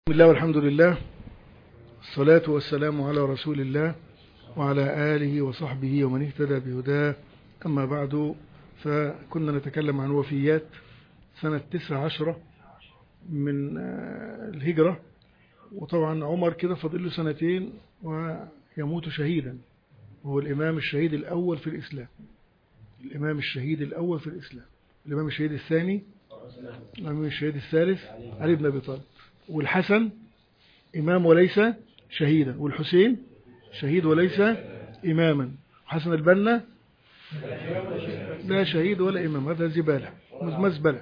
بسم الله والحمد لله الصلاة والسلام على رسول الله وعلى آله وصحبه ومن اهتدى بهداه أما بعد فكنا نتكلم عن وفيات سنة تسع عشرة من الهجرة وطبعا عمر كده فاضل له سنتين ويموت شهيدا وهو الإمام الشهيد الأول في الإسلام الإمام الشهيد الأول في الإسلام الإمام الشهيد الثاني الإمام الشهيد الثالث علي بن أبي طالب والحسن إمام وليس شهيدا والحسين شهيد وليس إماما حسن البنا لا شهيد ولا إمام هذا زبالة مزبلة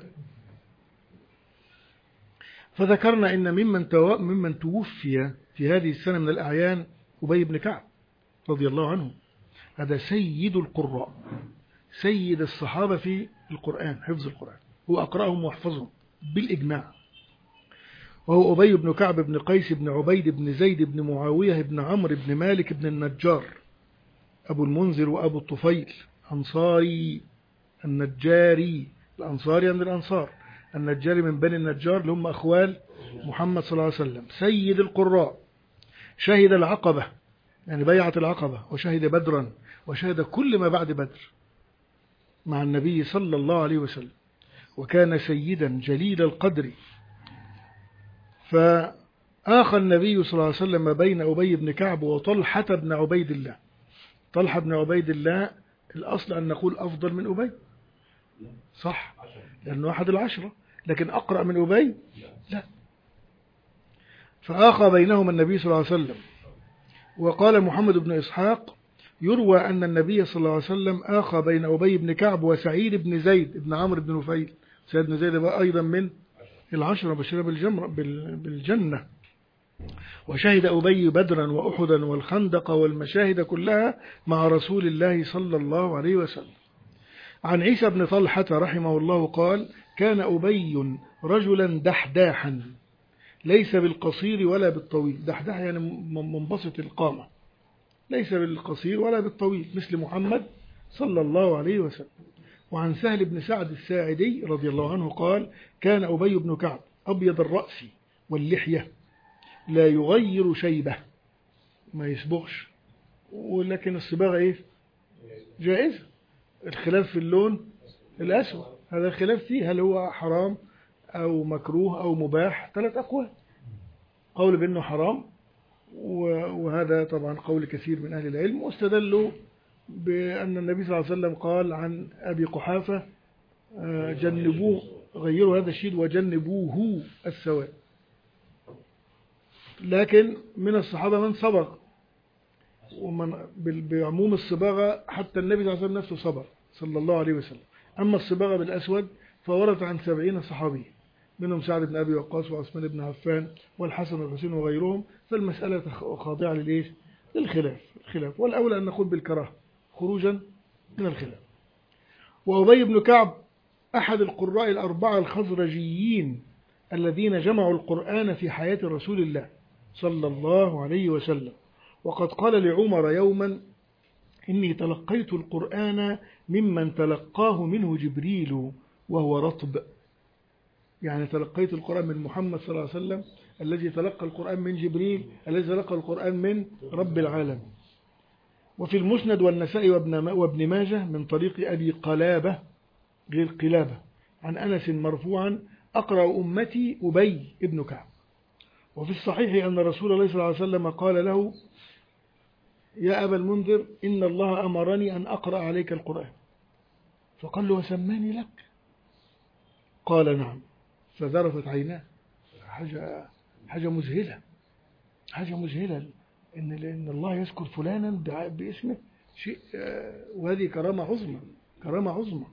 فذكرنا إن ممن, تو... ممن توفي في هذه السنة من الأعيان أبي بن كعب رضي الله عنه هذا سيد القراء سيد الصحابة في القرآن حفظ القرآن هو أقرأهم وأحفظهم بالإجماع وهو أبي بن كعب بن قيس بن عبيد بن زيد بن معاوية بن عمرو بن مالك بن النجار أبو المنذر وأبو الطفيل أنصاري النجاري الأنصاري من الأنصار النجاري من بني النجار اللي هم أخوال محمد صلى الله عليه وسلم سيد القراء شهد العقبة يعني بيعة العقبة وشهد بدرا وشهد كل ما بعد بدر مع النبي صلى الله عليه وسلم وكان سيدا جليل القدر فآخى النبي صلى الله عليه وسلم بين أبي بن كعب وطلحة بن عبيد الله طلحة بن عبيد الله الأصل أن نقول أفضل من أبي صح لأنه أحد العشرة لكن أقرأ من أبي لا فآخى بينهما النبي صلى الله عليه وسلم وقال محمد بن إسحاق يروى أن النبي صلى الله عليه وسلم آخى بين أبي بن كعب وسعيد بن زيد بن عمرو بن نفيل سعيد بن زيد بقى أيضا من العشرة بشرة بالجمر بالجنة وشهد أبي بدرا وأحدا والخندق والمشاهد كلها مع رسول الله صلى الله عليه وسلم عن عيسى بن طلحة رحمه الله قال كان أبي رجلا دحداحا ليس بالقصير ولا بالطويل دحداح يعني منبسط القامة ليس بالقصير ولا بالطويل مثل محمد صلى الله عليه وسلم وعن سهل بن سعد الساعدي رضي الله عنه قال كان أبي بن كعب أبيض الرأس واللحية لا يغير شيبة ما يسبغش ولكن الصباغة إيه جائزة الخلاف في اللون الأسود هذا الخلاف فيه هل هو حرام أو مكروه أو مباح ثلاث أقوال قول بأنه حرام وهذا طبعا قول كثير من أهل العلم واستدلوا بأن النبي صلى الله عليه وسلم قال عن أبي قحافة جنبوه غيروا هذا الشيء وجنبوه السواد لكن من الصحابة من صبغ ومن بعموم الصباغة حتى النبي صلى الله عليه وسلم نفسه صبغ صلى الله عليه وسلم أما الصباغة بالأسود فورد عن سبعين صحابي منهم سعد بن أبي وقاص وعثمان بن عفان والحسن والحسين وغيرهم فالمسألة خاضعة للإيش؟ للخلاف الخلاف والأولى أن نقول بالكراهه خروجا من الخلاف وأبي بن كعب أحد القراء الأربعة الخزرجيين الذين جمعوا القرآن في حياة رسول الله صلى الله عليه وسلم وقد قال لعمر يوما إني تلقيت القرآن ممن تلقاه منه جبريل وهو رطب يعني تلقيت القرآن من محمد صلى الله عليه وسلم الذي تلقى القرآن من جبريل الذي تلقى القرآن من رب العالمين وفي المسند والنساء وابن, وابن ماجه من طريق أبي قلابة غير قلابة عن أنس مرفوعا أقرأ أمتي أبي ابن كعب وفي الصحيح أن رسول الله صلى الله عليه وسلم قال له يا أبا المنذر إن الله أمرني أن أقرأ عليك القرآن فقال له وسماني لك قال نعم فذرفت عيناه حاجة, حاجة مذهلة حاجة مذهلة إن لأن الله يذكر فلانا باسمه شيء وهذه كرامة عظمى كرامة عظمى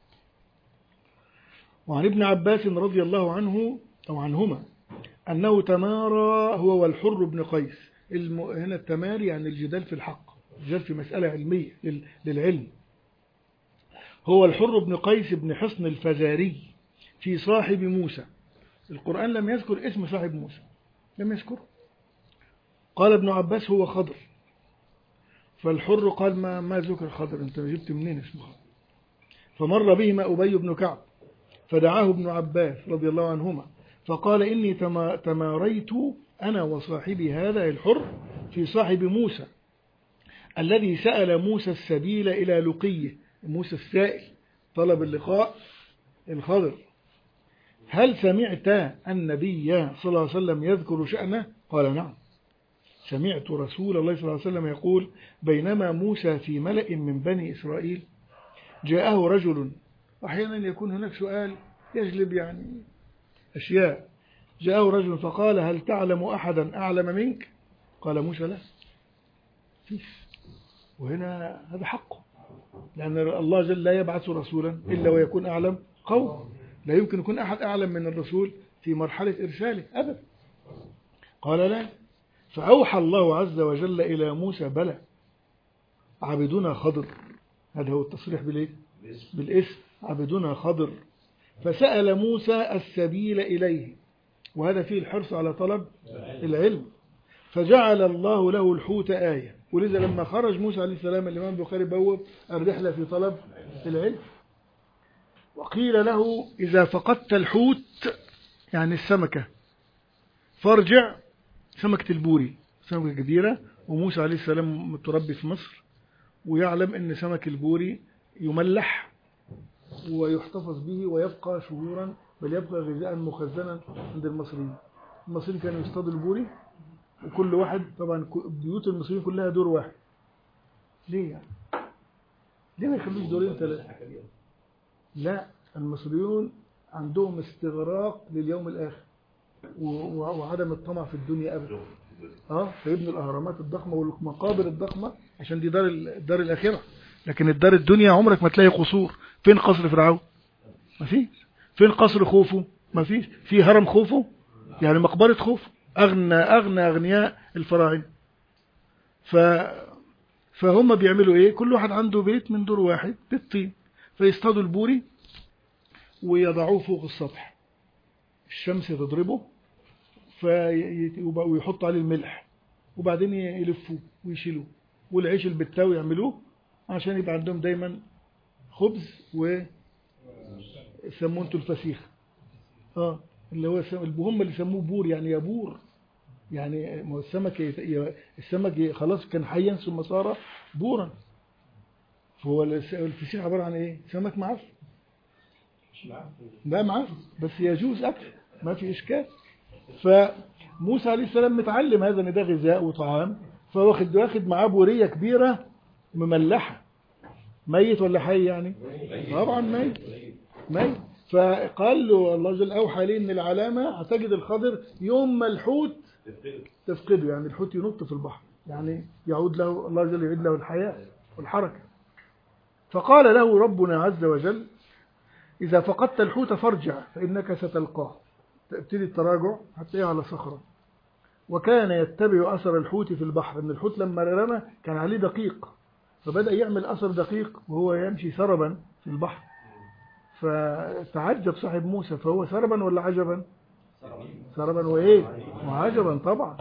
وعن ابن عباس رضي الله عنه أو عنهما أنه تمارى هو والحر بن قيس هنا التماري يعني الجدال في الحق الجدال في مسألة علمية للعلم هو الحر بن قيس بن حصن الفزاري في صاحب موسى القرآن لم يذكر اسم صاحب موسى لم يذكره قال ابن عباس هو خضر فالحر قال ما ما ذكر خضر انت جبت منين اسمه خضر فمر بهما أبي بن كعب فدعاه ابن عباس رضي الله عنهما فقال إني تما- تماريت أنا وصاحبي هذا الحر في صاحب موسى الذي سأل موسى السبيل إلى لقيه موسى السائل طلب اللقاء الخضر هل سمعت النبي صلى الله عليه وسلم يذكر شأنه قال نعم سمعت رسول الله صلى الله عليه وسلم يقول بينما موسى في ملأ من بني إسرائيل جاءه رجل أحيانا يكون هناك سؤال يجلب يعني أشياء جاءه رجل فقال هل تعلم أحدا أعلم منك قال موسى لا فيش وهنا هذا حقه لأن الله جل لا يبعث رسولا إلا ويكون أعلم قوم لا يمكن يكون أحد أعلم من الرسول في مرحلة إرساله أبدا قال لا فأوحى الله عز وجل إلى موسى بلى عبدنا خضر هذا هو التصريح بالإيه؟ بالاسم عبدنا خضر فسأل موسى السبيل إليه وهذا فيه الحرص على طلب العلم فجعل الله له الحوت آية ولذا لما خرج موسى عليه السلام الإمام البخاري بوب الرحلة في طلب العلم وقيل له إذا فقدت الحوت يعني السمكة فارجع سمكة البوري سمكة كبيرة وموسى عليه السلام متربي في مصر ويعلم أن سمك البوري يملح ويحتفظ به ويبقى شهورا بل يبقى غذاء مخزنا عند المصريين المصريين كانوا يصطادوا البوري وكل واحد طبعا ك- بيوت المصريين كلها دور واحد ليه يعني ليه ما يخلوش دورين ثلاثة لا المصريون عندهم استغراق لليوم الآخر و- و- وعدم الطمع في الدنيا أبدا اه فيبنوا الأهرامات الضخمة والمقابر الضخمة عشان دي دار ال- الدار الآخرة لكن الدار الدنيا عمرك ما تلاقي قصور فين قصر فرعون ما فيش فين قصر خوفو ما فيش في هرم خوفو يعني مقبرة خوفو أغنى أغنى أغنياء الفراعنة ف فهم بيعملوا إيه كل واحد عنده بيت من دور واحد بالطين فيصطادوا البوري ويضعوه فوق السطح الشمس تضربه في ويحطوا عليه الملح وبعدين يلفوه ويشيلوه والعيش البتاوي يعملوه عشان يبقى عندهم دايما خبز و يسموه انتوا الفسيخ اه اللي هو سم- هم اللي يسموه بور يعني يبور يعني ما هو السمك يت- ي- السمك ي- خلاص كان حيا ثم صار بورا فهو الس- الفسيخ عبارة عن ايه سمك معفن لا معفن بس يجوز اكل ما في اشكال فموسى عليه السلام متعلم هذا ان ده غذاء وطعام فواخد واخد معاه بوريه كبيره مملحه ميت ولا حي يعني طبعا ميت ميت فقال له الله جل اوحى لي ان العلامه هتجد الخضر يوم ما الحوت تفقده يعني الحوت ينط في البحر يعني يعود له الله جل يعيد له الحياه والحركه فقال له ربنا عز وجل إذا فقدت الحوت فارجع فإنك ستلقاه تبتدي التراجع هتلاقيه على صخرة وكان يتبع أثر الحوت في البحر إن الحوت لما رمى كان عليه دقيق فبدأ يعمل أثر دقيق وهو يمشي سربا في البحر فتعجب صاحب موسى فهو سربا ولا عجبا سربا وإيه وعجبا طبعا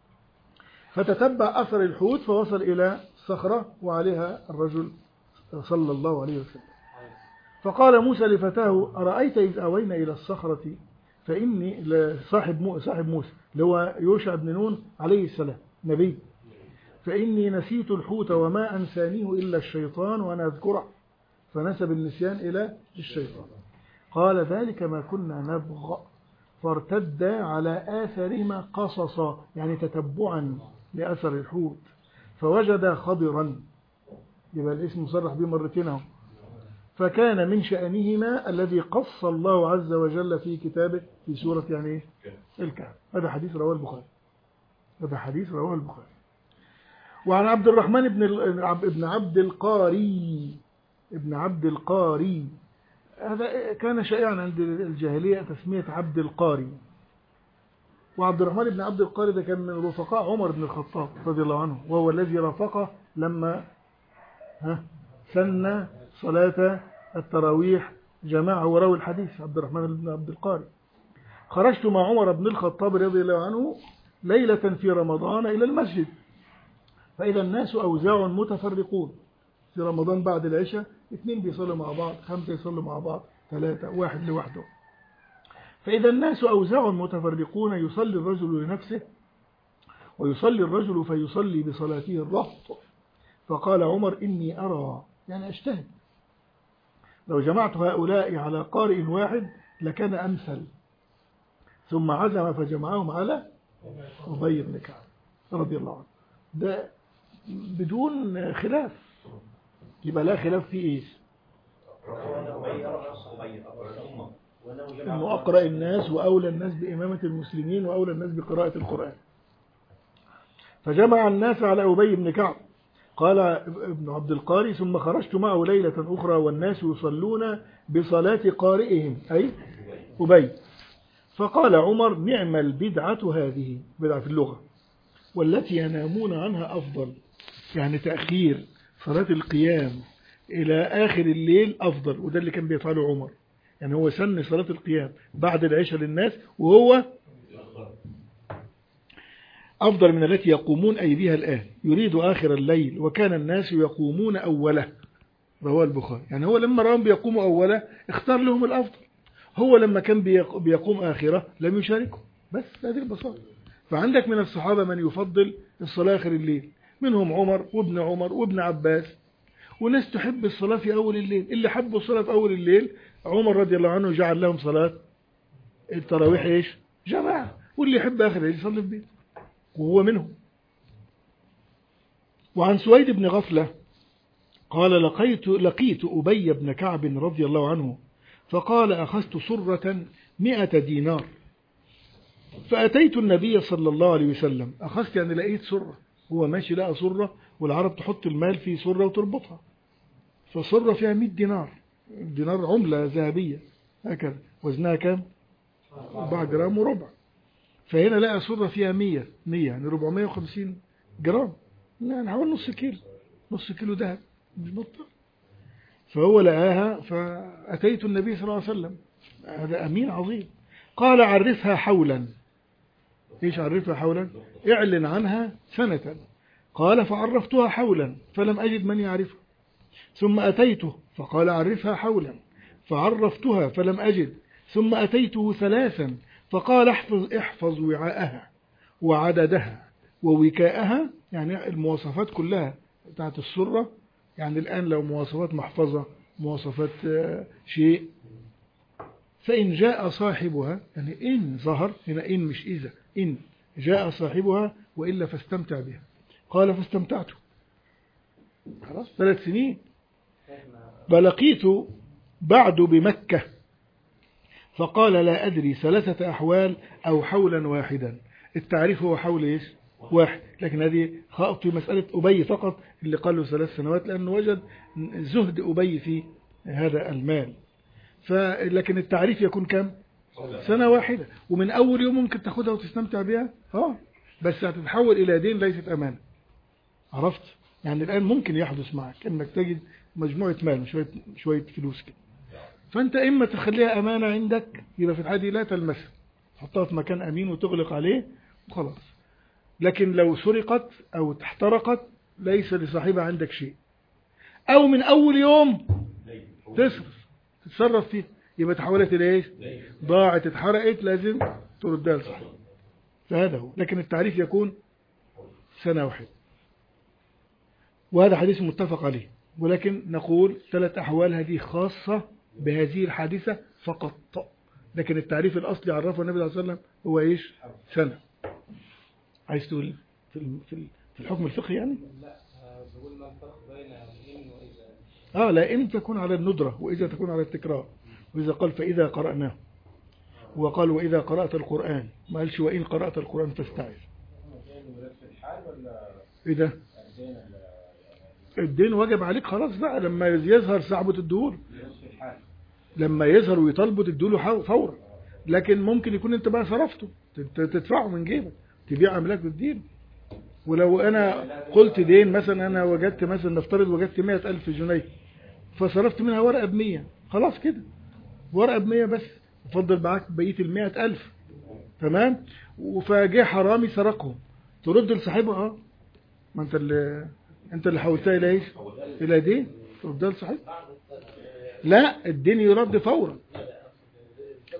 فتتبع أثر الحوت فوصل إلى صخرة وعليها الرجل صلى الله عليه وسلم فقال موسى لفتاه أرأيت إذ أوينا إلى الصخرة فإني صاحب مو صاحب موسى اللي هو يوشع بن نون عليه السلام نبي فإني نسيت الحوت وما أنسانيه إلا الشيطان وأنا أذكره فنسب النسيان إلى الشيطان قال ذلك ما كنا نبغى فارتد على آثارهما قصصا يعني تتبعا لأثر الحوت فوجد خضرا يبقى الاسم مصرح به مرتين اهو فكان من شأنهما الذي قص الله عز وجل في كتابه في سورة يعني ايه الكهف هذا حديث رواه البخاري هذا حديث رواه البخاري وعن عبد الرحمن بن ال- ابن عبد القاري ابن عبد القاري هذا كان شائعا عند الجاهلية تسمية عبد القاري وعبد الرحمن بن عبد القاري ده كان من رفقاء عمر بن الخطاب رضي الله عنه وهو الذي رافقه لما ها سن صلاة التراويح جماعة وروي الحديث عبد الرحمن بن عبد القاري خرجت مع عمر بن الخطاب رضي الله عنه ليلة في رمضان إلى المسجد فإذا الناس أوزاع متفرقون في رمضان بعد العشاء اثنين بيصلوا مع بعض خمسة يصلوا مع بعض ثلاثة واحد لوحده فإذا الناس أوزاع متفرقون يصلي الرجل لنفسه ويصلي الرجل فيصلي بصلاته الرهط فقال عمر إني أرى يعني أجتهد لو جمعت هؤلاء على قارئ واحد لكان أمثل ثم عزم فجمعهم على أبي بن كعب رضي الله عنه ده بدون خلاف يبقى لا خلاف في ايه انه اقرا الناس واولى الناس بامامه المسلمين واولى الناس بقراءه القران فجمع الناس على ابي بن كعب قال ابن عبد القاري ثم خرجت معه ليله اخرى والناس يصلون بصلاه قارئهم اي ابي فقال عمر نعم البدعه هذه بدعه في اللغه والتي ينامون عنها افضل يعني تاخير صلاه القيام إلى آخر الليل أفضل وده اللي كان بيفعله عمر يعني هو سن صلاة القيام بعد العشاء للناس وهو أفضل من التي يقومون أي بها الآن يريد آخر الليل وكان الناس يقومون أوله رواه البخاري يعني هو لما رأهم بيقوموا أوله اختار لهم الأفضل هو لما كان بيقوم آخرة لم يشاركه بس هذه البساطة فعندك من الصحابة من يفضل الصلاة آخر الليل منهم عمر وابن عمر وابن عباس وناس تحب الصلاة في أول الليل اللي حبوا الصلاة في أول الليل عمر رضي الله عنه جعل لهم صلاة التراويح إيش جماعة واللي يحب آخر الليل يصلي في بيته وهو منهم وعن سويد بن غفلة قال لقيت, لقيت أبي بن كعب رضي الله عنه فقال أخذت صرة مئة دينار فأتيت النبي صلى الله عليه وسلم أخذت يعني لقيت صرة هو ماشي لقى صرة والعرب تحط المال في صرة وتربطها فصرة فيها 100 دينار دينار عملة ذهبية هكذا وزنها كام 4 جرام وربع فهنا لقى صرة فيها 100 100 يعني 450 جرام يعني حوالي نص كيلو نص كيلو ذهب مش بطل فهو لقاها فأتيت النبي صلى الله عليه وسلم هذا أمين عظيم قال عرفها حولا ايش عرفها حولا اعلن عنها سنة قال فعرفتها حولا فلم أجد من يعرفها ثم أتيته فقال عرفها حولا فعرفتها فلم أجد ثم أتيته ثلاثا فقال احفظ, احفظ وعاءها وعددها ووكاءها يعني المواصفات كلها بتاعت السرة يعني الآن لو مواصفات محفظة مواصفات شيء فإن جاء صاحبها يعني إن ظهر هنا إن مش إذا إن جاء صاحبها وإلا فاستمتع بها قال فاستمتعت خلاص ثلاث سنين فلقيت بعد بمكة فقال لا أدري ثلاثة أحوال أو حولا واحدا التعريف هو حول إيش واحد لكن هذه خاطب في مسألة أبي فقط اللي قال له ثلاث سنوات لأنه وجد زهد أبي في هذا المال فلكن التعريف يكون كم سنة واحدة ومن أول يوم ممكن تاخدها وتستمتع بها اه بس هتتحول إلى دين ليست أمانة عرفت يعني الآن ممكن يحدث معك انك تجد مجموعة مال شوية, شوية فلوس كده فانت اما تخليها امانة عندك يبقى في الحالة دي لا تلمسها تحطها في مكان امين وتغلق عليه وخلاص لكن لو سرقت او احترقت ليس لصاحبها عندك شيء او من اول يوم تصرف تتصرف فيه يبقى تحولت الى ايش ضاعت اتحرقت لازم تردها لصاحبها فهذا هو لكن التعريف يكون سنة واحدة وهذا حديث متفق عليه ولكن نقول ثلاث أحوال هذه خاصة بهذه الحادثة فقط لكن التعريف الأصلي عرفه النبي صلى الله عليه وسلم هو إيش سنة عايز تقول في في الحكم الفقهي يعني لا بقول ما الفرق بين إن وإذا آه لا إن تكون على الندرة وإذا تكون على التكرار وإذا قال فإذا قرأناه وقال وإذا قرأت القرآن ما قالش وإن قرأت القرآن فاستعذ في الحال ولا إيه ده الدين واجب عليك خلاص بقى لما يظهر صعبة الدهور في الحال لما يظهر ويطالبه تديله فورا لكن ممكن يكون انت بقى صرفته تت- تدفعه من جيبك تبيع املاك بالدين ولو انا قلت دين مثلا انا وجدت مثلا نفترض وجدت مئة الف جنيه فصرفت منها ورقة بمية خلاص كده ورقة بمية بس افضل معاك بقية المئة الف تمام فجاء حرامي سرقهم ترد لصاحبها اه ما انت اللي انت اللي حولتها الى ايش الى دين تردها لصاحبها لا الدين يرد فورا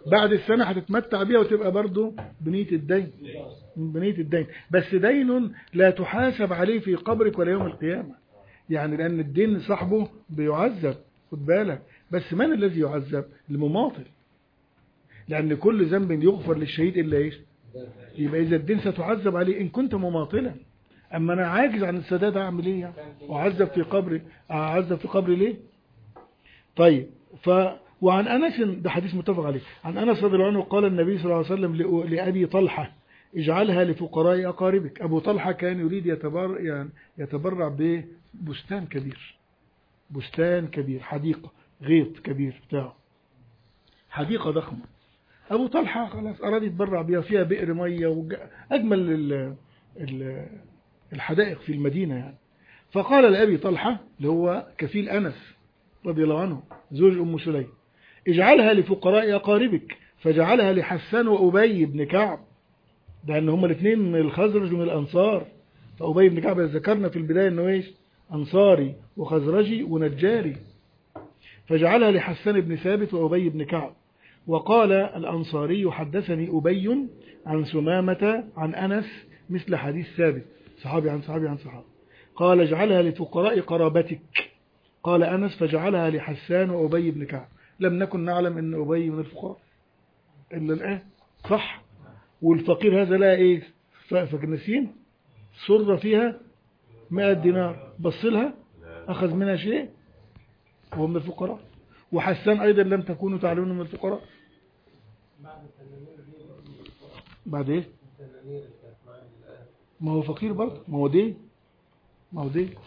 بعد السنة هتتمتع بيها وتبقى برضه بنية الدين بنية الدين بس دين لا تحاسب عليه في قبرك ولا يوم القيامة يعني لأن الدين صاحبه بيعذب خد بالك بس من الذي يعذب المماطل لأن كل ذنب يغفر للشهيد إلا إيش يبقى إذا الدين ستعذب عليه إن كنت مماطلا أما أنا عاجز عن السداد أعمل إيه يعني أعذب في قبري أعذب في قبري ليه طيب ف وعن أنس ده حديث متفق عليه عن أنس رضي الله عنه قال النبي صلى الله عليه وسلم لأ- لأبي طلحة اجعلها لفقراء أقاربك أبو طلحة كان يريد يتبر يعني يتبرع ببستان كبير بستان كبير حديقة غيط كبير بتاعه حديقة ضخمة أبو طلحة خلاص أراد يتبرع بها فيها بئر مية وج- أجمل ال- ال- الحدائق في المدينة يعني فقال لأبي طلحة اللي هو كفيل أنس رضي الله عنه زوج أم سليم اجعلها لفقراء أقاربك فجعلها لحسان وأبي بن كعب لأن هما الاثنين من الخزرج ومن الأنصار فأبي بن كعب ذكرنا في البداية أنه إيش أنصاري وخزرجي ونجاري فجعلها لحسان بن ثابت وأبي بن كعب وقال الأنصاري حدثني أبي عن سمامة عن أنس مثل حديث ثابت صحابي عن صحابي عن صحابي قال اجعلها لفقراء قرابتك قال أنس فجعلها لحسان وأبي بن كعب لم نكن نعلم أن أبي من الفقراء إلا الآن صح والفقير هذا لا إيه ف- فكنسين سر فيها 100 دينار بص لها أخذ منها شيء وهو من الفقراء وحسان أيضا لم تكونوا تعلمون من الفقراء بعد التنانير دي بعد إيه التنانير اللي كانت مع ال- ما هو فقير برضه ما هو دي ما هو دي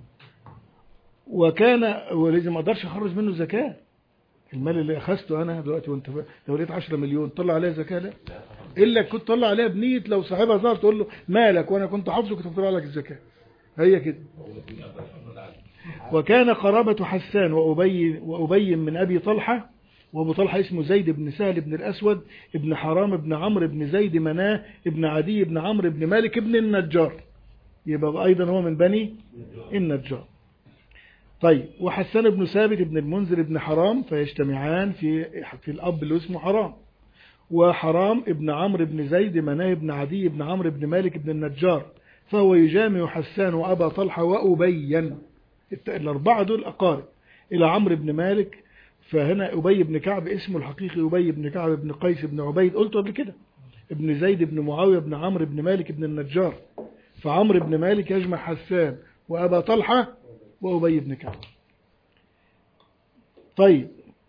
وكان ولازم ما اقدرش اخرج منه زكاه المال اللي اخذته انا دلوقتي وانت ب- لو لقيت 10 مليون طلع عليها زكاه لا الا كنت طلع عليها بنيه لو صاحبها ظهر تقول له مالك وانا كنت حافظه كنت بطلع لك الزكاه هي كده وكان قرابة حسان وأبي, وأبي من أبي طلحة وأبو طلحة اسمه زيد بن سهل بن الأسود ابن حرام بن عمرو بن زيد مناه ابن عدي بن عمرو بن مالك ابن النجار يبقى أيضا هو من بني النجار طيب وحسان بن ثابت بن المنذر بن حرام فيجتمعان في في الأب اللي اسمه حرام وحرام ابن عمرو بن زيد مناه بن عدي بن عمرو بن مالك بن النجار فهو يجامع حسان وأبا طلحة وأبيا الت- الأربعة دول أقارب إلى عمرو بن مالك فهنا أبي بن كعب اسمه الحقيقي أبي بن كعب بن قيس بن عبيد قلت قبل كده ابن زيد بن معاوية بن عمرو بن مالك بن النجار فعمرو بن مالك يجمع حسان وأبا طلحة وأبي بن كعب طيب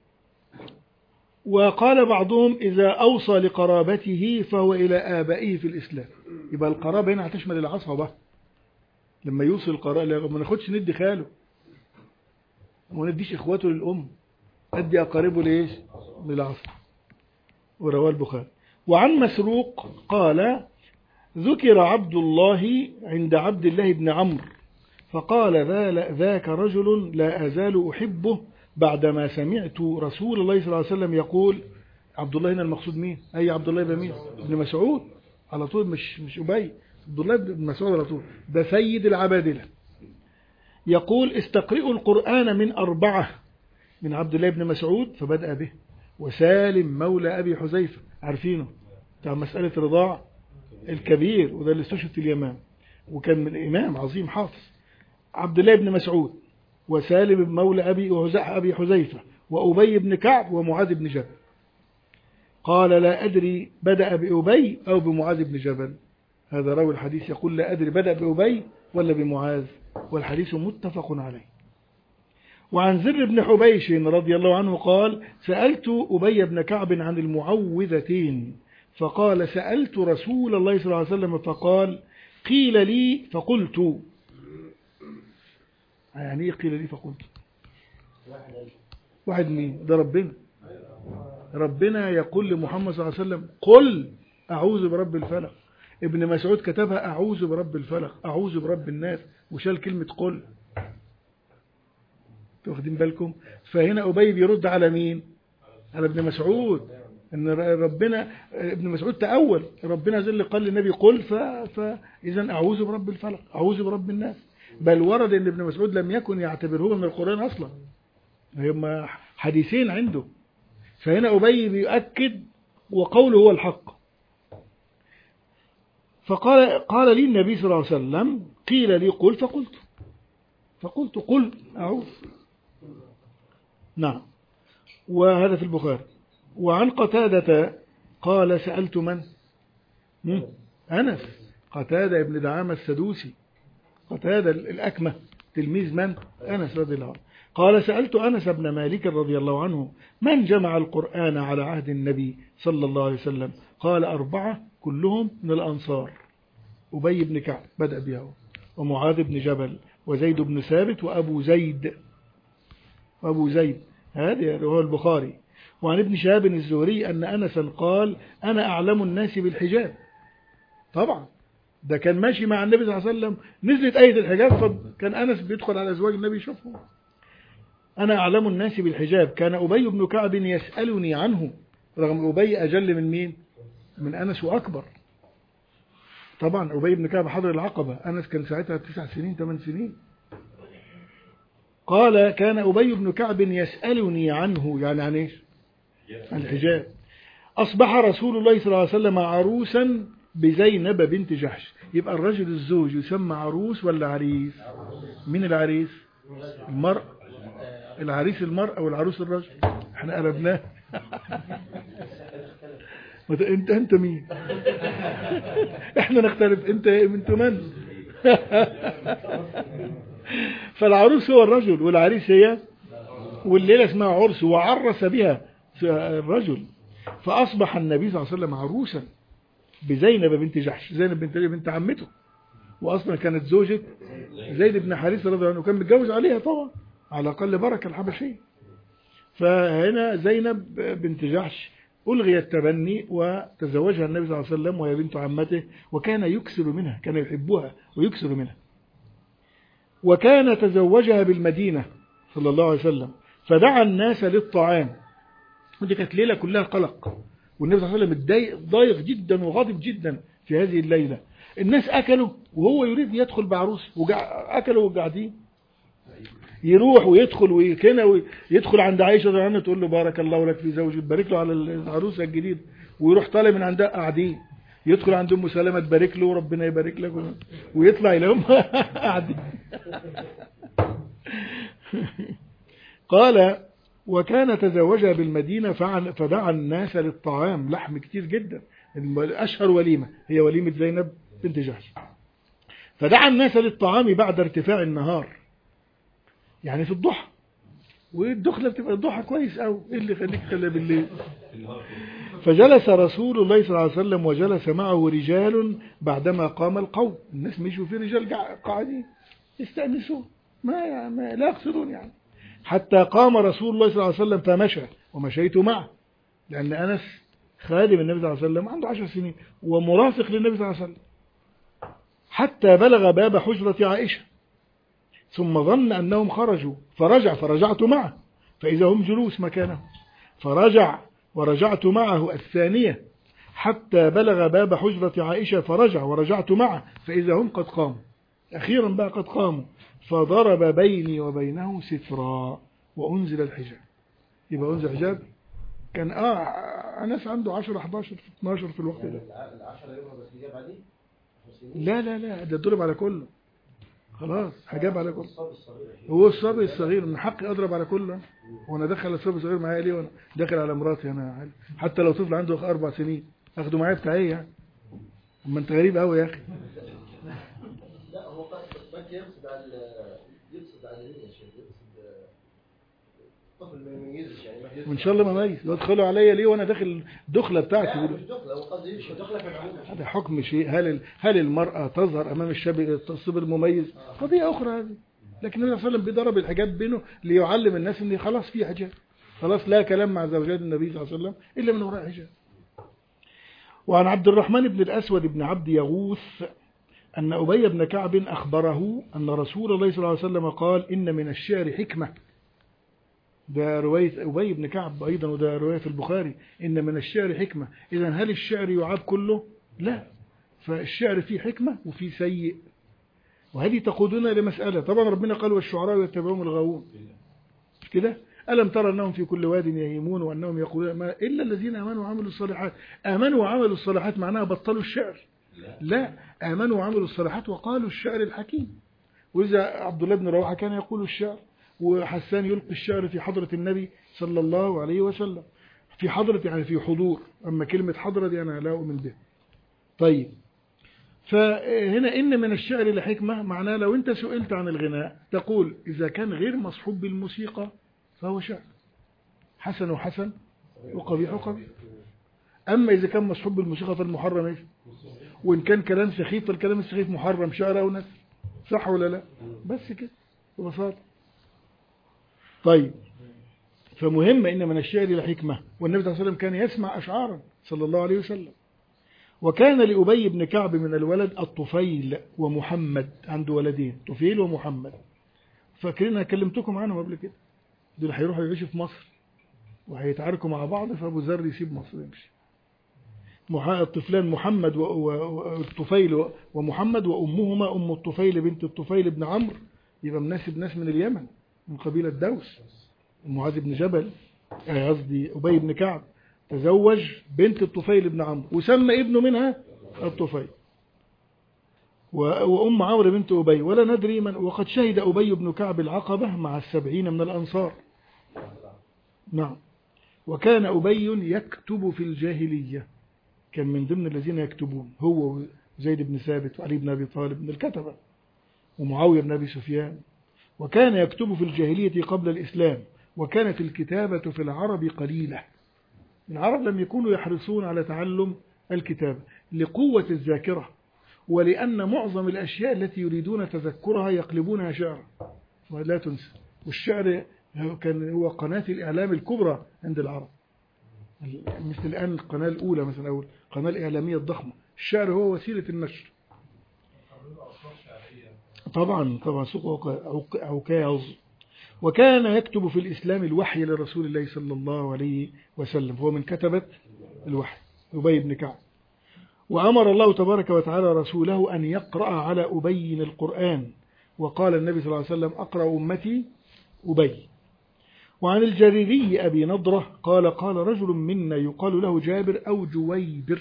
وقال بعضهم إذا أوصى لقرابته فهو إلى آبائه في الإسلام يبقى القرابة هنا هتشمل العصبة لما يوصل القرابة ما ناخدش ندي خاله وما نديش إخواته للأم أدي أقاربه لإيش للعصبة ورواه البخاري وعن مسروق قال ذكر عبد الله عند عبد الله بن عمرو فقال ذا- ذاك رجل لا أزال أحبه بعدما سمعت رسول الله صلى الله عليه وسلم يقول عبد الله هنا المقصود مين أي عبد الله يبقى مين ابن مسعود على طول مش مش أبي عبد الله بن مسعود على طول ده سيد العبادلة يقول استقرئوا القرآن من أربعة من عبد الله بن مسعود فبدأ به وسالم مولى أبي حذيفة عارفينه بتاع مسألة رضاع الكبير وده اللي استشهد في اليمام وكان من إمام عظيم حافظ عبد الله بن مسعود وسالم بن مولى أبي وهزاح أبي حذيفة وأبي بن كعب ومعاذ بن جبل قال لا أدري بدأ بأبي أو بمعاذ بن جبل هذا راوي الحديث يقول لا أدري بدأ بأبي ولا بمعاذ والحديث متفق عليه وعن زر بن حبيش رضي الله عنه قال سألت أبي بن كعب عن المعوذتين فقال سألت رسول الله صلى الله عليه وسلم فقال قيل لي فقلت يعني ايه قيل لي فقلت واحد مين ده ربنا ربنا يقول لمحمد صلى الله عليه وسلم قل أعوذ برب الفلق ابن مسعود كتبها أعوذ برب الفلق أعوذ برب الناس وشال كلمة قل واخدين بالكم فهنا أبي بيرد على مين على ابن مسعود ان ربنا ابن مسعود تأول ربنا زل قال للنبي قل ف... فإذا أعوذ برب الفلق أعوذ برب الناس بل ورد ان ابن مسعود لم يكن يعتبره من القرآن أصلا هم حديثين عنده فهنا أبي بيؤكد وقوله هو الحق فقال قال لي النبي صلى الله عليه وسلم قيل لي قل فقلت فقلت قل أعوذ نعم وهذا في البخاري وعن قتادة قال سألت من مم؟ أنس قتادة ابن دعامة السدوسي قتادة الأكمة تلميذ من أنس رضي الله عنه قال سألت أنس بن مالك رضي الله عنه من جمع القرآن على عهد النبي صلى الله عليه وسلم قال أربعة كلهم من الأنصار أبي بن كعب بدأ بها ومعاذ بن جبل وزيد بن ثابت وأبو زيد أبو زيد هذا هو البخاري وعن ابن شهاب الزهري أن أنسا قال أنا أعلم الناس بالحجاب طبعا ده كان ماشي مع النبي صلى الله عليه وسلم نزلت آية الحجاب فكان أنس بيدخل على أزواج النبي يشوفهم أنا أعلم الناس بالحجاب كان أبي بن كعب يسألني عنه رغم أبي أجل من مين من أنس وأكبر طبعا أبي بن كعب حضر العقبة أنس كان ساعتها تسع سنين ثمان سنين قال كان أبي بن كعب يسألني عنه يعني عن إيش عن الحجاب أصبح رسول الله صلى الله عليه وسلم عروسا بزينب بنت جحش يبقى الرجل الزوج يسمى عروس ولا عريس مين العريس المرء العريس المرأة والعروس الرجل احنا قلبناه مت- انت انت مين احنا نختلف انت انت من فالعروس هو الرجل والعريس هي والليلة اسمها عرس وعرس بها الرجل فأصبح النبي صلى الله عليه وسلم عروسا بزينب بنت جحش زينب بنت بنت عمته وأصلا كانت زوجة زيد بن حارثة رضي الله عنه وكان متجوز عليها طبعا على الأقل بركة الحبشية فهنا زينب بنت جحش ألغي التبني وتزوجها النبي صلى الله عليه وسلم وهي بنت عمته وكان يكسر منها كان يحبها ويكسر منها وكان تزوجها بالمدينة صلى الله عليه وسلم فدعا الناس للطعام ودي كانت ليلة كلها قلق والنبي صلى الله عليه وسلم اتضايق ضايق جدا وغاضب جدا في هذه الليلة الناس أكلوا وهو يريد يدخل بعروس وقع... أكلوا وقاعدين يروح ويدخل وكنا ويدخل عند عائشة رضي الله عنها تقول له بارك الله لك في زوجك تبارك له على العروسة الجديد ويروح طالع من عندها قاعدين يدخل عند ام سلمة تبارك له وربنا يبارك لك ويطلع لهم قاعدين قال وكان تزوجها بالمدينة فعل- فدعا الناس للطعام لحم كتير جدا أشهر وليمة هي وليمة زينب بنت جحش فدعا الناس للطعام بعد ارتفاع النهار يعني في الضحى والدخلة بتبقى الضحى كويس أوي إيه اللي يخليك تخليها بالليل فجلس رسول الله صلى الله عليه وسلم وجلس معه رجال بعدما قام القوم الناس مشوا في رجال قاع- قاعدين يستأنسون ما, ما لا يقصرون يعني حتى قام رسول الله صلى الله عليه وسلم فمشى ومشيت معه لأن أنس خادم النبي صلى الله عليه وسلم عنده عشر سنين ومرافق للنبي صلى الله عليه وسلم حتى بلغ باب حجرة عائشة ثم ظن أنهم خرجوا فرجع فرجعت معه فإذا هم جلوس مكانه فرجع ورجعت معه الثانية حتى بلغ باب حجرة عائشة فرجع ورجعت معه فإذا هم قد قاموا أخيرا بقى قد قاموا فضرب بيني وبينه سترا وأنزل الحجاب يبقى أنزل الحجاب كان آه أنس عنده 10 11 12 في الوقت ده العشرة يوم بس جاب عليه لا لا لا ده ضرب على كله خلاص حجاب على كله الصبي الصغير هو الصبي الصغير من حقي اضرب على كله وانا داخل الصبي الصغير معايا ليه وانا داخل على مراتي انا حتى لو طفل عنده اربع سنين اخده معايا بتاع ايه يعني اما انت غريب قوي يا اخي لا هو قد قد يقصد على يقصد على مين يا شيخ يقصد الطفل ما يميزش يعني ما يقصد وان شاء الله ما ميز يدخلوا عليا ليه وانا داخل الدخله بتاعتي لا مش دخلة هو قصدي مش دخلة في العموم هذا حكم شيء هل ال- هل المرأة تظهر أمام الشاب التصوير المميز قضية أخرى هذه لكن النبي صلى الله عليه وسلم بيضرب الحجاب بينه ليعلم الناس إن خلاص في حجاب خلاص لا كلام مع زوجات النبي صلى الله عليه وسلم إلا من وراء حجاب وعن عبد الرحمن بن الأسود بن عبد يغوث أن أبي بن كعب أخبره أن رسول الله صلى الله عليه وسلم قال إن من الشعر حكمة ده رواية أبي بن كعب أيضا وده رواية في البخاري إن من الشعر حكمة إذا هل الشعر يعاب كله لا فالشعر فيه حكمة وفيه سيء وهذه تقودنا إلى مسألة طبعا ربنا قال والشعراء يتبعهم الغاوون مش كده ألم ترى أنهم في كل واد يهيمون وأنهم يقولون ما إلا الذين آمنوا وعملوا الصالحات آمنوا وعملوا الصالحات معناها بطلوا الشعر لا آمنوا وعملوا الصالحات وقالوا الشعر الحكيم وإذا عبد الله بن رواحة كان يقول الشعر وحسان يلقي الشعر في حضرة النبي صلى الله عليه وسلم في حضرة يعني في حضور أما كلمة حضرة دي أنا لا أؤمن بها طيب فهنا إن من الشعر لحكمة معناه لو أنت سئلت عن الغناء تقول إذا كان غير مصحوب بالموسيقى فهو شعر حسن حسن وقبيح قبيح أما إذا كان مصحوب بالموسيقى فالمحرم إيش وإن كان كلام سخيف فالكلام السخيف محرم شعر أو نثر صح ولا لا بس كده ببساطة طيب فمهم إن من الشعر لحكمة والنبي صلى الله عليه وسلم كان يسمع أشعارا صلى الله عليه وسلم وكان لأبي بن كعب من الولد الطفيل ومحمد عنده ولدين طفيل ومحمد فاكرين أنا كلمتكم عنهم قبل كده دول هيروحوا يعيشوا في مصر وهيتعاركوا مع بعض فأبو ذر يسيب مصر يمشي مح- الطفلان محمد و- و- والطفيل و- ومحمد وأمهما أم الطفيل بنت الطفيل بن عمرو يبقى مناسب ناس من اليمن من قبيلة دوس معاذ بن جبل آه، قصدي أبي بن كعب تزوج بنت الطفيل بن عمرو وسمى ابنه منها الطفيل و- وأم عمرو بنت أبي ولا ندري من وقد شهد أبي بن كعب العقبة مع السبعين من الأنصار نعم وكان أبي يكتب في الجاهلية كان من ضمن الذين يكتبون هو وزيد بن ثابت وعلي بن أبي طالب من الكتبة ومعاوية بن أبي سفيان وكان يكتب في الجاهلية قبل الإسلام وكانت الكتابة في العرب قليلة العرب لم يكونوا يحرصون على تعلم الكتابة لقوة الذاكرة ولأن معظم الأشياء التي يريدون تذكرها يقلبونها شعرا ولا تنسى والشعر كان هو قناة الإعلام الكبرى عند العرب مثل الآن القناة الأولى مثلا أو القناة الإعلامية الضخمة الشعر هو وسيلة النشر طبعا طبعا سوق عك- عكاظ وكان يكتب في الإسلام الوحي لرسول الله صلى الله عليه وسلم هو من كتبة الوحي أبي بن كعب وأمر الله تبارك وتعالى رسوله أن يقرأ على أبي القرآن وقال النبي صلى الله عليه وسلم أقرأ أمتي أبي وعن الجريري أبي نضرة قال قال رجل منا يقال له جابر أو جويبر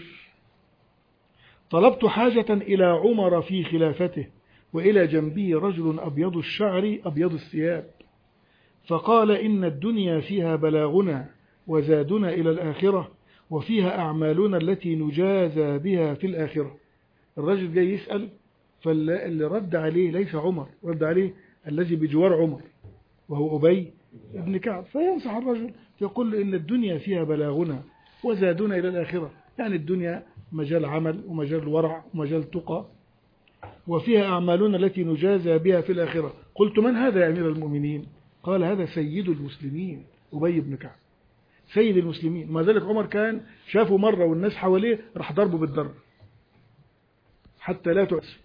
طلبت حاجة إلى عمر في خلافته وإلى جنبه رجل أبيض الشعر أبيض الثياب فقال إن الدنيا فيها بلاغنا وزادنا إلى الآخرة وفيها أعمالنا التي نجازى بها في الآخرة الرجل جاي يسأل فاللي رد عليه ليس عمر رد عليه الذي بجوار عمر وهو أبي ابن كعب فينصح الرجل يقول له إن الدنيا فيها بلاغنا وزادنا إلى الآخرة يعني الدنيا مجال عمل ومجال ورع ومجال تقى وفيها أعمالنا التي نجازى بها في الآخرة قلت من هذا يا أمير المؤمنين قال هذا سيد المسلمين أبي بن كعب سيد المسلمين ما ذلك عمر كان شافه مرة والناس حواليه راح ضربه بالضرب حتى لا تؤسف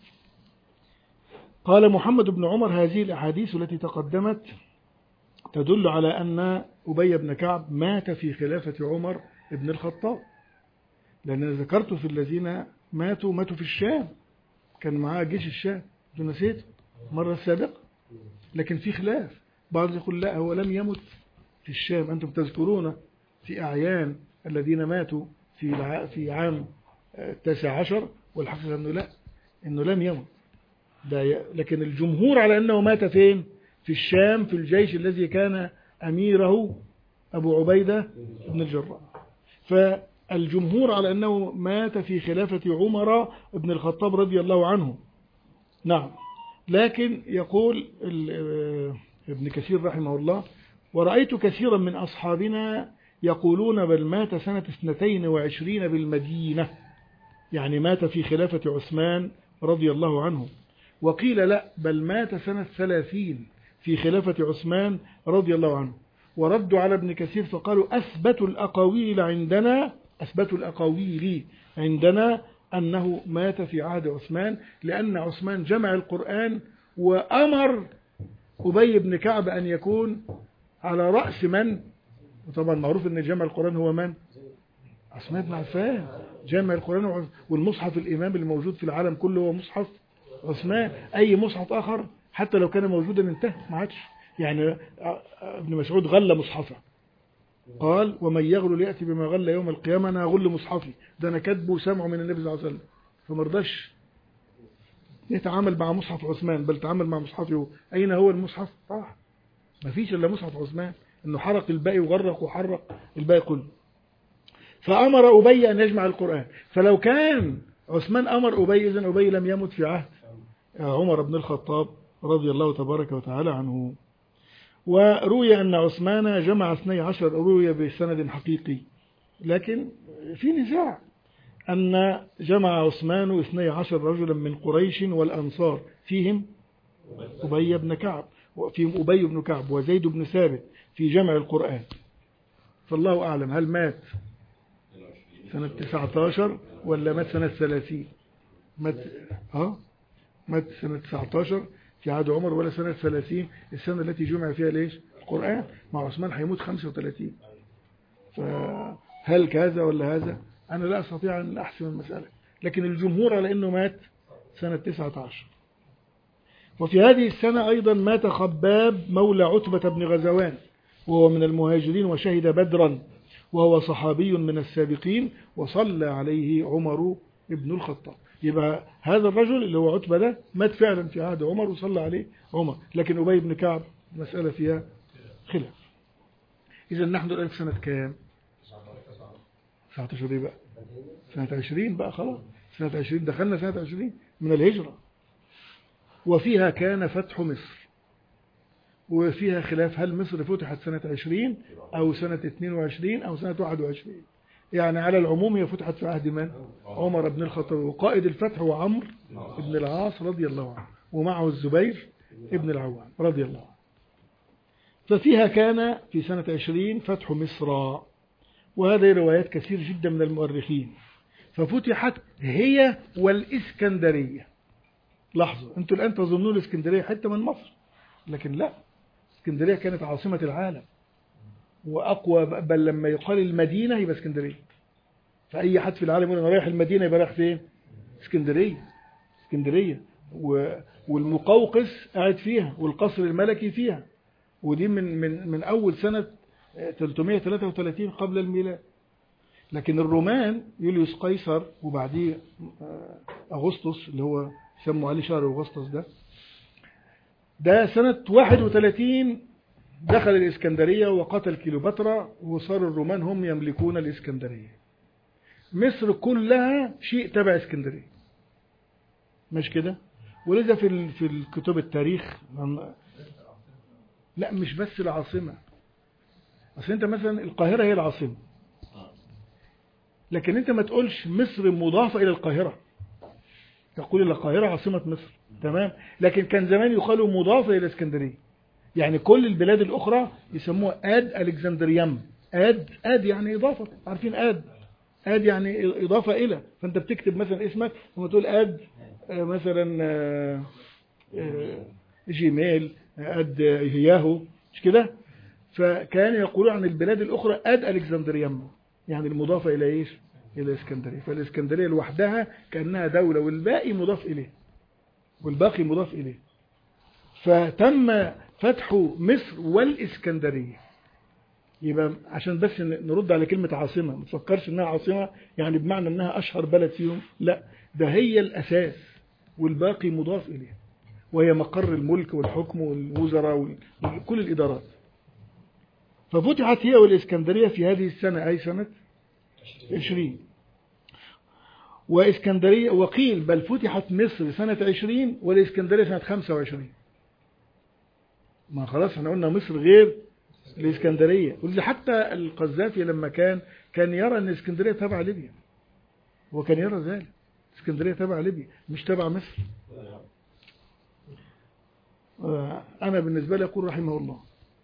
قال محمد بن عمر هذه الأحاديث التي تقدمت تدل على أن أبي بن كعب مات في خلافة عمر بن الخطاب لأن أنا ذكرت في الذين ماتوا ماتوا في الشام كان معاه جيش الشام أنت نسيت مرة السابقة لكن في خلاف بعض يقول لا هو لم يمت في الشام أنتم تذكرون في أعيان الذين ماتوا في الع- في عام آه، التاسع عشر والحقيقة أنه لا أنه لم يمت ده ي- لكن الجمهور على أنه مات فين في الشام في الجيش الذي كان أميره أبو عبيدة بن الجراح فالجمهور على أنه مات في خلافة عمر بن الخطاب رضي الله عنه نعم لكن يقول ال- آه، ابن كثير رحمه الله ورأيت كثيرا من أصحابنا يقولون بل مات سنة اثنتين وعشرين بالمدينة يعني مات في خلافة عثمان رضي الله عنه وقيل لا بل مات سنة ثلاثين في خلافة عثمان رضي الله عنه وردوا على ابن كثير فقالوا أثبت الأقاويل عندنا أثبت الأقاويل عندنا أنه مات في عهد عثمان لأن عثمان جمع القرآن وأمر أبي بن كعب أن يكون على رأس من وطبعا معروف أن جمع القرآن هو من عثمان بن عفان جمع القرآن وع- والمصحف الإمام اللي موجود في العالم كله هو مصحف عثمان أي مصحف آخر حتى لو كان موجودا انتهى ما عادش يعني ابن مسعود غل مصحفه قال ومن يغل يأتي بما غل يوم القيامة أنا أغل مصحفي ده أنا كاتبه وسامعه من النبي صلى الله عليه وسلم فما رضاش يتعامل مع مصحف عثمان بل تعامل مع مصحفه أين هو المصحف راح ما فيش إلا مصحف عثمان إنه حرق الباقي وغرق وحرق الباقي كله فأمر أبي أن يجمع القرآن فلو كان عثمان أمر أبي إذن أبي لم يمت في عهد عمر بن الخطاب رضي الله تبارك وتعالى عنه وروي أن عثمان جمع 12 روي بسند حقيقي لكن في نزاع أن جمع عثمان 12 رجلا من قريش والأنصار فيهم أبي بن كعب وفيهم أبي بن كعب وزيد بن ثابت في جمع القرآن فالله أعلم هل مات سنة 19 ولا مات سنة 30 مات اه مات سنة 19 في عهد عمر ولا سنة 30 السنة التي جمع فيها ليش القرآن مع عثمان هيموت 35 فهل كذا ولا هذا أنا لا أستطيع أن أحسم المسألة لكن الجمهور على أنه مات سنة 19 وفي هذه السنة أيضا مات خباب مولى عتبة بن غزوان وهو من المهاجرين وشهد بدرا وهو صحابي من السابقين وصلى عليه عمر ابن الخطاب يبقى هذا الرجل اللي هو عتبة ده مات فعلا في عهد عمر وصلى عليه عمر لكن أبي بن كعب مسألة فيها خلاف إذا نحن الآن في سنة كام 19 دي بقى سنة 20 بقى خلاص سنة 20 دخلنا سنة 20 من الهجرة وفيها كان فتح مصر وفيها خلاف هل مصر فتحت سنة 20 أو سنة 22 أو سنة 21 يعني على العموم هي فتحت في عهد من عمر بن الخطاب وقائد الفتح هو عمرو بن العاص رضي الله عنه ومعه الزبير ابن العوام رضي الله عنه ففيها كان في سنة 20 فتح مصر وهذه روايات كثير جدا من المؤرخين ففتحت هي والإسكندرية لاحظوا انتوا الآن تظنون الإسكندرية حتة من مصر لكن لا اسكندرية كانت عاصمة العالم وأقوى بل لما يقال المدينة يبقى اسكندرية فأي حد في العالم يقول أنا رايح المدينة يبقى رايح فين اسكندرية اسكندرية و... والمقوقس قاعد فيها والقصر الملكي فيها ودي من من من أول سنة 333 قبل الميلاد لكن الرومان يوليوس قيصر وبعديه أغسطس اللي هو سموا عليه شهر أغسطس ده ده سنة 31 دخل الإسكندرية وقتل كيلوباترا وصار الرومان هم يملكون الإسكندرية مصر كلها شيء تبع اسكندرية مش كده ولذا في في الكتب التاريخ لا مش بس العاصمة اصل انت مثلا القاهرة هي العاصمة لكن انت ما تقولش مصر مضافة الى القاهرة تقول القاهرة عاصمة مصر تمام لكن كان زمان يقال مضافة الى اسكندرية يعني كل البلاد الاخرى يسموها اد الكسندريم اد اد يعني اضافة عارفين اد اد يعني اضافة الى فانت بتكتب مثلا اسمك لما تقول اد مثلا جيميل اد ياهو مش كده فكان يقولون عن البلاد الاخرى اد الكسندريم يعني المضافة الى ايش الى اسكندريه فالاسكندريه لوحدها كانها دوله والباقي مضاف اليه والباقي مضاف اليه فتم فتح مصر والاسكندريه يبقى عشان بس نرد على كلمة عاصمة ما تفكرش انها عاصمة يعني بمعنى انها اشهر بلد فيهم لا ده هي الاساس والباقي مضاف اليه وهي مقر الملك والحكم والوزراء وكل الادارات ففتحت هي والاسكندرية في هذه السنة اي سنة 20 واسكندرية وقيل بل فتحت مصر سنة 20 والاسكندرية سنة 25 ما خلاص احنا قلنا مصر غير الاسكندرية ولذا حتى القذافي لما كان كان يرى ان الاسكندرية تبع ليبيا هو كان يرى ذلك اسكندرية تبع ليبيا مش تبع مصر انا بالنسبة لي اقول رحمه الله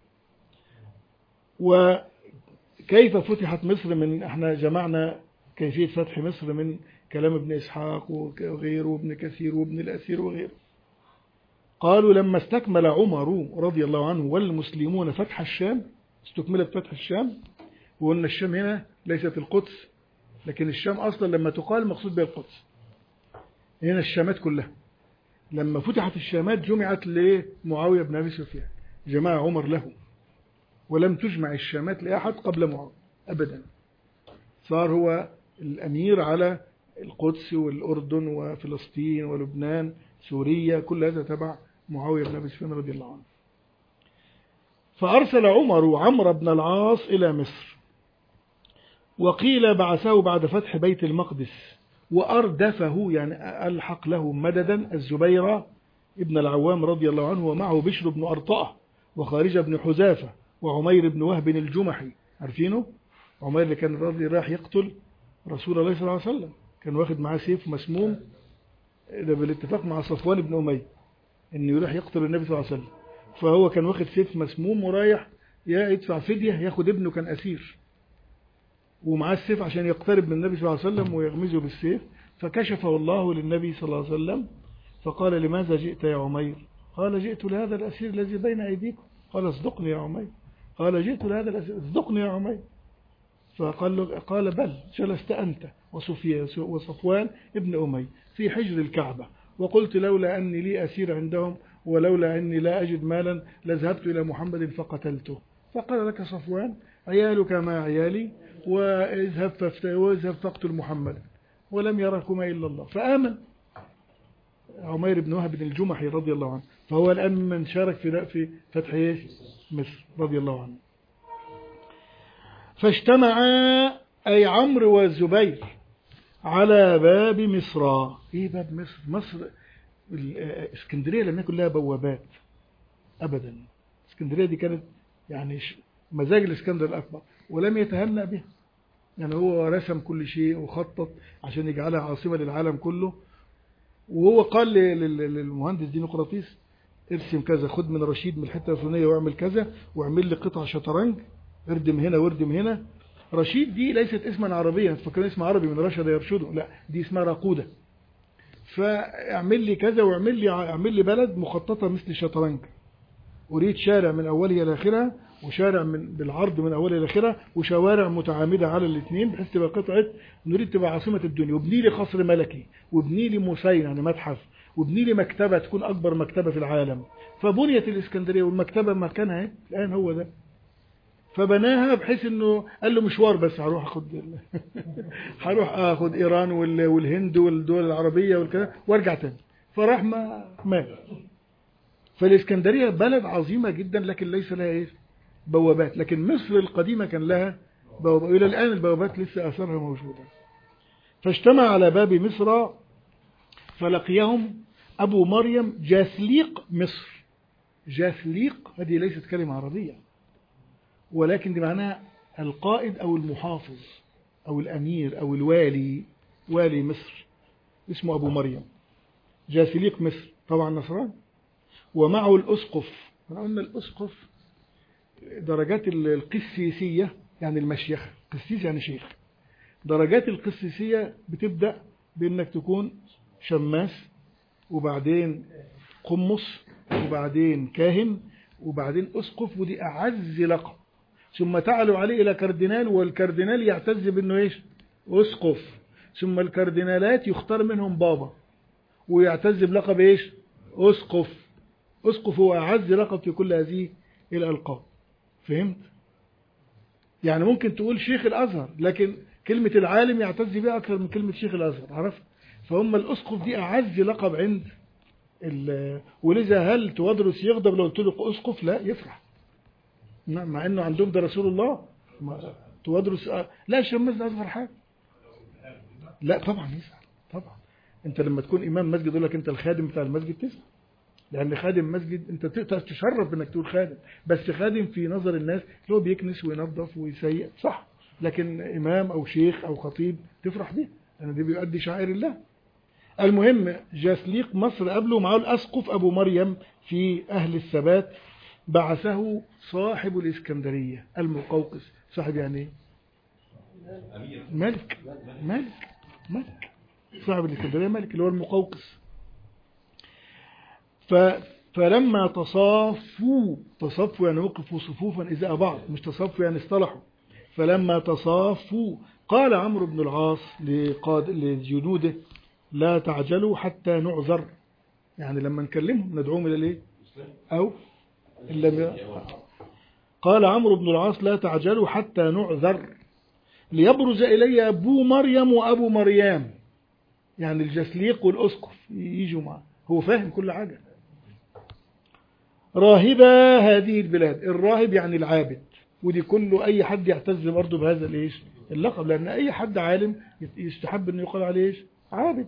وكيف فتحت مصر من احنا جمعنا كيفية فتح مصر من كلام ابن إسحاق وغيره وابن كثير وابن الأثير وغيره قالوا لما استكمل عمر رضي الله عنه والمسلمون فتح الشام استكملت فتح الشام وقلنا الشام هنا ليست القدس لكن الشام أصلا لما تقال مقصود بها القدس هنا الشامات كلها لما فتحت الشامات جمعت لمعاوية بن أبي سفيان جماعة عمر له ولم تجمع الشامات لأحد قبل معاوية أبدا صار هو الأمير على القدس والأردن وفلسطين ولبنان سوريا كل هذا تبع معاوية بن أبي سفيان رضي الله عنه فأرسل عمر عمرو بن العاص إلى مصر وقيل بعثه بعد فتح بيت المقدس وأردفه يعني ألحق له مددا الزبير ابن العوام رضي الله عنه ومعه بشر بن أرطأة وخارجة بن حذافة وعمير بن وهب الجمحي عارفينه عمير اللي كان راضي راح يقتل رسول الله صلى الله عليه وسلم كان واخد معاه سيف مسموم ده بالاتفاق مع صفوان بن أمية انه يروح يقتل النبي صلى الله عليه وسلم فهو كان واخد سيف مسموم ورايح يا يدفع فدية ياخد ابنه كان أسير ومعاه السيف عشان يقترب من النبي صلى الله عليه وسلم ويغمزه بالسيف فكشفه الله للنبي صلى الله عليه وسلم فقال لماذا جئت يا عمير قال جئت لهذا الأسير الذي بين أيديكم قال اصدقني يا عمير قال جئت لهذا الأسير اصدقني يا عمير فقال له قال بل جلست أنت وصفيان وصفوان ابن أمي في حجر الكعبة وقلت لولا أني لي أسير عندهم ولولا أني لا أجد مالا لذهبت إلى محمد فقتلته فقال لك صفوان عيالك ما عيالي واذهب فافت- واذهب فاقتل محمد ولم يركما إلا الله فآمن عمير بن وهب الجمحي رضي الله عنه فهو الآن من شارك في في فتح إيش؟ مصر رضي الله عنه فاجتمعا أي عمرو والزبير على باب مصر إيه باب مصر مصر ال- آه، اسكندرية لم يكن لها بوابات أبدا اسكندرية دي كانت يعني ش- مزاج الاسكندر الأكبر ولم يتهنأ بها يعني هو رسم كل شيء وخطط عشان يجعلها عاصمة للعالم كله وهو قال لل- لل- للمهندس ديمقراطيس ارسم كذا خد من رشيد من الحتة الفلانية واعمل كذا واعمل لي قطع شطرنج اردم هنا واردم هنا رشيد دي ليست اسما عربيا فكان اسم عربي من رشد يرشده لا دي اسمها راقودة فاعمل لي كذا واعمل لي اعمل لي بلد مخططة مثل الشطرنج أريد شارع من أوله إلى آخره وشارع من بالعرض من أوله إلى آخره وشوارع متعامدة على الاثنين بحيث تبقى قطعة نريد تبقى عاصمة الدنيا وابني لي قصر ملكي وابني لي موسين يعني متحف وابني لي مكتبة تكون أكبر مكتبة في العالم فبنيت الإسكندرية والمكتبة مكانها إيه؟ الآن هو ده فبناها بحيث انه قال له مشوار بس هروح اخد ال- هروح اخد ايران وال- والهند والدول العربيه والكلام وارجع تاني فراح ما مات فالإسكندرية بلد عظيمة جدا لكن ليس لها إيه بوابات لكن مصر القديمة كان لها بوابات إلى الآن البوابات لسه أثرها موجودة فاجتمع على باب مصر فلقيهم أبو مريم جاثليق مصر جاثليق هذه ليست كلمة عربية ولكن دي معناها القائد أو المحافظ أو الأمير أو الوالي والي مصر اسمه أبو مريم جاثليق مصر طبعا نصران ومعه الأسقف احنا قلنا الأسقف درجات القسيسية يعني المشيخة قسيس يعني شيخ درجات القسيسية بتبدأ بأنك تكون شماس وبعدين قمص وبعدين كاهن وبعدين أسقف ودي أعز لقب ثم تعلوا عليه إلى كاردينال والكاردينال يعتز بأنه إيش أسقف ثم الكاردينالات يختار منهم بابا ويعتز بلقب إيش أسقف أسقف هو أعز لقب في كل هذه الألقاب فهمت يعني ممكن تقول شيخ الأزهر لكن كلمة العالم يعتز بها أكثر من كلمة شيخ الأزهر عرفت فهم الأسقف دي أعز لقب عند ال- ولذا هل تودرس يغضب لو قلت له أسقف لا يفرح نعم، مع أنه عندهم ده رسول الله ما- تودرس لا الشماس ده أصغر حاجة لا طبعا يزعل طبعا انت لما تكون امام مسجد يقول لك انت الخادم بتاع المسجد تزعل لان خادم مسجد انت تقدر تشرف انك تقول خادم بس خادم في نظر الناس اللي هو بيكنس وينظف ويسيء صح لكن امام او شيخ او خطيب تفرح بيه لان دي بيؤدي شعائر الله المهم جاسليق مصر قبله معاه الاسقف ابو مريم في اهل الثبات بعثه صاحب الاسكندريه المقوقس صاحب يعني ايه ملك ملك ملك صاحب الاسكندريه ملك اللي هو المقوقس ف فلما تصافوا تصفوا يعني وقفوا صفوفا إزاء بعض مش تصفوا يعني اصطلحوا فلما تصافوا قال عمرو بن العاص لقاد لجنوده لا تعجلوا حتى نعذر يعني لما نكلمهم ندعوهم إلى الايه أو إن لم ي- قال عمرو بن العاص لا تعجلوا حتى نعذر ليبرز إلي أبو مريم وأبو مريم يعني الجسليق والأسقف يجوا معه هو فاهم كل حاجة راهبة هذه البلاد الراهب يعني العابد ودي كله أي حد يعتز برضه بهذا الإيش اللقب لأن أي حد عالم يستحب أن يقال عليه إيش عابد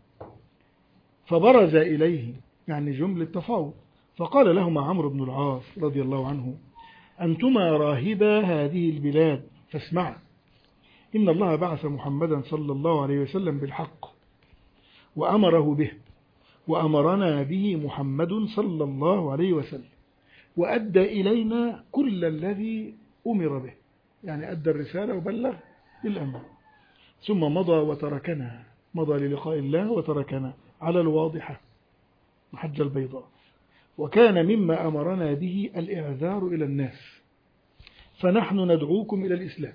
فبرز إليه يعني جملة تفاوض فقال لهما عمرو بن العاص رضي الله عنه أنتما راهبا هذه البلاد فاسمعا إن الله بعث محمدا صلى الله عليه وسلم بالحق وأمره به وأمرنا به محمد صلى الله عليه وسلم وأدى إلينا كل الذي أمر به يعني أدى الرسالة وبلغ الأمر ثم مضى وتركنا مضى للقاء الله وتركنا على الواضحة محج البيضاء وكان مما أمرنا به الإعذار إلى الناس فنحن ندعوكم إلى الإسلام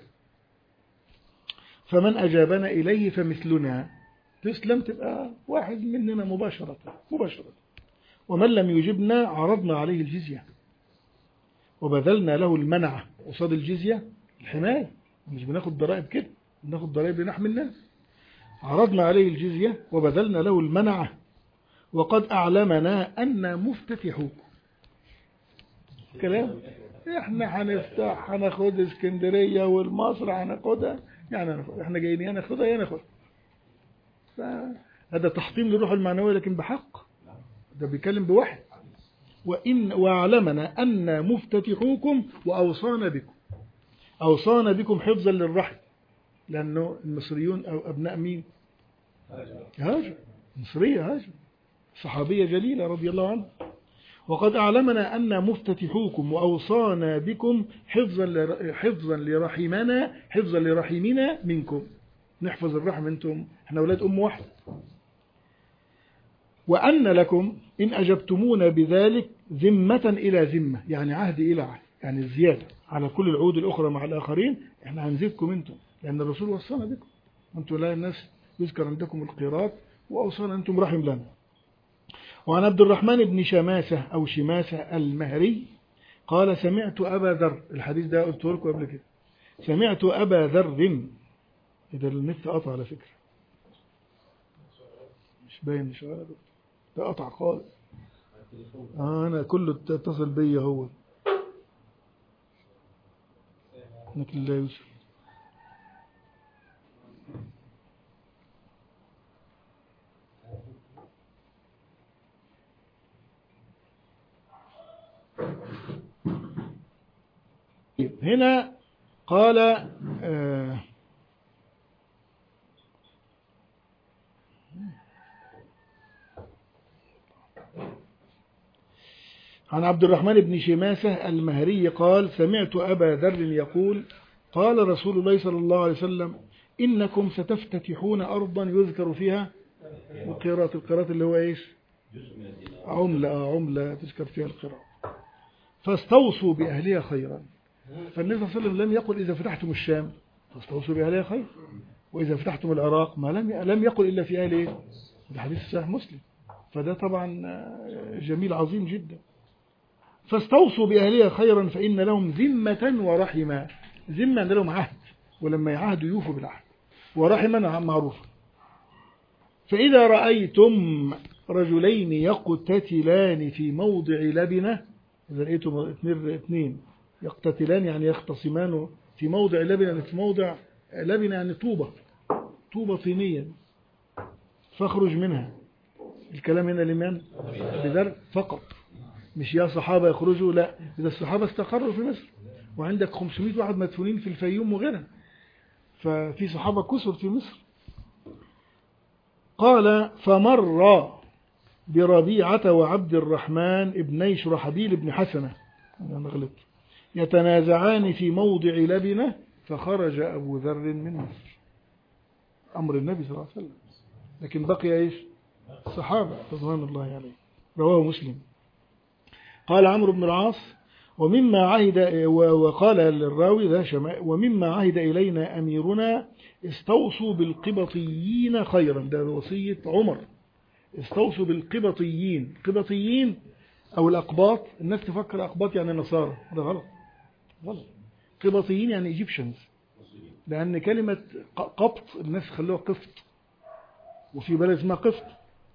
فمن أجابنا إليه فمثلنا تسلم تبقى واحد مننا مباشرة مباشرة ومن لم يجبنا عرضنا عليه الجزية وبذلنا له المنعة قصاد الجزية الحماية مش بناخد ضرائب كده بناخد ضرائب لنحمي الناس عرضنا عليه الجزية وبذلنا له المنعة وقد أعلمنا أن مفتتحوه كلام احنا هنفتح هناخد اسكندرية والمصر هناخدها يعني هناخد احنا جايين يا ناخدها يا ناخدها هذا تحطيم للروح المعنوية لكن بحق ده بيتكلم بوحي وإن وأعلمنا أن مفتتحوكم وأوصانا بكم أوصانا بكم حفظا للرحم لأنه المصريون أو أبناء مين هاجر مصرية هاجر صحابية جليلة رضي الله عنها وقد أعلمنا أن مفتتحوكم وأوصانا بكم حفظا لر- حفظا لرحمنا حفظا لرحمنا منكم نحفظ الرحم انتم احنا اولاد ام واحده وان لكم ان اجبتمونا بذلك ذمه الى ذمه يعني عهد الى عهد يعني الزياده على كل العهود الاخرى مع الاخرين احنا هنزيدكم انتم لان الرسول وصانا بكم انتم لا الناس يذكر عندكم القيراط واوصانا انتم رحم لنا وعن عبد الرحمن بن شماسه او شماسه المهري قال سمعت ابا ذر الحديث ده قلت لكم قبل كده سمعت ابا ذر إذا النت قطع على فكرة مش باين مش عارف ده قطع خالص آه أنا كله اتصل بيا هو لكن لا يوسف هنا قال آه عن عبد الرحمن بن شماسة المهري قال سمعت أبا ذر يقول قال رسول الله صلى الله عليه وسلم إنكم ستفتتحون أرضا يذكر فيها القراءة القراءة اللي هو إيش عملة آه، عملة تذكر فيها القراءة فاستوصوا بأهلها خيرا فالنبي صلى الله عليه وسلم لم يقل إذا فتحتم الشام فاستوصوا بأهلها خير وإذا فتحتم العراق ما لم لم يقل إلا في أهل إيه الحديث صحيح مسلم فده طبعا آه، جميل عظيم جدا فاستوصوا بأهلها خيرا فإن لهم ذمة ورحما ذمة أن لهم عهد ولما يعهدوا يوفوا بالعهد ورحما معروفة فإذا رأيتم رجلين يقتتلان في موضع لبنة إذا رأيتم اثنين اثنين يقتتلان يعني يختصمان في موضع لبنة في موضع لبنة يعني طوبة طوبة طينية فاخرج منها الكلام هنا لمن بذر فقط مش يا صحابة يخرجوا لا إذا الصحابة استقروا في مصر وعندك 500 واحد مدفونين في الفيوم وغيرها ففي صحابة كسر في مصر قال فمر بربيعة وعبد الرحمن ابني شرحبيل بن حسنة أنا غلطت يتنازعان في موضع لبنة فخرج أبو ذر من مصر أمر النبي صلى الله عليه وسلم لكن بقي إيش الصحابة رضوان الله عليه رواه مسلم قال عمرو بن العاص ومما عهد وقال للراوي ذا شماء ومما عهد إلينا أميرنا استوصوا بالقبطيين خيرا ده وصية عمر استوصوا بالقبطيين القبطيين أو الأقباط الناس تفكر أقباط يعني نصارى هذا غلط غلط قبطيين يعني ايجيبشنز لأن كلمة ق- قبط الناس خلوها قفط وفي بلد اسمها قفط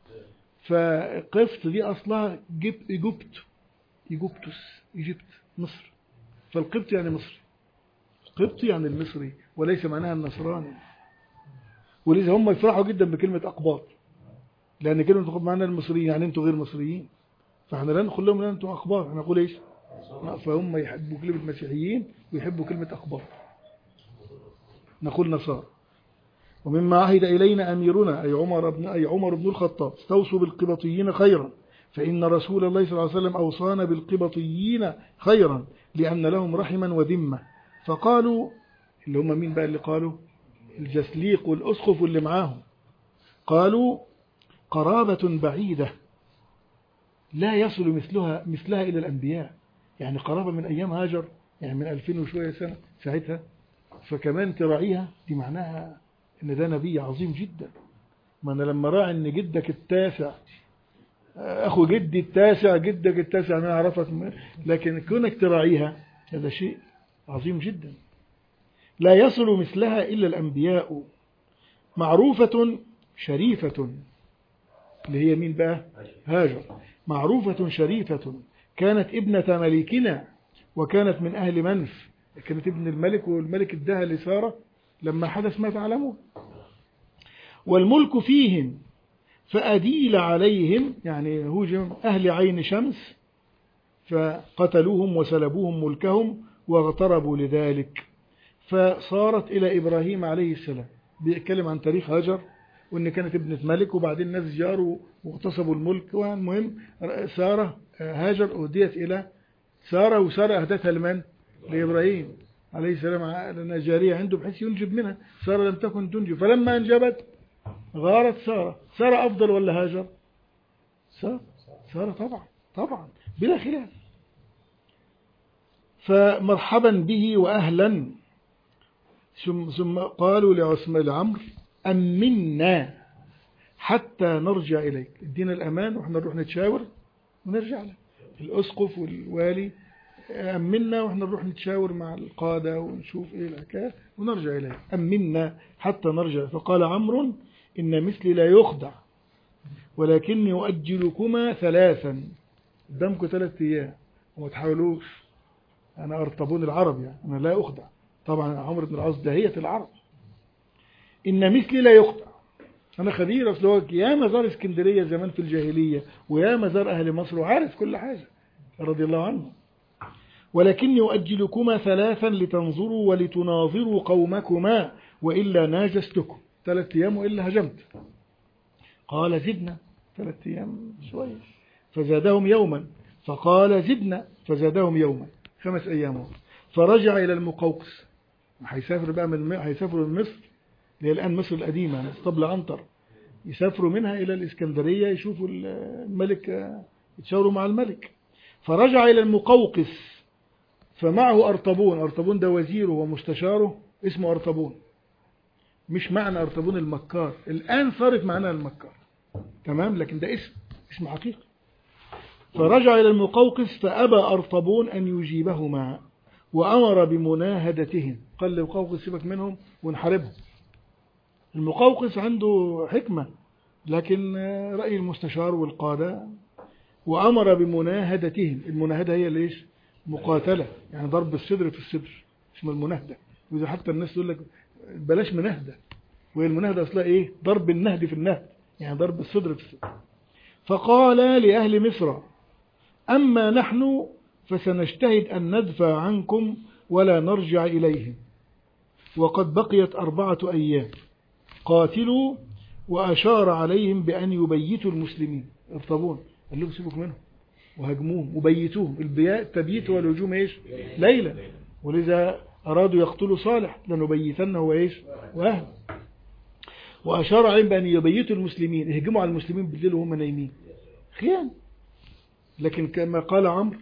فقفط دي أصلها جيب إيجوبت إيجوبتوس إيجيبت مصر فالقبط يعني مصري قبط يعني المصري وليس معناها النصراني ولذا هم يفرحوا جدا بكلمة أقباط لأن كلمة أقباط معناها المصريين يعني أنتوا غير مصريين فاحنا لا نقول لهم لا أنتوا أقباط احنا نقول إيش فهم يحبوا كلمة مسيحيين ويحبوا كلمة أقباط نقول نصارى ومما عهد إلينا أميرنا أي عمر بن أي عمر بن الخطاب استوصوا بالقبطيين خيرا فإن رسول الله صلى الله عليه وسلم أوصانا بالقبطيين خيرا لأن لهم رحما وذمة فقالوا اللي هم مين بقى اللي قالوا الجسليق والأسقف واللي معاهم قالوا قرابة بعيدة لا يصل مثلها مثلها إلى الأنبياء يعني قرابة من أيام هاجر يعني من ألفين وشوية سنة ساعتها فكمان تراعيها دي معناها إن ده نبي عظيم جدا ما أنا لما راعي إن جدك التاسع أخو جدي التاسع جدك التاسع أنا أعرفك م- لكن كونك تراعيها هذا شيء عظيم جدا لا يصل مثلها إلا الأنبياء معروفة شريفة اللي هي مين بقى هاجر معروفة شريفة كانت ابنة ملكنا وكانت من أهل منف كانت ابن الملك والملك اداها لسارة لما حدث ما تعلمون والملك فيهم فأديل عليهم يعني هجم أهل عين شمس فقتلوهم وسلبوهم ملكهم واغتربوا لذلك فصارت إلى إبراهيم عليه السلام بيتكلم عن تاريخ هاجر وإن كانت ابنة ملك وبعدين الناس جاروا واغتصبوا الملك والمهم سارة هاجر أهديت إلى سارة وسارة أهدتها لمن؟ لإبراهيم عليه السلام لأنها جارية عنده بحيث ينجب منها سارة لم تكن تنجب فلما أنجبت غارت سارة سارة أفضل ولا هاجر سارة سارة طبعا طبعا بلا خلاف فمرحبا به وأهلا ثم ثم قالوا لعثمان لعمرو أمنا حتى نرجع إليك ادينا الأمان وإحنا نروح نتشاور ونرجع لك الأسقف والوالي أمنا وإحنا نروح نتشاور مع القادة ونشوف إيه الحكاية ونرجع إليك أمنا حتى نرجع فقال عمرو إن مثلي لا يخدع ولكني أؤجلكما ثلاثا قدامكم ثلاث أيام وما تحاولوش أنا أرطبون العرب يعني أنا لا أخدع طبعا عمرو بن العاص داهية العرب إن مثلي لا يخدع أنا خبير أصل هو يا مزار اسكندرية زمان في الجاهلية ويا مزار أهل مصر وعارف كل حاجة رضي الله عنه ولكني أؤجلكما ثلاثا لتنظروا ولتناظروا قومكما وإلا ناجستكم ثلاث أيام وإلا هجمت قال زدنا ثلاث أيام شوية فزادهم يوما فقال زدنا فزادهم يوما خمس أيام فرجع إلى المقوقس هيسافر بقى من هيسافروا من مصر اللي هي الآن مصر القديمة اسطبل عنتر يسافروا منها إلى الإسكندرية يشوفوا الملك يتشاوروا مع الملك فرجع إلى المقوقس فمعه أرطبون أرطبون ده وزيره ومستشاره اسمه أرطبون مش معنى أرطبون المكار الآن صارت معنى المكار تمام لكن ده اسم اسم حقيقي فرجع إلى المقوقس فأبى أرطبون أن يجيبهما وأمر بمناهدتهم قال للمقوقس سيبك منهم ونحاربهم المقوقس عنده حكمة لكن رأي المستشار والقادة وأمر بمناهدتهم المناهدة هي ليش مقاتلة يعني ضرب الصدر في الصدر اسمه المناهدة وإذا حتى الناس تقول لك بلاش مناهدة وهي المناهدة أصلا إيه ضرب النهد في النهد يعني ضرب الصدر في الصدر فقال لأهل مصر أما نحن فسنجتهد أن ندفع عنكم ولا نرجع إليهم وقد بقيت أربعة أيام قاتلوا وأشار عليهم بأن يبيتوا المسلمين ارطبون قال لهم سيبك منهم وهجموهم وبيتوهم التبييت والهجوم ايش ليلة ولذا أرادوا يقتلوا صالح لنبيتنه وإيش وأهل وأشار عليهم بأن يبيتوا المسلمين يهجموا على المسلمين بالليل وهم نايمين خيانة لكن كما قال عمرو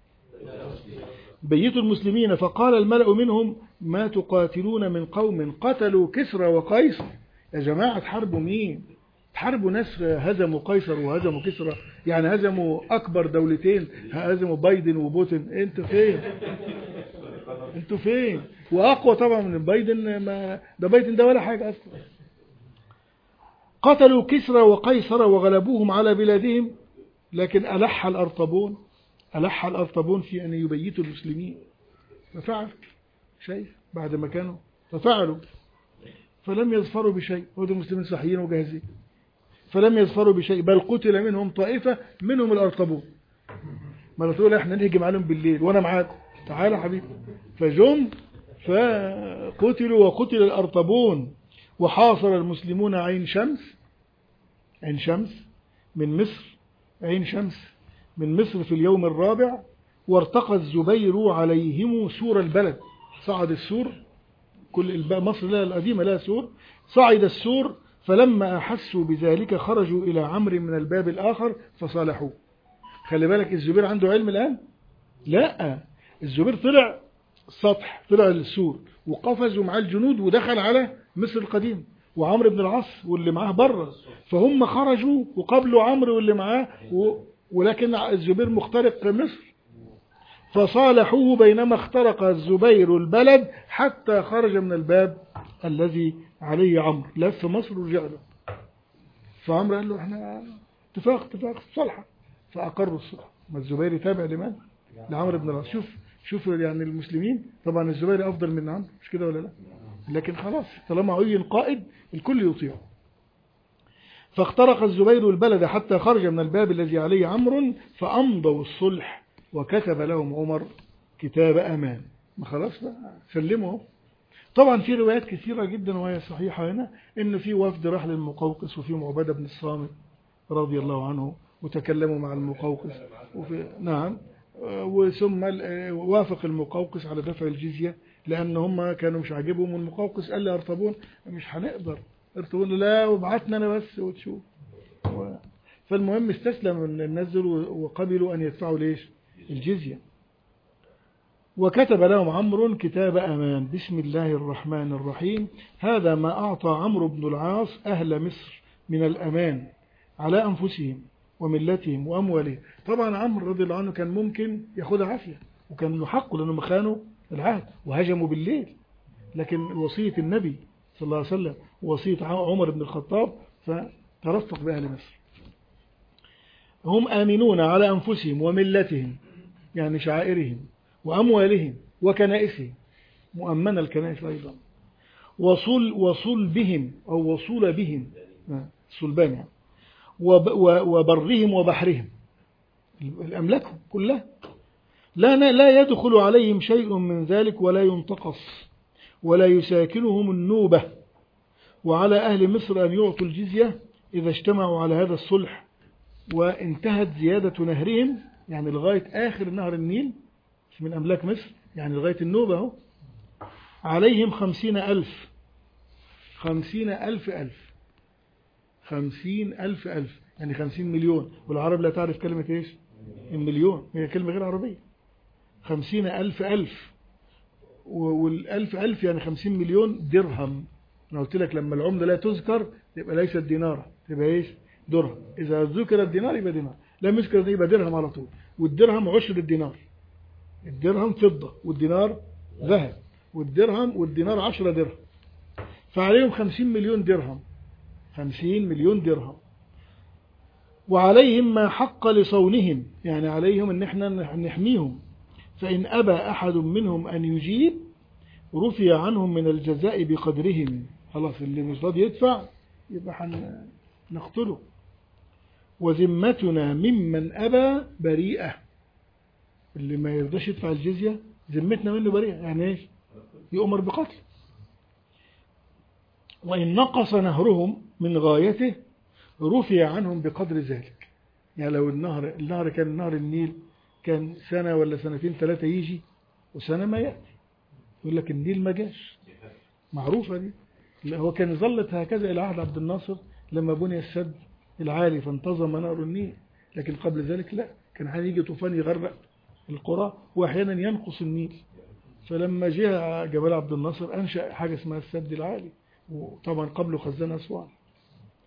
بيتوا المسلمين فقال الملأ منهم ما تقاتلون من قوم قتلوا كسرى وقيصر يا جماعة تحاربوا مين تحاربوا ناس هزموا قيصر وهزموا كسرى يعني هزموا أكبر دولتين هزموا بايدن وبوتين انتوا فين انتوا فين وأقوى طبعا من بايدن ما ده بايدن ده ولا حاجة أصلا قتلوا كسرى وقيصر وغلبوهم على بلادهم لكن ألح الأرطبون ألح الأرطبون في أن يبيتوا المسلمين ففعل شيء بعد ما كانوا ففعلوا فلم يظفروا بشيء هو المسلمين صحيين وجاهزين فلم يظفروا بشيء بل قتل منهم طائفة منهم الأرطبون ما تقول احنا نهجم عليهم بالليل وانا معاكم تعالى حبيبي فجم فقتلوا وقتل الأرطبون وحاصر المسلمون عين شمس عين شمس من مصر عين شمس من مصر في اليوم الرابع وارتقى الزبير عليهم سور البلد صعد السور كل الب- مصر لها القديمة لها سور صعد السور فلما أحسوا بذلك خرجوا إلى عمرو من الباب الآخر فصالحوه خلي بالك الزبير عنده علم الآن لا الزبير طلع السطح طلع السور وقفزوا معاه الجنود ودخل على مصر القديم وعمرو بن العاص واللي معاه بره فهم خرجوا وقابلوا عمرو واللي معاه و... ولكن الزبير مخترق مصر فصالحوه بينما اخترق الزبير البلد حتى خرج من الباب الذي عليه عمرو لف مصر ورجع له فعمرو قال له احنا اتفاق اتفاق صلحة فأقروا الصلح ما الزبير تابع لمن؟ لعمرو بن العاص شوف شوف يعني المسلمين طبعا الزبير أفضل من عمرو مش كده ولا لا لكن خلاص طالما عين قائد الكل يطيعه فاخترق الزبير البلد حتى خرج من الباب الذي عليه عمرو فأمضوا الصلح وكتب لهم عمر كتاب أمان ما خلاص بقى سلموا طبعا في روايات كثيرة جدا وهي صحيحة هنا إن في وفد راح للمقوقس وفي عبادة بن الصامت رضي الله عنه وتكلموا مع المقوقس وفي نعم آه، وثم ال- وافق المقوقس على دفع الجزية لأن هم كانوا مش عاجبهم والمقوقس قال لي أرطبون مش هنقدر أرطبون لا وبعتنا أنا بس وتشوف و- فالمهم استسلم الناس دول وقبلوا أن يدفعوا ليش الجزية وكتب لهم عمرو كتاب أمان بسم الله الرحمن الرحيم هذا ما أعطى عمرو بن العاص أهل مصر من الأمان على أنفسهم وملتهم وأموالهم طبعا عمرو رضي الله عنه كان ممكن ياخدها عافية وكان له حقه لأنهم خانوا العهد وهجموا بالليل لكن وصية النبي صلى الله عليه وسلم ووصية عمر بن الخطاب فترفق بأهل مصر هم آمنون على أنفسهم وملتهم يعني شعائرهم وأموالهم وكنائسهم مؤمنة الكنائس أيضا وصل وصل بهم أو وصول بهم آه، صلبان يعني وب- و- وبرهم وبحرهم الأملاكهم كلها لا لا يدخل عليهم شيء من ذلك ولا ينتقص ولا يساكنهم النوبة وعلى أهل مصر أن يعطوا الجزية إذا اجتمعوا على هذا الصلح وانتهت زيادة نهرهم يعني لغاية آخر نهر النيل مش من أملاك مصر يعني لغاية النوبة اهو عليهم خمسين ألف خمسين ألف ألف خمسين ألف ألف يعني خمسين مليون والعرب لا تعرف كلمة إيش المليون هي كلمة غير عربية خمسين ألف ألف و- والألف ألف يعني خمسين مليون درهم أنا قلت لك لما العملة لا تذكر يبقى ليست دينار تبقى إيش درهم إذا ذكر الدينار يبقى دينار لم يذكر يبقى درهم على طول والدرهم عشر الدينار الدرهم فضة والدينار ذهب والدرهم والدينار عشرة درهم فعليهم خمسين مليون درهم خمسين مليون درهم وعليهم ما حق لصونهم يعني عليهم ان احنا نحميهم فإن أبى أحد منهم أن يجيب رفع عنهم من الجزاء بقدرهم خلاص اللي مش راضي يدفع يبقى حن- نقتله وذمتنا ممن أبى بريئة اللي ما يرضاش يدفع الجزية ذمتنا منه بريئة يعني ايش يؤمر بقتله وإن نقص نهرهم من غايته رفع عنهم بقدر ذلك يعني لو النهر النهر كان نهر النيل كان سنة ولا سنتين ثلاثة يجي وسنة ما يأتي يقول لك النيل ما جاش معروفة دي لا هو كان ظلت هكذا إلى عهد عبد الناصر لما بني السد العالي فانتظم نهر النيل لكن قبل ذلك لا كان هيجي طوفان يغرق القرى وأحيانا ينقص النيل فلما جاء جمال عبد الناصر أنشأ حاجة اسمها السد العالي وطبعا قبله خزان أسوان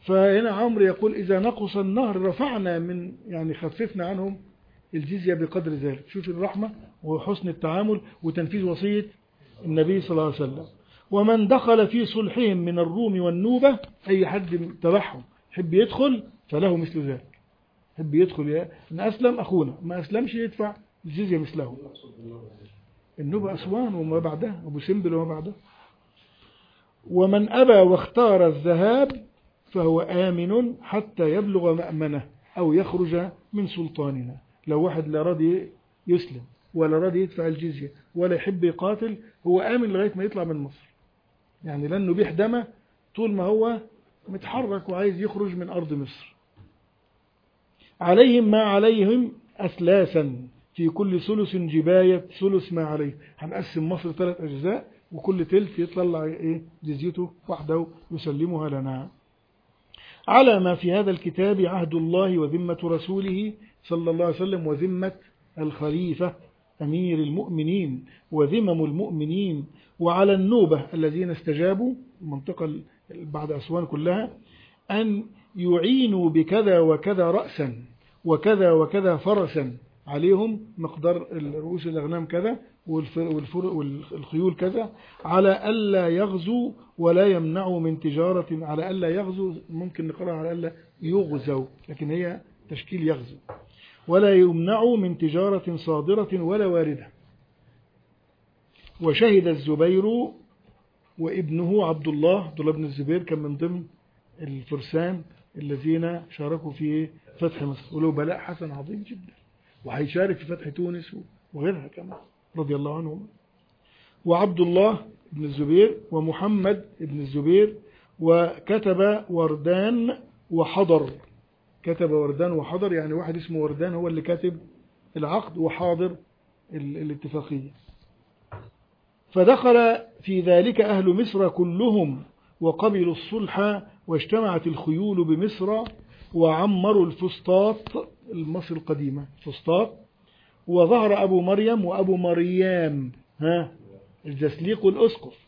فهنا عمرو يقول إذا نقص النهر رفعنا من يعني خففنا عنهم الجزية بقدر ذلك شوف الرحمة وحسن التعامل وتنفيذ وصية النبي صلى الله عليه وسلم ومن دخل في صلحهم من الروم والنوبة أي حد تبعهم يحب يدخل فله مثل ذلك يحب يدخل يا إن أسلم أخونا ما أسلمش يدفع الجزية مثله النوبة أسوان وما بعدها أبو سمبل وما بعدها ومن أبى واختار الذهاب فهو آمن حتى يبلغ مأمنه أو يخرج من سلطاننا لو واحد لا راضي يسلم ولا راضي يدفع الجزية ولا يحب يقاتل هو آمن لغاية ما يطلع من مصر يعني لأنه بيح دمه طول ما هو متحرك وعايز يخرج من أرض مصر عليهم ما عليهم أثلاثا في كل ثلث جباية ثلث ما عليه هنقسم مصر ثلاث أجزاء وكل تلت يطلع إيه جزيته وحده يسلمها لنا على ما في هذا الكتاب عهد الله وذمة رسوله صلى الله عليه وسلم وذمة الخليفة أمير المؤمنين وذمم المؤمنين وعلى النوبة الذين استجابوا المنطقة بعد أسوان كلها أن يعينوا بكذا وكذا رأسا وكذا وكذا فرسا عليهم مقدار رؤوس الأغنام كذا والخيول كذا على ألا يغزوا ولا يمنعوا من تجارة على ألا يغزوا ممكن نقرأ على ألا يغزوا لكن هي تشكيل يغزو ولا يمنعوا من تجارة صادرة ولا واردة وشهد الزبير وابنه عبد الله عبد الله بن الزبير كان من ضمن الفرسان الذين شاركوا في فتح مصر وله بلاء حسن عظيم جدا وهيشارك في فتح تونس وغيرها كمان رضي الله عنهم وعبد الله بن الزبير ومحمد بن الزبير وكتب وردان وحضر كتب وردان وحضر يعني واحد اسمه وردان هو اللي كاتب العقد وحاضر الاتفاقية فدخل في ذلك أهل مصر كلهم وقبلوا الصلح واجتمعت الخيول بمصر وعمروا الفسطاط مصر القديمة فسطاط وظهر أبو مريم وأبو مريم ها الجسليق والأسقف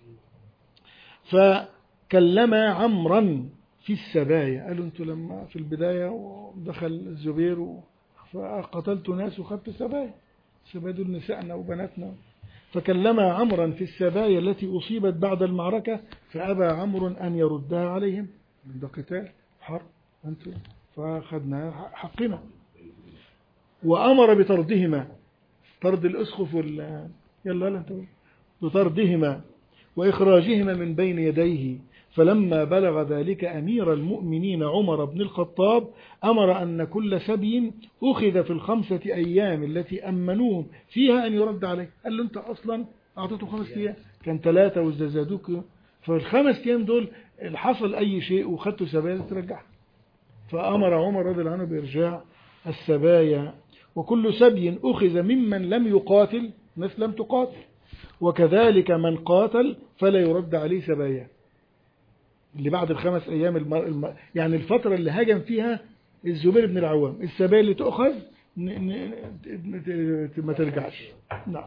فكلم عمرا في السبايا قالوا انتوا لما في البداية دخل الزبير فقتلت ناس وخدت سبايا السبايا دول نسائنا وبناتنا فكلم عمرا في السبايا التي أصيبت بعد المعركة فأبى عمرو أن يردها عليهم ده قتال حرب أنتم فأخذنا حقنا وأمر بطردهما طرد الأسخف وال يلا لا أنت بطردهما وإخراجهما من بين يديه فلما بلغ ذلك أمير المؤمنين عمر بن الخطاب أمر أن كل سبي أخذ في الخمسة أيام التي أمنوهم فيها أن يرد عليه قال له أنت أصلا أعطيته خمس أيام كان ثلاثة وزادوك فالخمس أيام دول حصل أي شيء وخدته سبايا ترجعها فأمر عمر رضي الله عنه بإرجاع السبايا وكل سبي أخذ ممن لم يقاتل ناس لم تقاتل وكذلك من قاتل فلا يرد عليه سبايا اللي بعد الخمس أيام الم... الم... يعني الفترة اللي هاجم فيها الزبير بن العوام السبايا اللي تؤخذ ن... ن... ما ترجعش نعم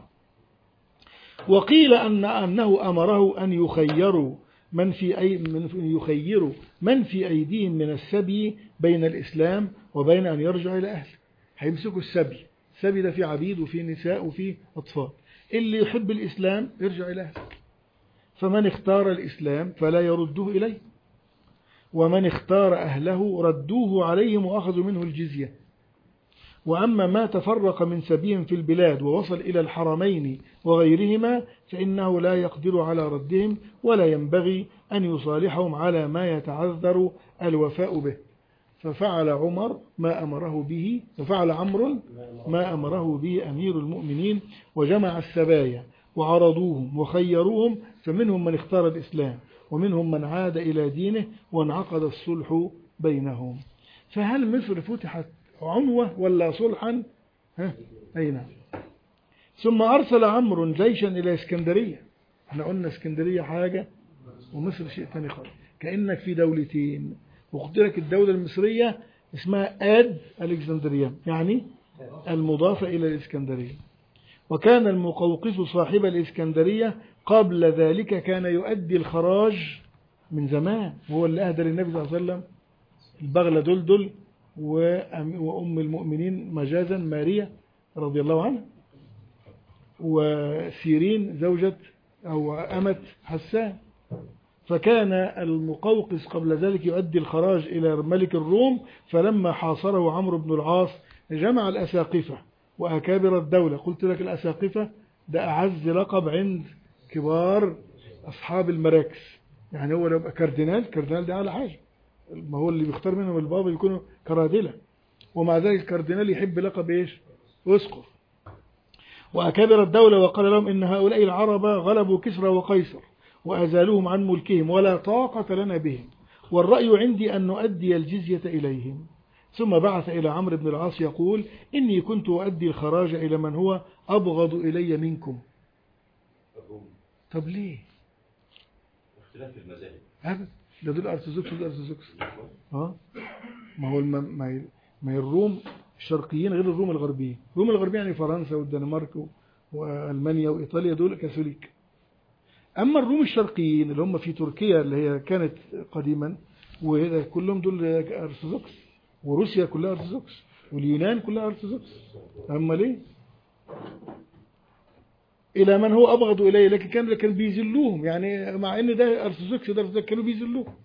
وقيل أن أنه أمره أن يخيروا من في أي من يخيروا من في أيديهم من السبي بين الإسلام وبين أن يرجع إلى أهله هيمسكوا السبي السبي ده فيه عبيد وفيه نساء وفيه أطفال اللي يحب الإسلام يرجع إلى أهله فمن اختار الإسلام فلا يرده إليه ومن اختار أهله ردوه عليهم وأخذوا منه الجزية وأما ما تفرق من سبيهم في البلاد ووصل إلى الحرمين وغيرهما فإنه لا يقدر على ردهم ولا ينبغي أن يصالحهم على ما يتعذر الوفاء به ففعل عمر ما أمره به ففعل عمرو ما أمره به أمير المؤمنين وجمع السبايا وعرضوهم وخيروهم فمنهم من اختار الإسلام ومنهم من عاد إلى دينه وانعقد الصلح بينهم فهل مصر فتحت عنوة ولا صلحا ها أي نعم ثم أرسل عمرو جيشا إلى اسكندرية احنا قلنا اسكندرية حاجة ومصر شيء ثاني خالص كأنك في دولتين وقلت لك الدولة المصرية اسمها آد الإكسندرية يعني المضافة إلى الإسكندرية وكان المقوقس صاحب الإسكندرية قبل ذلك كان يؤدي الخراج من زمان وهو اللي أهدى للنبي صلى الله عليه وسلم البغلة دلدل وأم وأم المؤمنين مجازا ماريا رضي الله عنها وسيرين زوجة أو أمة حسان فكان المقوقس قبل ذلك يؤدي الخراج إلى ملك الروم فلما حاصره عمرو بن العاص جمع الأساقفة وأكابر الدولة قلت لك الأساقفة ده أعز لقب عند كبار أصحاب المراكز يعني هو لو يبقى كاردينال كاردينال ده أعلى حاجة ما هو اللي بيختار منهم البابا يكونوا كرادلة ومع ذلك الكاردينال يحب لقب إيش أسقف وأكابر الدولة وقال لهم إن هؤلاء العرب غلبوا كسرى وقيصر وأزالوهم عن ملكهم ولا طاقة لنا بهم والرأي عندي أن نؤدي الجزية إليهم ثم بعث إلى عمرو بن العاص يقول إني كنت أؤدي الخراج إلى من هو أبغض إلي منكم الروم طب ليه اختلاف المذاهب أبدا ده دول أرثوذكس ودول أرثوذكس اه ما هو الم... ما هي... ما هي الروم الشرقيين غير الروم الغربيين الروم الغربيين يعني فرنسا والدنمارك و... وألمانيا وإيطاليا دول كاثوليك أما الروم الشرقيين اللي هم في تركيا اللي هي كانت قديما وهذا كلهم دول أرثوذكس وروسيا كلها أرثوذكس واليونان كلها أرثوذكس أما ليه إلى من هو أبغض إليه لكن كان كان بيذلوهم يعني مع إن ده أرثوذكس ده أرثوذكس كانوا بيذلوهم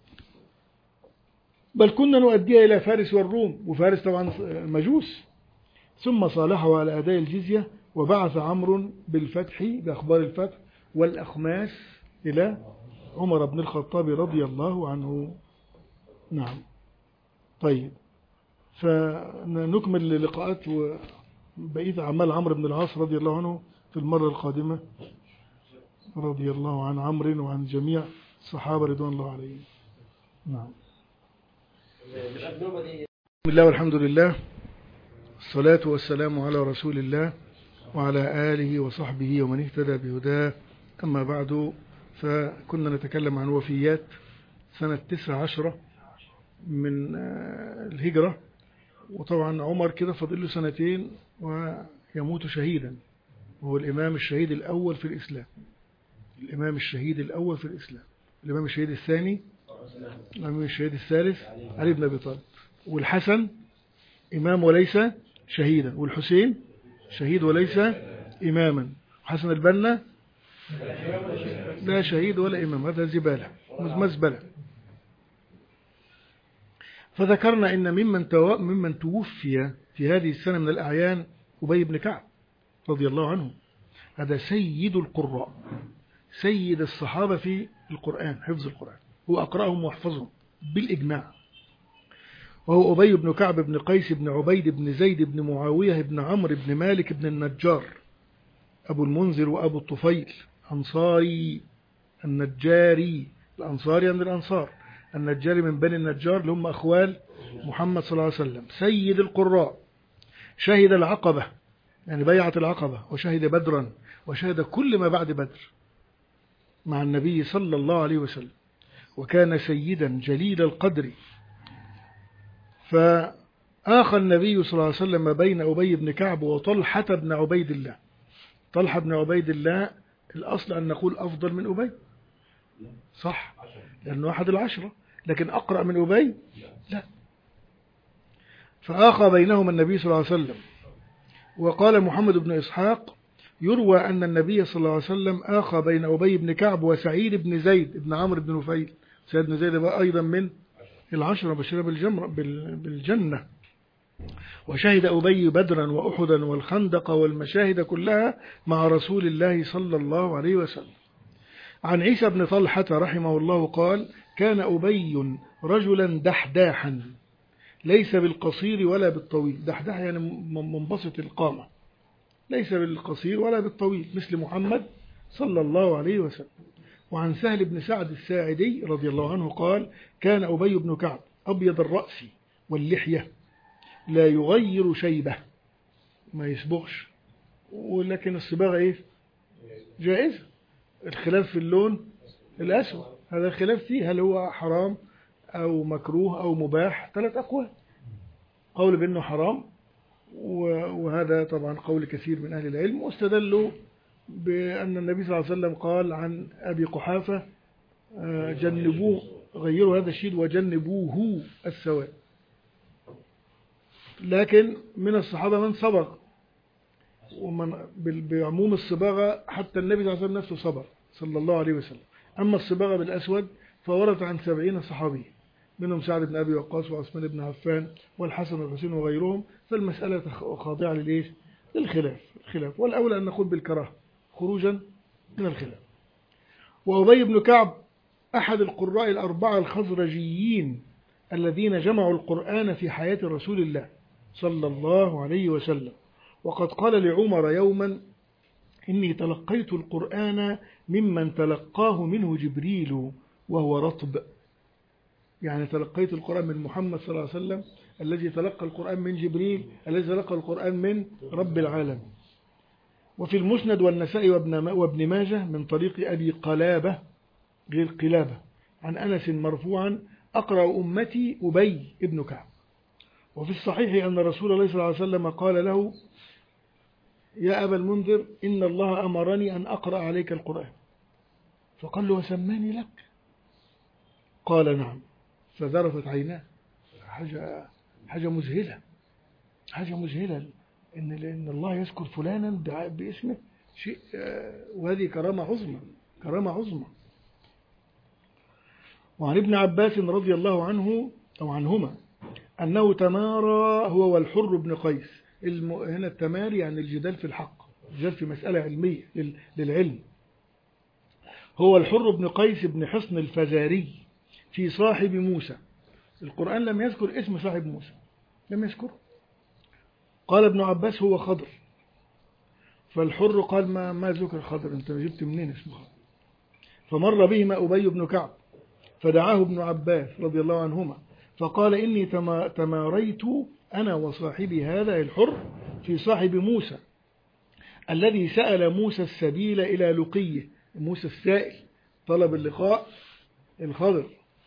بل كنا نؤديها إلى فارس والروم وفارس طبعا مجوس ثم صالحوا على أداء الجزية وبعث عمرو بالفتح بأخبار الفتح والأخماس إلى عمر بن الخطاب رضي الله عنه نعم طيب فنكمل اللقاءات وبقية أعمال عمرو بن العاص رضي الله عنه في المرة القادمة رضي الله عن عمرو وعن جميع الصحابة رضوان الله عليهم نعم الأبنوبة دي بسم الله والحمد لله الصلاة والسلام على رسول الله وعلى آله وصحبه ومن اهتدى بهداه أما بعد فكنا نتكلم عن وفيات سنة تسع عشرة من آه، الهجرة وطبعا عمر كده فاضل له سنتين ويموت شهيدا وهو الإمام الشهيد الأول في الإسلام الإمام الشهيد الأول في الإسلام الإمام الشهيد الثاني الإمام الشهيد الثالث علي بن أبي طالب والحسن إمام وليس شهيدا والحسين شهيد وليس إماما حسن البنا لا شهيد ولا إمام هذا زبالة مزبلة فذكرنا إن ممن تو... ممن توفي في هذه السنة من الأعيان أبي بن كعب رضي الله عنه هذا سيد القراء سيد الصحابة في القرآن حفظ القرآن هو أقرأهم وأحفظهم بالإجماع وهو أبي بن كعب بن قيس بن عبيد بن زيد بن معاوية بن عمرو بن مالك بن النجار أبو المنذر وأبو الطفيل أنصاري النجاري الأنصاري من الأنصار النجاري من بني النجار اللي هم أخوال محمد صلى الله عليه وسلم سيد القراء شهد العقبة يعني بيعة العقبة وشهد بدرا وشهد كل ما بعد بدر مع النبي صلى الله عليه وسلم وكان سيدا جليل القدر فآخى النبي صلى الله عليه وسلم بين أبي بن كعب وطلحة بن عبيد الله طلحة بن عبيد الله الأصل أن نقول أفضل من أبي صح لأنه أحد العشرة لكن أقرأ من أبي لا فآخى بينهما النبي صلى الله عليه وسلم وقال محمد بن إسحاق يروى أن النبي صلى الله عليه وسلم آخى بين أبي بن كعب وسعيد بن زيد بن عمرو بن نفيل سعيد بن زيد بقى أيضا من العشرة بشرة بالجمرة بال- بالجنة وشهد أبي بدرا وأحدا والخندق والمشاهد كلها مع رسول الله صلى الله عليه وسلم عن عيسى بن طلحة رحمه الله قال كان أبي رجلا دحداحا ليس بالقصير ولا بالطويل دحداح يعني م- منبسط القامة ليس بالقصير ولا بالطويل مثل محمد صلى الله عليه وسلم وعن سهل بن سعد الساعدي رضي الله عنه قال كان أبي بن كعب أبيض الرأس واللحية لا يغير شيبة ما يسبغش ولكن الصباغة إيه جائزة الخلاف في اللون الأسود هذا الخلاف فيه هل هو حرام أو مكروه أو مباح ثلاث أقوال قول بأنه حرام و- وهذا طبعا قول كثير من أهل العلم واستدلوا بأن النبي صلى الله عليه وسلم قال عن أبي قحافة آه، جنبوه غيروا هذا الشيء وجنبوه السواد لكن من الصحابة من صبر ومن بال- بعموم الصباغة حتى النبي صلى الله عليه وسلم نفسه صبر صلى الله عليه وسلم أما الصباغة بالأسود فورد عن سبعين صحابي منهم سعد بن أبي وقاص وعثمان بن عفان والحسن والحسين وغيرهم فالمسألة خ- خاضعة للإيش؟ للخلاف الخلاف والأولى أن نقول بالكراهة خروجا من الخلاف وأبي بن كعب أحد القراء الأربعة الخزرجيين الذين جمعوا القرآن في حياة رسول الله صلى الله عليه وسلم وقد قال لعمر يوما إني تلقيت القرآن ممن تلقاه منه جبريل وهو رطب يعني تلقيت القرآن من محمد صلى الله عليه وسلم الذي تلقى القرآن من جبريل الذي تلقى القرآن من رب العالم وفي المسند والنساء وابن وابن ماجه من طريق أبي قلابة غير قلابة عن أنس مرفوعا أقرأ أمتي أبي ابن كعب وفي الصحيح أن رسول الله صلى الله عليه وسلم قال له يا أبا المنذر إن الله أمرني أن أقرأ عليك القرآن فقال له وسماني لك قال نعم فذرفت عيناه حاجة حاجة مذهلة حاجة مذهلة إن إن الله يذكر فلانا بع- باسمه شيء آه، وهذه كرامة عظمى كرامة عظمى وعن ابن عباس رضي الله عنه أو عنهما أنه تمارى هو والحر بن قيس الم... هنا التماري يعني الجدال في الحق الجدال في مسألة علمية لل... للعلم هو الحر بن قيس بن حصن الفزاري في صاحب موسى القرآن لم يذكر اسم صاحب موسى لم يذكره قال ابن عباس هو خضر فالحر قال ما ما ذكر خضر انت جبت منين اسمه خضر فمر بهما أبي بن كعب فدعاه ابن عباس رضي الله عنهما فقال إني تما- تماريت أنا وصاحبي هذا الحر في صاحب موسى الذي سأل موسى السبيل إلى لقيه موسى السائل طلب اللقاء الخضر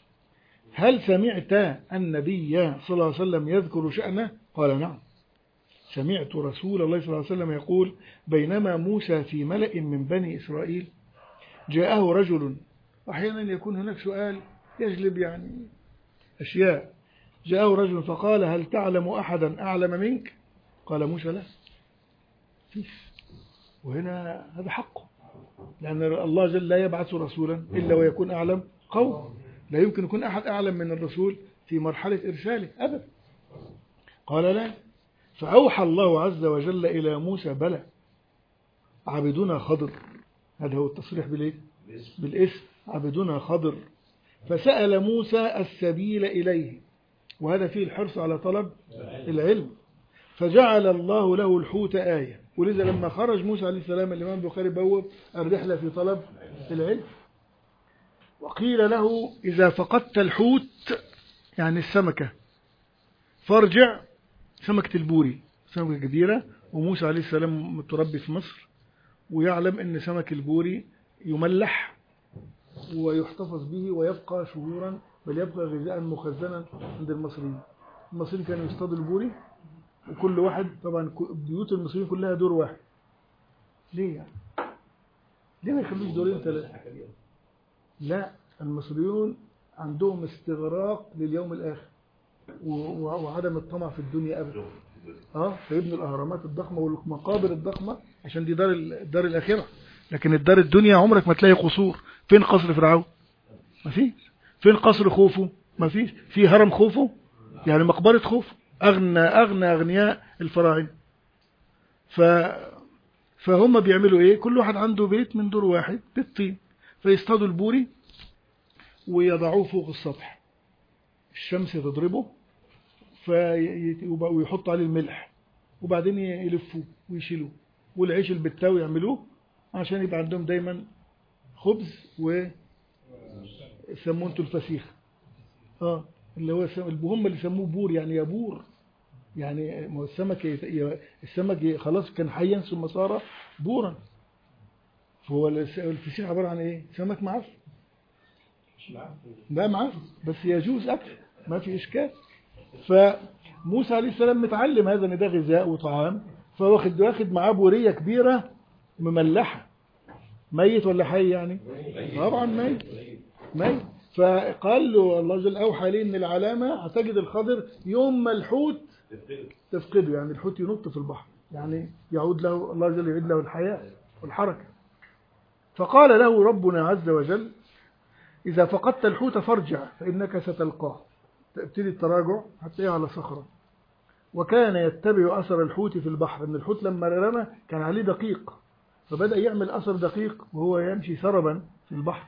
هل سمعت النبي صلى الله عليه وسلم يذكر شأنه قال نعم سمعت رسول الله صلى الله عليه وسلم يقول بينما موسى في ملأ من بني إسرائيل جاءه رجل أحيانا يكون هناك سؤال يجلب يعني أشياء جاءه رجل فقال هل تعلم أحدا أعلم منك قال موسى لا فيش وهنا هذا حقه لأن الله جل لا يبعث رسولا إلا ويكون أعلم قوم لا يمكن يكون أحد أعلم من الرسول في مرحلة إرساله أبدا قال لا فأوحى الله عز وجل إلى موسى بلى عبدنا خضر هذا هو التصريح بالإيه؟ بالاسم عبدنا خضر فسأل موسى السبيل إليه وهذا فيه الحرص على طلب العلم فجعل الله له الحوت آية ولذا لما خرج موسى عليه السلام الإمام البخاري بوب الرحلة في طلب العلم وقيل له إذا فقدت الحوت يعني السمكة فارجع سمكة البوري سمكة كبيرة وموسى عليه السلام متربي في مصر ويعلم أن سمك البوري يملح ويحتفظ به ويبقى شهورا بل يبقى غذاء مخزنا عند المصريين المصريين كانوا يصطادوا البوري وكل واحد طبعا ك- بيوت المصريين كلها دور واحد ليه يعني ليه ما يخلوش دورين ثلاثة لا المصريون عندهم استغراق لليوم الآخر و- و- وعدم الطمع في الدنيا أبدا اه فيبنوا الأهرامات الضخمة والمقابر الضخمة عشان دي دار ال- الدار الآخرة لكن الدار الدنيا عمرك ما تلاقي قصور فين قصر فرعون ما فيش فين قصر خوفو ما فيش في هرم خوفو يعني مقبرة خوفو أغنى أغنى أغنياء الفراعنة ف فهم بيعملوا ايه كل واحد عنده بيت من دور واحد بالطين فيصطادوا البوري ويضعوه فوق السطح الشمس تضربه في ويحطوا عليه الملح وبعدين يلفوه ويشيلوه والعيش البتاوي يعملوه عشان يبقى عندهم دايما خبز و يسموه انتوا الفسيخ اه اللي هو السم- هم اللي يسموه بور يعني يبور يعني ما هو السمك يت- ي- السمك ي- خلاص كان حيا ثم صار بورا فهو الس- الفسيخ عبارة عن ايه سمك معفن لا معفن بس يجوز اكل ما في اشكال فموسى عليه السلام متعلم هذا ان ده غذاء وطعام فواخد واخد معاه بوريه كبيره مملحه ميت ولا حي يعني طبعا ميت ميت فقال له الله جل اوحى لي ان العلامه هتجد الخضر يوم ما الحوت تفقده تفقده يعني الحوت ينط في البحر يعني يعود له الله جل يعيد له الحياة والحركة فقال له ربنا عز وجل إذا فقدت الحوت فارجع فإنك ستلقاه تبتدي التراجع هتلاقيه على صخرة وكان يتبع أثر الحوت في البحر إن الحوت لما رمى كان عليه دقيق فبدأ يعمل أثر دقيق وهو يمشي سربا في البحر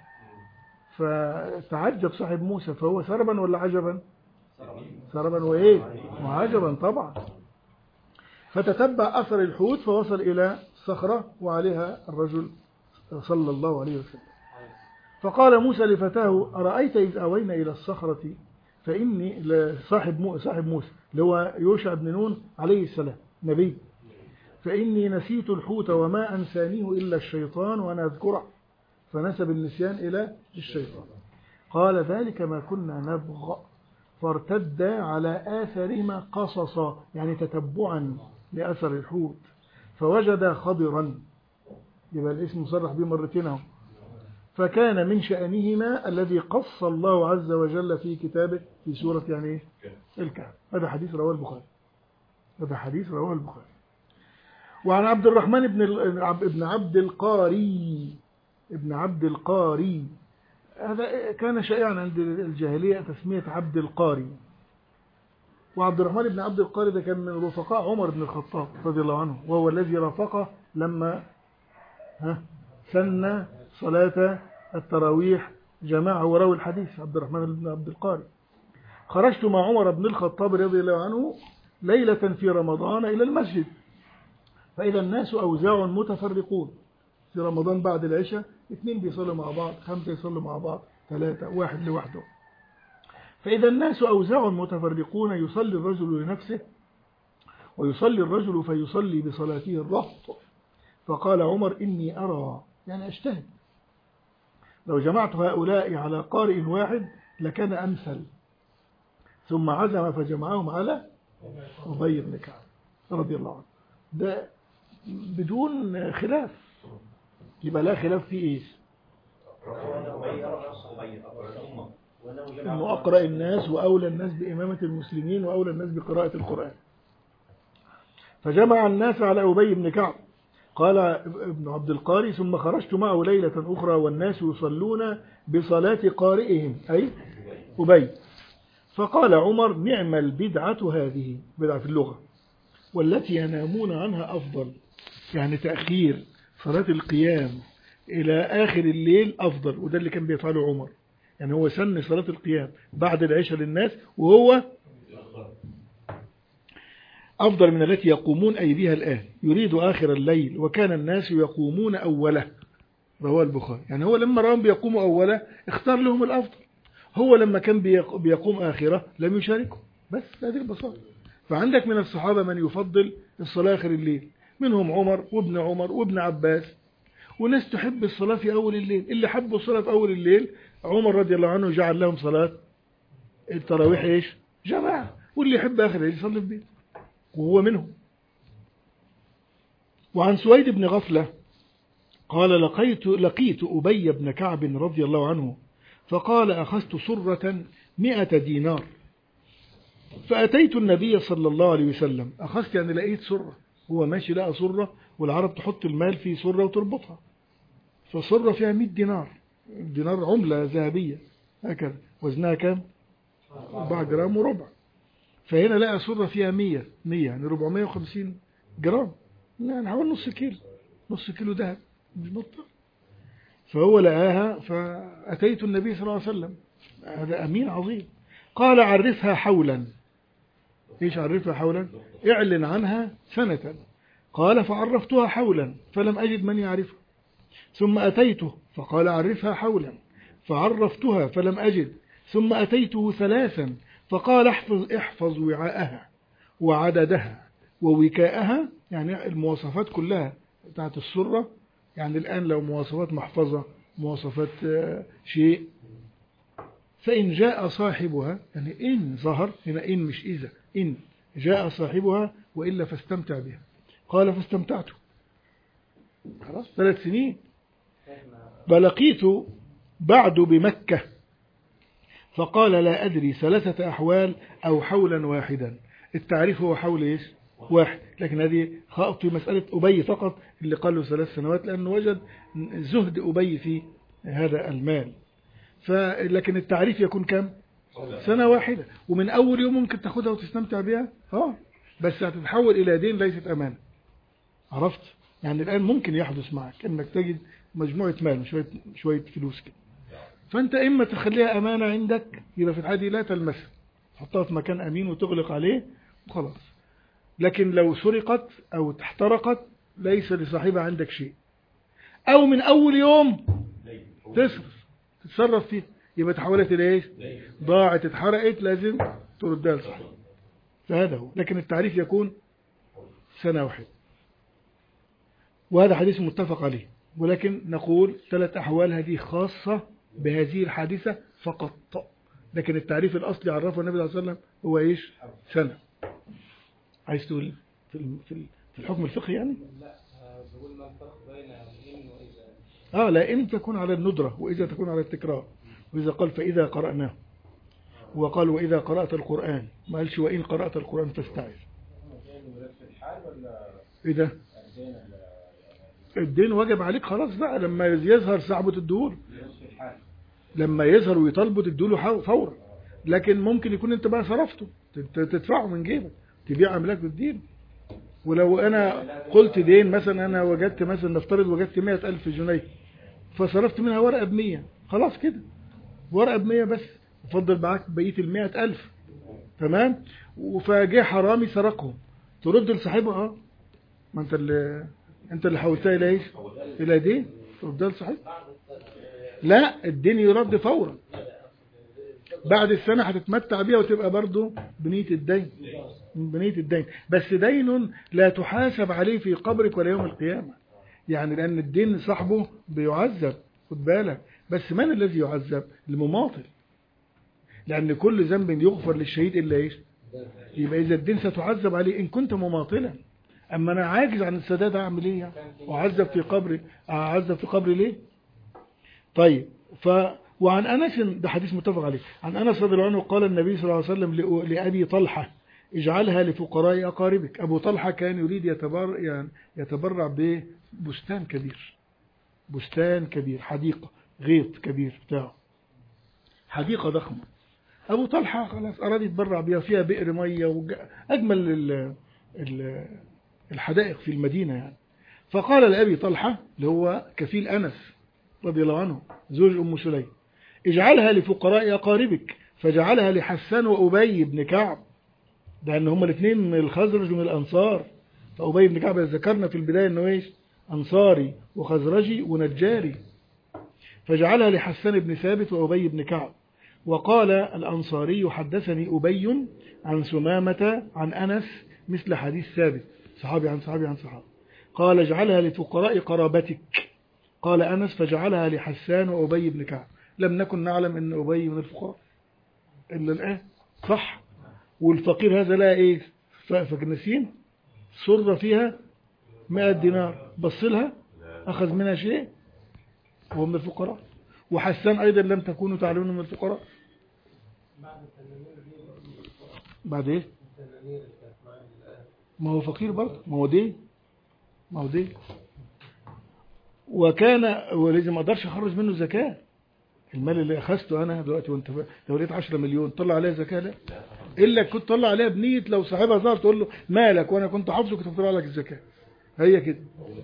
فتعجب صاحب موسى فهو سربا ولا عجبا سربا وإيه وعجبا طبعا فتتبع أثر الحوت فوصل إلى صخرة وعليها الرجل صلى الله عليه وسلم فقال موسى لفتاه أرأيت إذ أوينا إلى الصخرة فإني صاحب مو صاحب موسى اللي هو يوشع بن نون عليه السلام نبي فإني نسيت الحوت وما أنسانيه إلا الشيطان وأنا أذكره فنسب النسيان إلى الشيطان قال ذلك ما كنا نبغى فارتدا على آثارهما قصصا يعني تتبعا لأثر الحوت فوجد خضرا يبقى الاسم مصرح به مرتين اهو فكان من شأنهما الذي قص الله عز وجل في كتابه في سورة يعني ايه الكهف هذا حديث رواه البخاري هذا حديث رواه البخاري وعن عبد الرحمن بن ال- ابن عبد القاري ابن عبد القاري هذا كان شائعا عند الجاهلية تسمية عبد القاري وعبد الرحمن بن عبد القاري ده كان من رفقاء عمر بن الخطاب رضي الله عنه وهو الذي رافقه لما ها سن صلاة التراويح جماعة وراوي الحديث عبد الرحمن بن عبد القاري خرجت مع عمر بن الخطاب رضي الله عنه ليلة في رمضان إلى المسجد فإذا الناس أوزاع متفرقون في رمضان بعد العشاء اثنين بيصلوا مع بعض خمسة يصلوا مع بعض ثلاثة واحد لوحده فإذا الناس أوزاع متفرقون يصلي الرجل لنفسه ويصلي الرجل فيصلي بصلاته الرهط فقال عمر إني أرى يعني أجتهد لو جمعت هؤلاء على قارئ واحد لكان أمثل ثم عزم فجمعهم على أبي بن كعب رضي الله عنه ده بدون خلاف يبقى لا خلاف في إيه إنه أقرأ الناس وأولى الناس بإمامة المسلمين وأولى الناس بقراءة القرآن فجمع الناس على أبي بن كعب قال ابن عبد القاري ثم خرجت معه ليلة أخرى والناس يصلون بصلاة قارئهم أي أبي فقال عمر نعم البدعة هذه بدعة في اللغة والتي ينامون عنها أفضل يعني تأخير صلاة القيام إلى آخر الليل أفضل وده اللي كان بيفعله عمر يعني هو سن صلاة القيام بعد العشاء للناس وهو أفضل من التي يقومون أي بها الآن يريد آخر الليل وكان الناس يقومون أوله رواه البخاري يعني هو لما رأهم بيقوموا أوله اختار لهم الأفضل هو لما كان بيق- بيقوم آخرة لم يشاركه بس هذه البساطة فعندك من الصحابة من يفضل الصلاة آخر الليل منهم عمر وابن عمر وابن عباس وناس تحب الصلاة في أول الليل اللي حبوا الصلاة في أول الليل عمر رضي الله عنه جعل لهم صلاة التراويح إيش جماعة واللي يحب آخر الليل يصلي في بيته وهو منهم وعن سويد بن غفلة قال لقيت, لقيت أبي بن كعب رضي الله عنه فقال أخذت سرة مئة دينار فأتيت النبي صلى الله عليه وسلم أخذت يعني لقيت سرة هو ماشي لقى سرة والعرب تحط المال في سرة وتربطها فسرة فيها 100 دينار دينار عملة ذهبية هكذا وزنها كام 4 جرام وربع فهنا لقى سرة فيها 100 100 يعني 450 جرام يعني حوالي نص كيلو نص كيلو ذهب مش بطل فهو لقاها فأتيت النبي صلى الله عليه وسلم هذا أمين عظيم قال عرفها حولا ايش عرفها حولا اعلن عنها سنة قال فعرفتها حولا فلم أجد من يعرفها ثم أتيته فقال عرفها حولا فعرفتها فلم أجد ثم أتيته ثلاثا فقال احفظ, احفظ وعاءها وعددها ووكاءها يعني المواصفات كلها بتاعت السرة يعني الآن لو مواصفات محفظة مواصفات آه، شيء فإن جاء صاحبها يعني إن ظهر هنا إن مش إذا إن جاء صاحبها وإلا فاستمتع بها قال فاستمتعت خلاص ثلاث سنين فلقيت بعد بمكة فقال لا أدري ثلاثة أحوال أو حولا واحدا التعريف هو حول ايش واحد لكن هذه خاطئ في مسألة أبي فقط اللي قال له ثلاث سنوات لأنه وجد زهد أبي في هذا المال فلكن التعريف يكون كم سنة واحدة ومن أول يوم ممكن تاخدها وتستمتع بها اه بس هتتحول إلى دين ليست أمانة عرفت يعني الآن ممكن يحدث معك أنك تجد مجموعة مال شوية, شوية فلوس كده فأنت إما تخليها أمانة عندك يبقى في الحالة دي لا تلمسها تحطها في مكان أمين وتغلق عليه وخلاص لكن لو سرقت أو احترقت ليس لصاحبها عندك شيء أو من أول يوم تصرف تتصرف فيه يبقى تحولت إلى إيش ضاعت اتحرقت لازم تردها لصاحبها فهذا هو لكن التعريف يكون سنة واحدة وهذا حديث متفق عليه ولكن نقول ثلاث أحوال هذه خاصة بهذه الحادثة فقط لكن التعريف الأصلي عرفه النبي صلى الله عليه وسلم هو إيش سنة عايز تقول في الم- في ال- في الحكم الفقهي يعني لا آه، بقول ما الفرق بين الإن وإذا اه لا إن تكون على الندرة وإذا تكون على التكرار وإذا قال فإذا قرأناه وقال وإذا قرأت القرآن ما قالش وإن قرأت القرآن فاستعذ في الحال ولا إيه ده الدين الدين واجب عليك خلاص بقى لما يظهر صعبة الدهور في الحال لما يظهر ويطالبه تديله حو- فورا لكن ممكن يكون انت بقى صرفته تت- تدفعه من جيبك تبيع املاك بالدين ولو انا قلت دين مثلا انا وجدت مثلا نفترض وجدت مئة الف جنيه فصرفت منها ورقة بمية خلاص كده ورقة بمية بس افضل معاك بقية المئة الف تمام فجاء حرامي سرقهم ترد لصاحبها اه ما انت اللي انت اللي حولتها الى ايش الى دين تردها لصاحبها لا الدين يرد فورا بعد السنة هتتمتع بيها وتبقى برضو بنية الدين بنية الدين بس دين لا تحاسب عليه في قبرك ولا يوم القيامة يعني لأن الدين صاحبه بيعذب خد بالك بس من الذي يعذب المماطل لأن كل ذنب يغفر للشهيد إلا إيش يبقى إذا الدين ستعذب عليه إن كنت مماطلا أما أنا عاجز عن السداد أعمل إيه يعني؟ أعذب في قبري أعذب في قبري ليه طيب ف وعن أنس ده حديث متفق عليه عن أنس رضي الله عنه قال النبي صلى الله عليه وسلم لأ- لأبي طلحة اجعلها لفقراء أقاربك أبو طلحة كان يريد يتبر يعني يتبرع ببستان كبير بستان كبير حديقة غيط كبير بتاعه حديقة ضخمة أبو طلحة خلاص أراد يتبرع بها فيها بئر مية وج- أجمل ال- ال- الحدائق في المدينة يعني فقال لأبي طلحة اللي هو كفيل أنس رضي الله عنه زوج أم سليم اجعلها لفقراء أقاربك فجعلها لحسان وأبي بن كعب لأن هما الاثنين من الخزرج ومن الأنصار فأبي بن كعب ذكرنا في البداية أنه إيش أنصاري وخزرجي ونجاري فجعلها لحسان بن ثابت وأبي بن كعب وقال الأنصاري حدثني أبي عن سمامة عن أنس مثل حديث ثابت صحابي عن صحابي عن صحابي قال اجعلها لفقراء قرابتك قال أنس فجعلها لحسان وأبي بن كعب لم نكن نعلم أن أبي من الفقراء إلا الآن صح والفقير هذا لا إيه فاكر نسين سر فيها 100 دينار بص لها أخذ منها شيء وهو من الفقراء وحسان أيضا لم تكونوا تعلمون من الفقراء بعد التنانير دي بعد إيه التنانير اللي كانت مع ال- ما هو فقير برضه ما هو دي ما هو دي وكان ولازم ما اقدرش اخرج منه زكاه المال اللي اخذته انا دلوقتي وانت ب- لو لقيت 10 مليون طلع عليها زكاه لا الا كنت طلع عليها بنيه لو صاحبها ظهر تقول له مالك وانا كنت حافظه كنت طلع لك الزكاه هي كده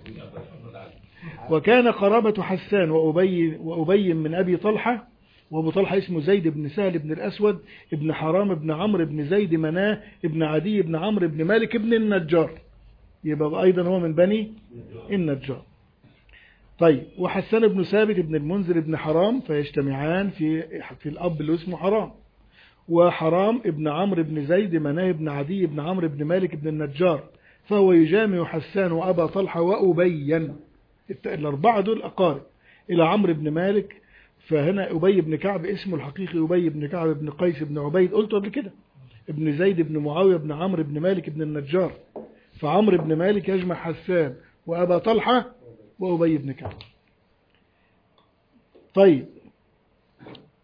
وكان قرابة حسان وأبي, وأبي من أبي طلحة وأبو طلحة اسمه زيد بن سهل بن الأسود ابن حرام بن عمرو بن زيد مناه ابن عدي بن عمرو بن مالك ابن النجار يبقى أيضا هو من بني النجار طيب وحسان بن ثابت بن المنذر بن حرام فيجتمعان في في الأب اللي اسمه حرام وحرام ابن عمرو بن زيد مناه بن عدي بن عمرو بن مالك بن النجار فهو يجامع حسان وأبا طلحة وأبيا الت- الأربعة دول أقارب إلى عمرو بن مالك فهنا أبي بن كعب اسمه الحقيقي أبي بن كعب بن قيس بن عبيد قلت قبل كده ابن زيد بن معاوية بن عمرو بن مالك بن النجار فعمرو بن مالك يجمع حسان وأبا طلحة وأبي بن كعب طيب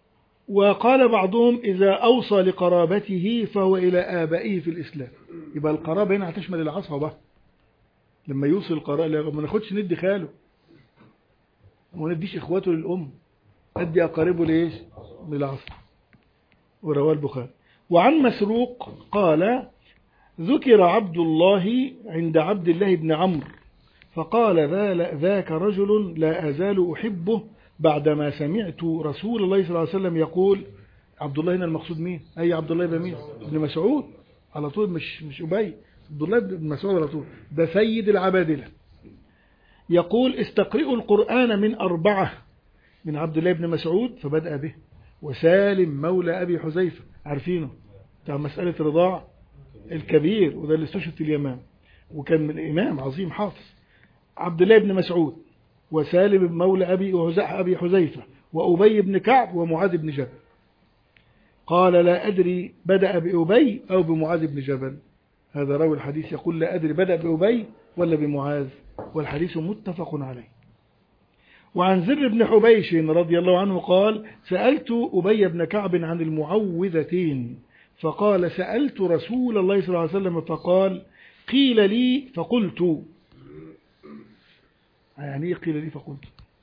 وقال بعضهم إذا أوصى لقرابته فهو إلى آبائه في الإسلام يبقى القرابة هنا هتشمل العصبة لما يوصل القرابة ما ناخدش ندي خاله وما نديش إخواته للأم أدي أقاربه ليش للعصبة ورواه البخاري وعن مسروق قال ذكر عبد الله عند عبد الله بن عمرو فقال ذا- ذاك رجل لا أزال أحبه بعدما سمعت رسول الله صلى الله عليه وسلم يقول عبد الله هنا المقصود مين أي عبد الله يبقى مين ابن مسعود على طول مش مش أبي عبد الله بن مسعود على طول ده سيد العبادلة يقول استقرئوا القرآن من أربعة من عبد الله بن مسعود فبدأ به وسالم مولى أبي حذيفة عارفينه بتاع مسألة رضاع الكبير وده اللي استشهد في اليمام وكان من إمام عظيم حافظ عبد الله بن مسعود وسالم بن مولى أبي وهزاح أبي حذيفة وأبي بن كعب ومعاذ بن جبل قال لا أدري بدأ بأبي أو بمعاذ بن جبل هذا راوي الحديث يقول لا أدري بدأ بأبي ولا بمعاذ والحديث متفق عليه وعن زر بن حبيش رضي الله عنه قال سألت أبي بن كعب عن المعوذتين فقال سألت رسول الله صلى الله عليه وسلم فقال قيل لي فقلت يعني ايه قيل لي فقلت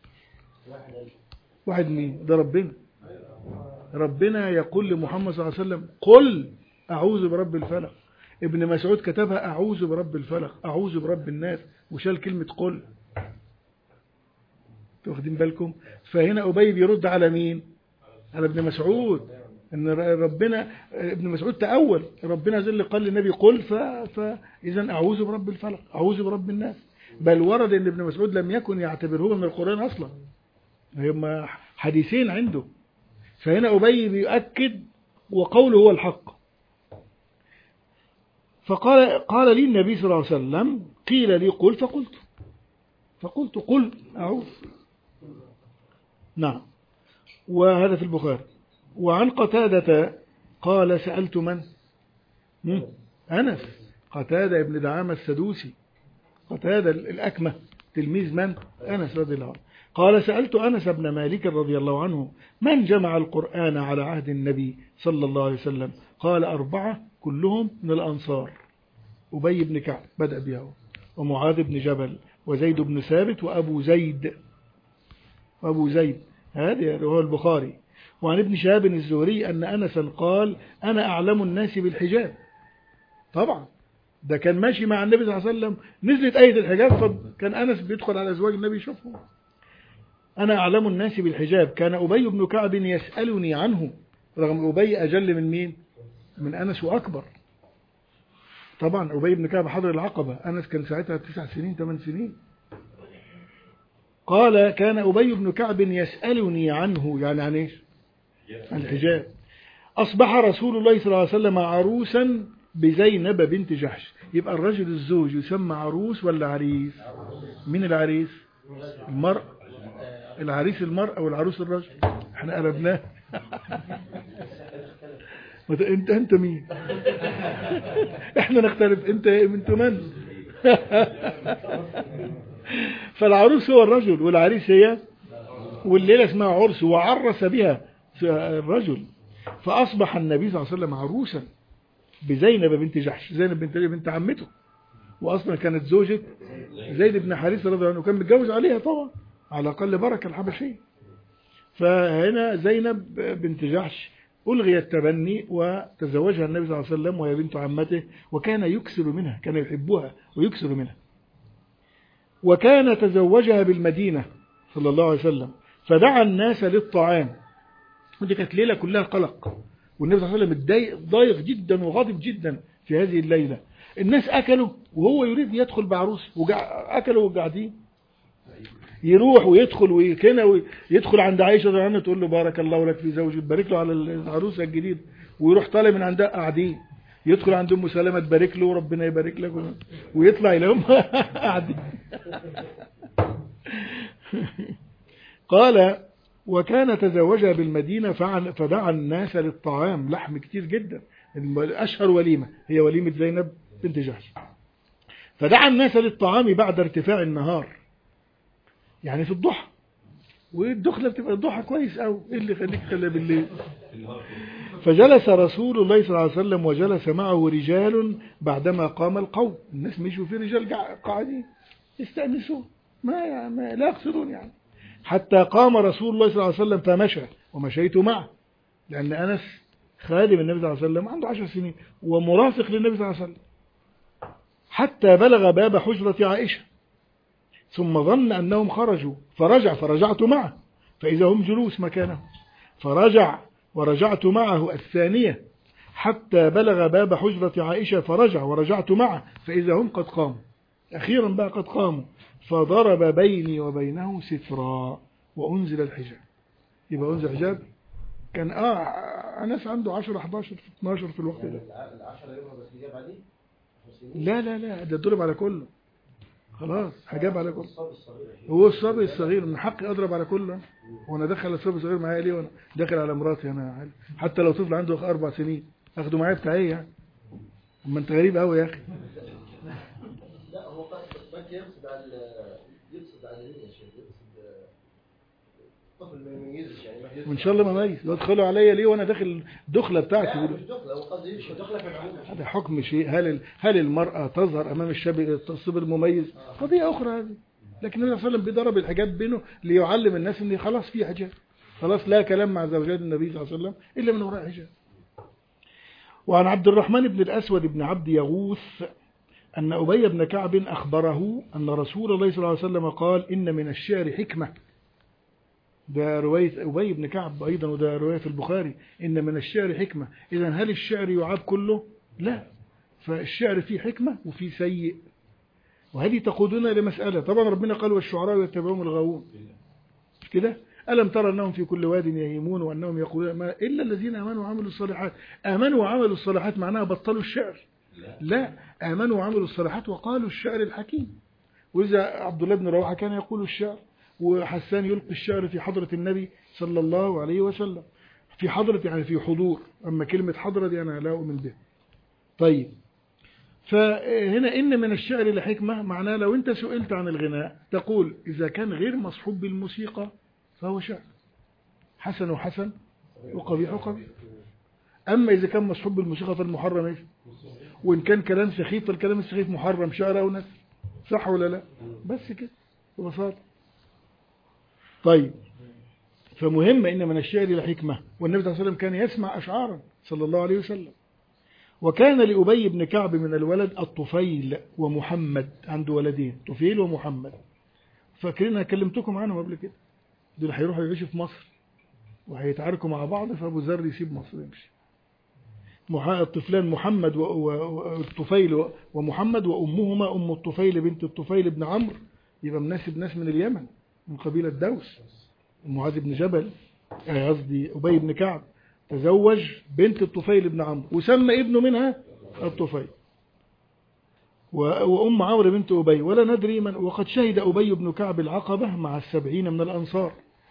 واحد مين ده ربنا ربنا يقول لمحمد صلى الله عليه وسلم قل أعوذ برب الفلق ابن مسعود كتبها أعوذ برب الفلق أعوذ برب الناس وشال كلمة قل واخدين بالكم فهنا أبي بيرد على مين على ابن مسعود ان ربنا ابن مسعود تأول ربنا زل قال للنبي قل ف... فإذا أعوذ برب الفلق أعوذ برب الناس بل ورد ان ابن مسعود لم يكن يعتبره من القرآن أصلا هم حديثين عنده فهنا أبي بيؤكد وقوله هو الحق فقال قال لي النبي صلى الله عليه وسلم قيل لي قل فقلت فقلت قل أعوذ نعم وهذا في البخاري وعن قتادة قال سألت من مم؟ أنس قتادة ابن دعامة السدوسي قتادة الأكمة تلميذ من أنس رضي الله عنه قال سألت أنس بن مالك رضي الله عنه من جمع القرآن على عهد النبي صلى الله عليه وسلم قال أربعة كلهم من الأنصار أبي بن كعب بدأ بها ومعاذ بن جبل وزيد بن ثابت وأبو زيد وأبو زيد هذا هو البخاري وعن ابن شهاب الزهري أن أنسا قال أنا أعلم الناس بالحجاب طبعا ده كان ماشي مع النبي صلى الله عليه وسلم نزلت آية الحجاب فكان أنس بيدخل على أزواج النبي يشوفهم أنا أعلم الناس بالحجاب كان أبي بن كعب يسألني عنه رغم أبي أجل من مين من أنس وأكبر طبعا أبي بن كعب حضر العقبة أنس كان ساعتها تسع سنين ثمان سنين قال كان أبي بن كعب يسألني عنه يعني عن إيش عن الحجاب أصبح رسول الله صلى الله عليه وسلم عروسا بزينب بنت جحش يبقى الرجل الزوج يسمى عروس ولا عريس مين العريس المرء العريس المرأة والعروس الرجل احنا قلبناه انت انت مين احنا نختلف انت انت من فالعروس هو الرجل والعريس هي والليلة اسمها عرس وعرس بها الرجل فأصبح النبي صلى الله عليه وسلم عروسا بزينب بنت جحش زينب بنت بنت عمته وأصلا كانت زوجة زيد بن حارثة رضي الله عنه كان متجوز عليها طبعا على الأقل بركة الحبشية فهنا زينب بنت جحش ألغي التبني وتزوجها النبي صلى الله عليه وسلم وهي بنت عمته وكان يكسر منها كان يحبها ويكسر منها وكان تزوجها بالمدينة صلى الله عليه وسلم فدعا الناس للطعام ودي كانت ليلة كلها قلق والنبي صلى الله عليه وسلم ضايق جدا وغاضب جدا في هذه الليلة الناس أكلوا وهو يريد يدخل بعروس وقع... أكلوا وقاعدين يروح ويدخل وكنا ويدخل عند عائشة رضي الله عنها تقول له بارك الله لك في زوجك تبارك له على العروسة الجديد ويروح طالع من عندها قاعدين يدخل عند ام سلمة تبارك له وربنا يبارك لك ويطلع الى هم قاعدين قال وكان تزوجها بالمدينة فدعا الناس للطعام لحم كتير جدا أشهر وليمة هي وليمة زينب بنت جحش فدعا الناس للطعام بعد ارتفاع النهار يعني في الضحى والدخلة بتبقى الضحى كويس قوي ايه اللي يخليك تخليها بالليل النهار فجلس رسول الله صلى الله عليه وسلم وجلس معه رجال بعدما قام القوم الناس مشوا في رجال قاع- قاعدين يستأنسون ما, ما لا يقصدون يعني حتى قام رسول الله صلى الله عليه وسلم فمشى ومشيت معه لأن أنس خادم النبي صلى الله عليه وسلم عنده عشر سنين ومرافق للنبي صلى الله عليه وسلم حتى بلغ باب حجرة عائشة ثم ظن أنهم خرجوا فرجع فرجعت معه فإذا هم جلوس مكانه فرجع ورجعت معه الثانية حتى بلغ باب حجرة عائشة فرجع ورجعت معه فإذا هم قد قاموا أخيرا بقى قد قاموا فضرب بيني وبينه سترا وأنزل الحجاب يبقى أنزل الحجاب كان آه أنس عنده 10 11 12 في الوقت ده الع- العشرة يوم بس جاب عليه مسلمين. لا لا لا ده ضرب على كله خلاص حجاب على كله الصبي الصغير يا شيخ. هو الصبي الصغير من حقي اضرب على كله وانا داخل الصبي الصغير معايا ليه وانا داخل على مراتي انا عادي. حتى لو طفل عنده اربع سنين اخده معايا بتاع ايه يعني اما انت غريب قوي يا اخي لا هو قائد بنك يقصد على ال- يقصد على اليمين يا شيخ يقصد آه، الطفل ما يميزش يعني ما يحدث- وان شاء الله ما ميز يدخلوا عليا ليه وانا داخل دخله بتاعتي لا دول. مش دخلة هو قصده يمشي دخلة في العموم هذا حكم شيء هل ال- هل المرأة تظهر أمام الشاب التصوير المميز قضية أخرى هذه لكن النبي صلى الله عليه وسلم بيضرب الحجاب بينه ليعلم الناس إن خلاص في حجاب خلاص لا كلام مع زوجات النبي صلى الله عليه وسلم إلا من وراء حجاب وعن عبد الرحمن بن الأسود بن عبد يغوث أن أبي بن كعب أخبره أن رسول الله صلى الله عليه وسلم قال إن من الشعر حكمة ده رواية أبي بن كعب أيضا وده رواية في البخاري إن من الشعر حكمة إذا هل الشعر يعاب كله؟ لا فالشعر فيه حكمة وفيه سيء وهذه تقودنا لمسألة طبعا ربنا قال والشعراء يتبعهم الغاوون مش كده ألم ترى أنهم في كل واد يهيمون وأنهم يقولون ما إلا الذين آمنوا وعملوا الصالحات آمنوا وعملوا الصالحات معناها بطلوا الشعر لا لا آمنوا وعملوا الصالحات وقالوا الشعر الحكيم وإذا عبد الله بن رواحة كان يقول الشعر وحسان يلقي الشعر في حضرة النبي صلى الله عليه وسلم في حضرة يعني في حضور أما كلمة حضرة دي أنا لا أؤمن بها طيب فهنا إن من الشعر لحكمة معناه لو أنت سئلت عن الغناء تقول إذا كان غير مصحوب بالموسيقى فهو شعر حسن حسن وقبيح قبيح أما إذا كان مصحوب بالموسيقى فالمحرم إيش وإن كان كلام سخيف فالكلام السخيف محرم شعر أو نثر صح ولا لا بس كده ببساطة طيب فمهم إن من الشعر لحكمة والنبي صلى الله عليه وسلم كان يسمع أشعارا صلى الله عليه وسلم وكان لأبي بن كعب من الولد الطفيل ومحمد عنده ولدين طفيل ومحمد فاكرين أنا كلمتكم عنهم قبل كده دول هيروحوا يعيشوا في مصر وهيتعاركوا مع بعض فأبو ذر يسيب مصر يمشي مح- الطفلان محمد و- و- والطفيل و- ومحمد وأمهما أم الطفيل بنت الطفيل بن عمرو يبقى مناسب ناس من اليمن من قبيلة دوس معاذ بن جبل آه، قصدي أبي بن كعب تزوج بنت الطفيل بن عمرو وسمى ابنه منها الطفيل و- وأم عمرو بنت أبي ولا ندري من وقد شهد أبي بن كعب العقبة مع السبعين من الأنصار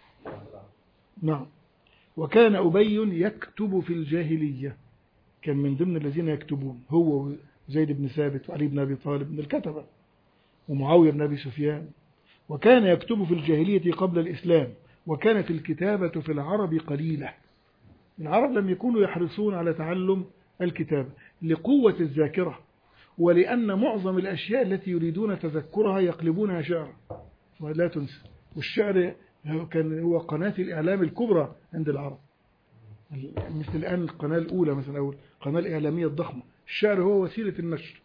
نعم وكان أبي يكتب في الجاهلية كان من ضمن الذين يكتبون هو زيد بن ثابت وعلي بن أبي طالب من الكتبة ومعاوية بن أبي سفيان وكان يكتب في الجاهلية قبل الإسلام وكانت الكتابة في العرب قليلة العرب لم يكونوا يحرصون على تعلم الكتابة لقوة الذاكرة ولأن معظم الأشياء التي يريدون تذكرها يقلبونها شعرا ولا تنسى والشعر كان هو قناة الإعلام الكبرى عند العرب مثل الآن القناة الأولى مثلا أو القناة الإعلامية الضخمة الشعر هو وسيلة النشر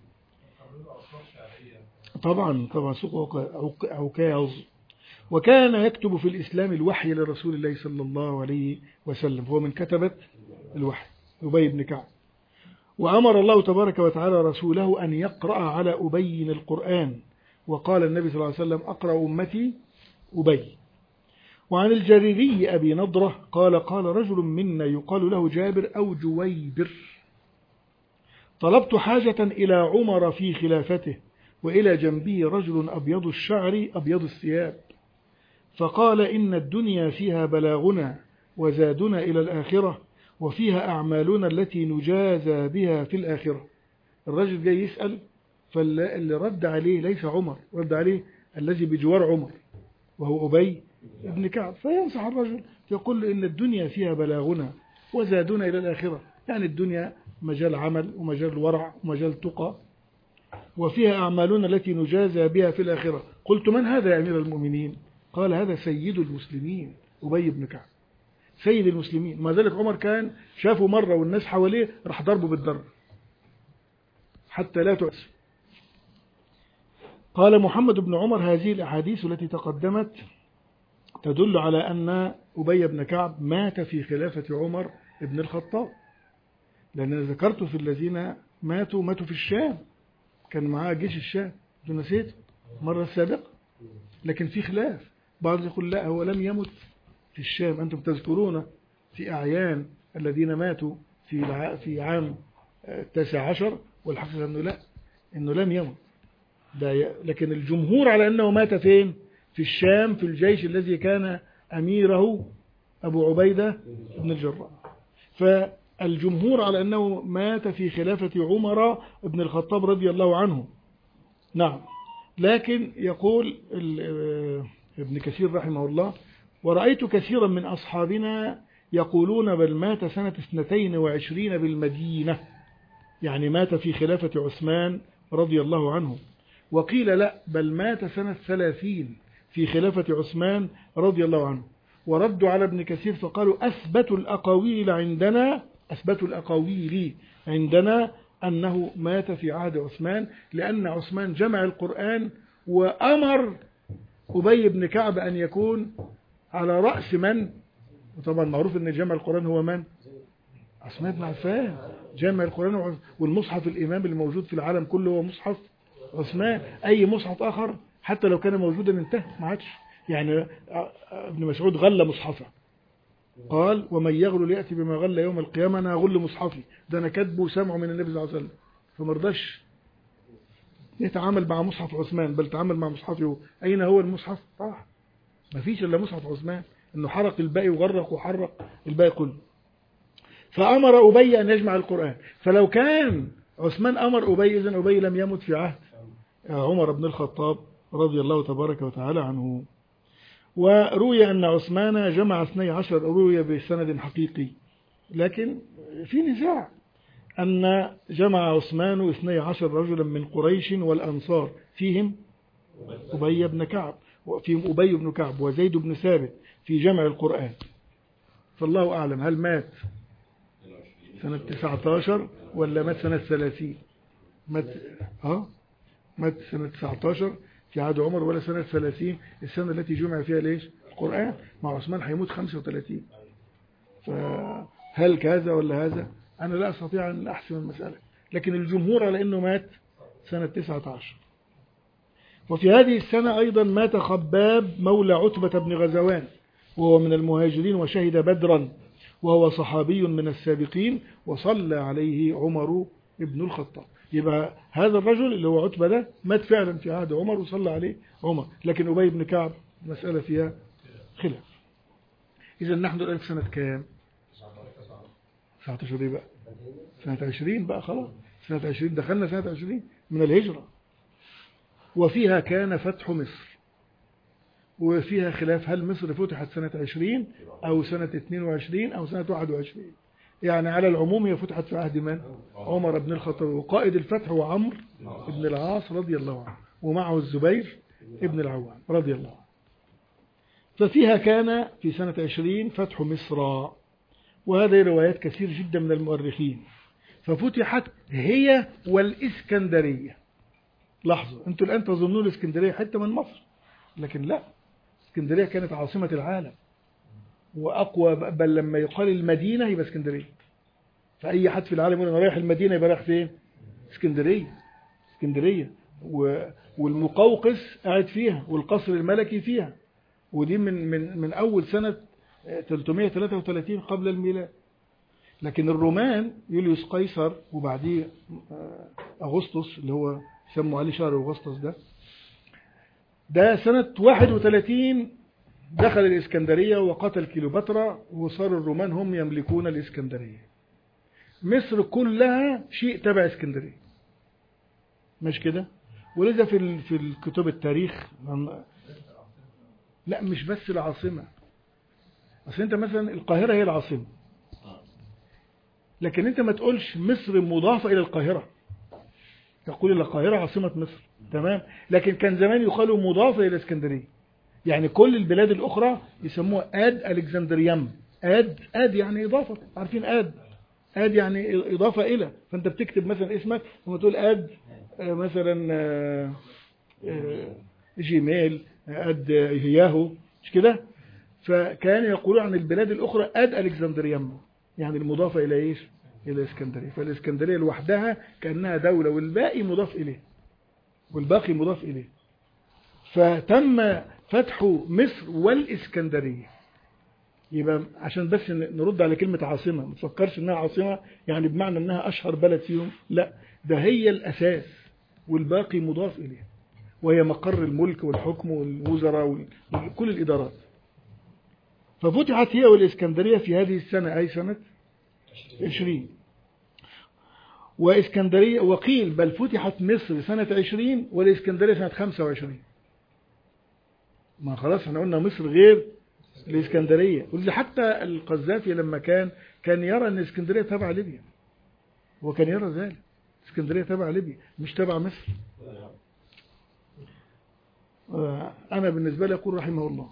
طبعا طبعا سوق عك- عكاظ وكان يكتب في الإسلام الوحي لرسول الله صلى الله عليه وسلم هو من كتبة الوحي أبي بن كعب وأمر الله تبارك وتعالى رسوله أن يقرأ على أبي القرآن وقال النبي صلى الله عليه وسلم أقرأ أمتي أبي وعن الجريري أبي نضرة قال قال رجل منا يقال له جابر أو جويبر طلبت حاجة إلى عمر في خلافته وإلى جنبه رجل أبيض الشعر أبيض الثياب فقال إن الدنيا فيها بلاغنا وزادنا إلى الآخرة وفيها أعمالنا التي نجازى بها في الآخرة الرجل جاي يسأل فاللي رد عليه ليس عمر رد عليه الذي بجوار عمر وهو أبي ابن كعب فينصح الرجل يقول له إن الدنيا فيها بلاغنا وزادنا إلى الآخرة يعني الدنيا مجال عمل ومجال ورع ومجال تقى وفيها أعمالنا التي نجازى بها في الآخرة قلت من هذا يا أمير المؤمنين قال هذا سيد المسلمين أبي بن كعب سيد المسلمين ما ذلك عمر كان شافه مرة والناس حواليه راح ضربه بالضرب حتى لا تؤسف قال محمد بن عمر هذه الأحاديث التي تقدمت تدل على أن أبي بن كعب مات في خلافة عمر بن الخطاب لأن أنا ذكرت في الذين ماتوا ماتوا في الشام كان معاه جيش الشام انتوا نسيت مرة السابقة لكن في خلاف بعض يقول لا هو لم يمت في الشام أنتم تذكرون في أعيان الذين ماتوا في الع- في عام آه، التاسع عشر والحقيقة أنه لا أنه لم يمت ده ي- لكن الجمهور على أنه مات فين في الشام في الجيش الذي كان أميره أبو عبيدة بن الجراح فالجمهور على أنه مات في خلافة عمر بن الخطاب رضي الله عنه نعم لكن يقول ال- آه، ابن كثير رحمه الله ورأيت كثيرا من أصحابنا يقولون بل مات سنة اثنتين وعشرين بالمدينة يعني مات في خلافة عثمان رضي الله عنه وقيل لا بل مات سنة ثلاثين في خلافة عثمان رضي الله عنه وردوا على ابن كثير فقالوا أثبت الأقاويل عندنا أثبت الأقاويل عندنا أنه مات في عهد عثمان لأن عثمان جمع القرآن وأمر أبي بن كعب أن يكون على رأس من وطبعا معروف أن جمع القرآن هو من عثمان بن عفان جمع القرآن وع- والمصحف الإمام الموجود في العالم كله هو مصحف عثمان أي مصحف آخر حتى لو كان موجودا انتهى ما عادش يعني ع- ابن مسعود غل مصحفه قال ومن يغل يأتي بما غل يوم القيامة أنا أغل مصحفي ده أنا كاتبه وسامعه من النبي صلى الله عليه وسلم فما رضاش يتعامل مع مصحف عثمان بل تعامل مع مصحفه هو. أين هو المصحف راح ما فيش إلا مصحف عثمان إنه حرق الباقي وغرق وحرق الباقي كله فأمر أبي أن يجمع القرآن فلو كان عثمان أمر أبي إذن أبي لم يمت في عهد عمر بن الخطاب رضي الله تبارك وتعالى عنه وروي أن عثمان جمع 12 روي بسند حقيقي لكن في نزاع أن جمع عثمان 12 رجلا من قريش والأنصار فيهم أبي بن كعب وفيهم أبي بن كعب وزيد بن ثابت في جمع القرآن فالله أعلم هل مات سنة 19 ولا مات سنة 30 مات ها مات سنة 19 في عهد عمر ولا سنة 30 السنة التي جمع فيها ليش القرآن مع عثمان هيموت 35 فهل كذا ولا هذا أنا لا أستطيع أن أحسم المسألة لكن الجمهور على أنه مات سنة 19 وفي هذه السنة أيضا مات خباب مولى عتبة بن غزوان وهو من المهاجرين وشهد بدرا وهو صحابي من السابقين وصلى عليه عمر بن الخطاب يبقى هذا الرجل اللي هو عتبة ده مات فعلا في عهد عمر وصلى عليه عمر لكن أبي بن كعب مسألة فيها خلاف إذا نحن الآن في سنة كام 19 دي بقى سنة 20 بقى خلاص سنة 20 دخلنا سنة 20 من الهجرة وفيها كان فتح مصر وفيها خلاف هل مصر فتحت سنة 20 أو سنة 22 أو سنة 21 يعني على العموم هي فتحت في عهد من؟ عمر بن الخطاب وقائد الفتح هو عمرو بن العاص رضي الله عنه ومعه الزبير ابن العوام رضي الله عنه ففيها كان في سنة 20 فتح مصر وهذه روايات كثير جدا من المؤرخين ففتحت هي والإسكندرية لاحظوا انتوا الآن تظنون الإسكندرية حتة من مصر لكن لا اسكندرية كانت عاصمة العالم وأقوى بل لما يقال المدينة يبقى اسكندرية فأي حد في العالم يقول أنا رايح المدينة يبقى رايح فين اسكندرية اسكندرية و... والمقوقس قاعد فيها والقصر الملكي فيها ودي من من من أول سنة 333 قبل الميلاد لكن الرومان يوليوس قيصر وبعديه أغسطس اللي هو سموا عليه شهر أغسطس ده ده سنة 31 دخل الإسكندرية وقتل كيلوباترا وصار الرومان هم يملكون الإسكندرية مصر كلها شيء تبع اسكندرية مش كده ولذا في في الكتب التاريخ لا مش بس العاصمة اصل انت مثلا القاهرة هي العاصمة لكن انت ما تقولش مصر مضافة الى القاهرة تقول القاهرة عاصمة مصر تمام لكن كان زمان يقال مضافة الى اسكندرية يعني كل البلاد الاخرى يسموها اد الكسندريم اد اد يعني اضافة عارفين اد اد يعني اضافة الى فانت بتكتب مثلا اسمك لما تقول اد آه، مثلا آه، آه، جيميل اد ياهو مش كده فكان يقولون عن البلاد الاخرى اد الكسندريم يعني المضافة الى ايش الى اسكندريه فالاسكندريه لوحدها كانها دوله والباقي مضاف اليه والباقي مضاف اليه فتم فتح مصر والاسكندريه يبقى عشان بس ن- نرد على كلمة عاصمة ما تفكرش انها عاصمة يعني بمعنى انها اشهر بلد فيهم لا ده هي الاساس والباقي مضاف اليه وهي مقر الملك والحكم والوزراء وال- وكل الادارات ففتحت هي والاسكندرية في هذه السنة اي سنة 20 واسكندرية وقيل بل فتحت مصر سنة 20 والاسكندرية سنة 25 ما خلاص احنا قلنا مصر غير الاسكندرية واللي حتى القذافي لما كان كان يرى ان اسكندرية تبع ليبيا وكان يرى ذلك اسكندرية تبع ليبيا مش تبع مصر آه، انا بالنسبة لي اقول رحمه الله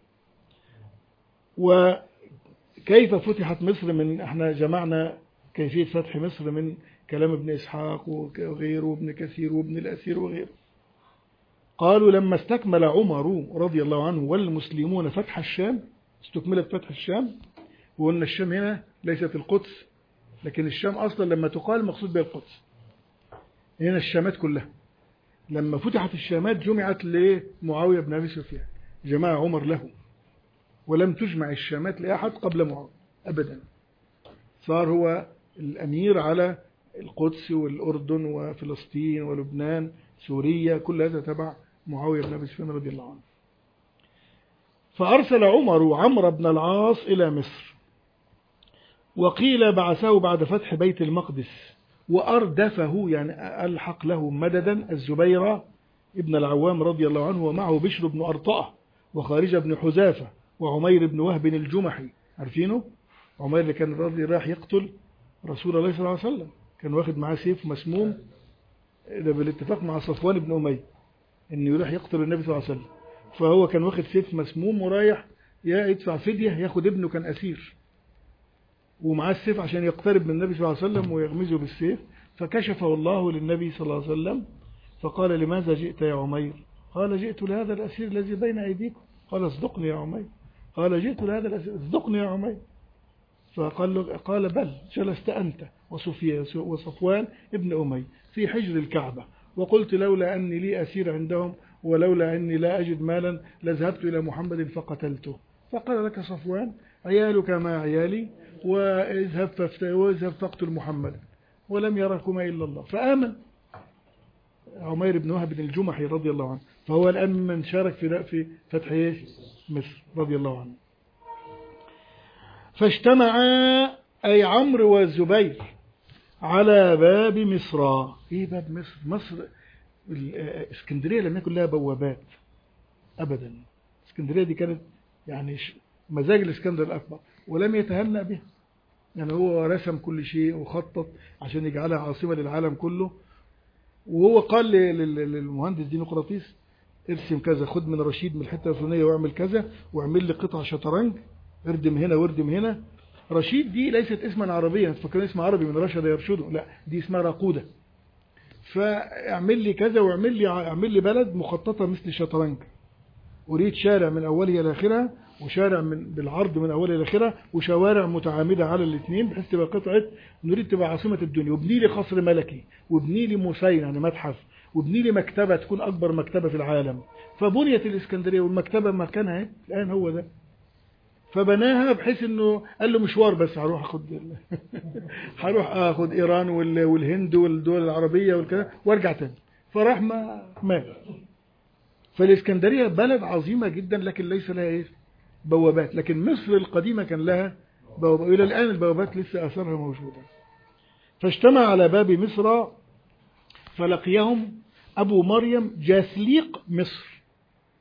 وكيف فتحت مصر من احنا جمعنا كيفية فتح مصر من كلام ابن إسحاق وغيره وابن كثير وابن الأثير وغيره قالوا لما استكمل عمر رضي الله عنه والمسلمون فتح الشام استكملت فتح الشام وقلنا الشام هنا ليست القدس لكن الشام أصلا لما تقال مقصود بها القدس هنا الشامات كلها لما فتحت الشامات جمعت لمعاوية بن أبي سفيان جماعة عمر له ولم تجمع الشامات لأحد قبل معاوية أبدا صار هو الأمير على القدس والأردن وفلسطين ولبنان سوريا كل هذا تبع معاوية بن أبي سفيان رضي الله عنه فأرسل عمر عمرو بن العاص إلى مصر وقيل بعثه بعد فتح بيت المقدس وأردفه يعني ألحق له مددا الزبير ابن العوام رضي الله عنه ومعه بشر بن أرطأة وخارجة بن حذافة وعمير بن وهب الجمحي عارفينه عمير اللي كان راضي راح يقتل رسول الله صلى الله عليه وسلم كان واخد معاه سيف مسموم ده بالاتفاق مع صفوان بن أمية انه يروح يقتل النبي صلى الله عليه وسلم فهو كان واخد سيف مسموم ورايح يا يدفع فدية ياخد ابنه كان أسير ومعاه السيف عشان يقترب من النبي صلى الله عليه وسلم ويغمزه بالسيف فكشفه الله للنبي صلى الله عليه وسلم فقال لماذا جئت يا عمير قال جئت لهذا الأسير الذي بين أيديكم قال اصدقني يا عمير قال جئت لهذا الأسير اصدقني يا عمير فقال له قال بل جلست أنت وصفية وصفوان ابن أمي في حجر الكعبة وقلت لولا أني لي أسير عندهم ولولا أني لا أجد مالا لذهبت إلى محمد فقتلته فقال لك صفوان عيالك ما عيالي واذهب فافت- واذهب فاقتل محمدا ولم يركما إلا الله فآمن عمير بن وهب بن الجمحي رضي الله عنه فهو الآن من شارك في في فتح إيش؟ مصر رضي الله عنه فاجتمعا أي عمرو والزبير على باب مصر ايه باب مصر مصر ال- آه، اسكندريه لم يكن لها بوابات ابدا اسكندريه دي كانت يعني ش- مزاج الاسكندر الاكبر ولم يتهنأ بها يعني هو رسم كل شيء وخطط عشان يجعلها عاصمه للعالم كله وهو قال لل- لل- للمهندس ديمقراطيس ارسم كذا خد من رشيد من الحته الفلانيه واعمل كذا واعمل لي قطع شطرنج اردم هنا واردم هنا رشيد دي ليست اسما عربيا فكان اسم عربي من رشد يرشده لا دي اسمها راقودة فاعمل لي كذا واعمل لي اعمل لي بلد مخططة مثل الشطرنج أريد شارع من أوله إلى آخره وشارع من بالعرض من أوله إلى آخره وشوارع متعامدة على الاثنين بحيث تبقى قطعة نريد تبقى عاصمة الدنيا وابني لي قصر ملكي وابني لي موسين يعني متحف وابني لي مكتبة تكون أكبر مكتبة في العالم فبنيت الإسكندرية والمكتبة مكانها إيه؟ الآن هو ده فبناها بحيث انه قال له مشوار بس هروح اخد ال- هروح اخد ايران وال- والهند والدول العربيه والكلام وارجع تاني فراح ما مات فالاسكندريه بلد عظيمه جدا لكن ليس لها ايه بوابات لكن مصر القديمه كان لها بوابات الى الان البوابات لسه اثارها موجوده فاجتمع على باب مصر فلقيهم ابو مريم جاسليق مصر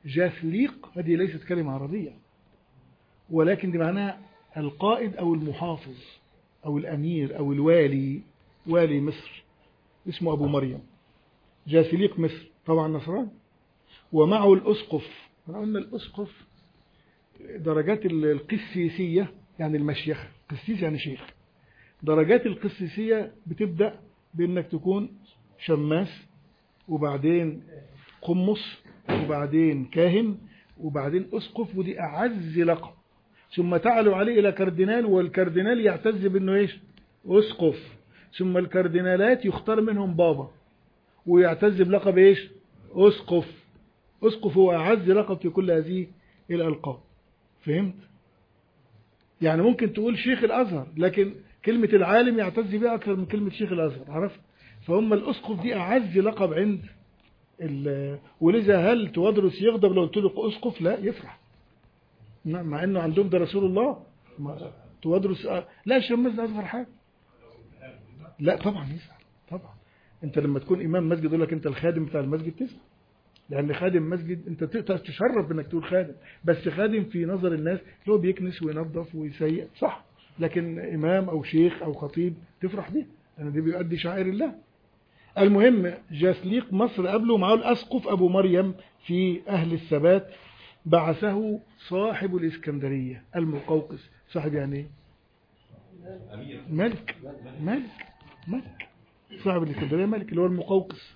جاثليق هذه ليست كلمة عربية ولكن دي معناها القائد أو المحافظ أو الأمير أو الوالي والي مصر اسمه أبو مريم جاثليق مصر طبعا نصراني ومعه الأسقف احنا قلنا الأسقف درجات القسيسية يعني المشيخة قسيس يعني شيخ درجات القسيسية بتبدأ بأنك تكون شماس وبعدين قمص وبعدين كاهن وبعدين أسقف ودي أعز لقب ثم تعلو عليه إلى كاردينال والكاردينال يعتز بأنه إيش أسقف ثم الكاردينالات يختار منهم بابا ويعتز بلقب إيش أسقف أسقف هو أعز لقب في كل هذه الألقاب فهمت يعني ممكن تقول شيخ الأزهر لكن كلمة العالم يعتز بها أكثر من كلمة شيخ الأزهر عرفت فهم الأسقف دي أعز لقب عند ال- ولذا هل توادرس يغضب لو قلت له أسقف لا يفرح نعم، مع أنه عندهم ده رسول الله ما- توادرس آه، لا شمس ده أصغر حاجة لا طبعا يزعل طبعا انت لما تكون امام مسجد يقول لك انت الخادم بتاع المسجد تزعل لان خادم مسجد انت تقدر تشرف انك تقول خادم بس خادم في نظر الناس اللي هو بيكنس وينظف ويسيء صح لكن امام او شيخ او خطيب تفرح بيه لان دي بيؤدي شعائر الله المهم جاسليق مصر قبله معه الاسقف ابو مريم في اهل الثبات بعثه صاحب الاسكندريه المقوقس صاحب يعني ايه أمير ملك ملك ملك صاحب الاسكندريه ملك اللي هو المقوقس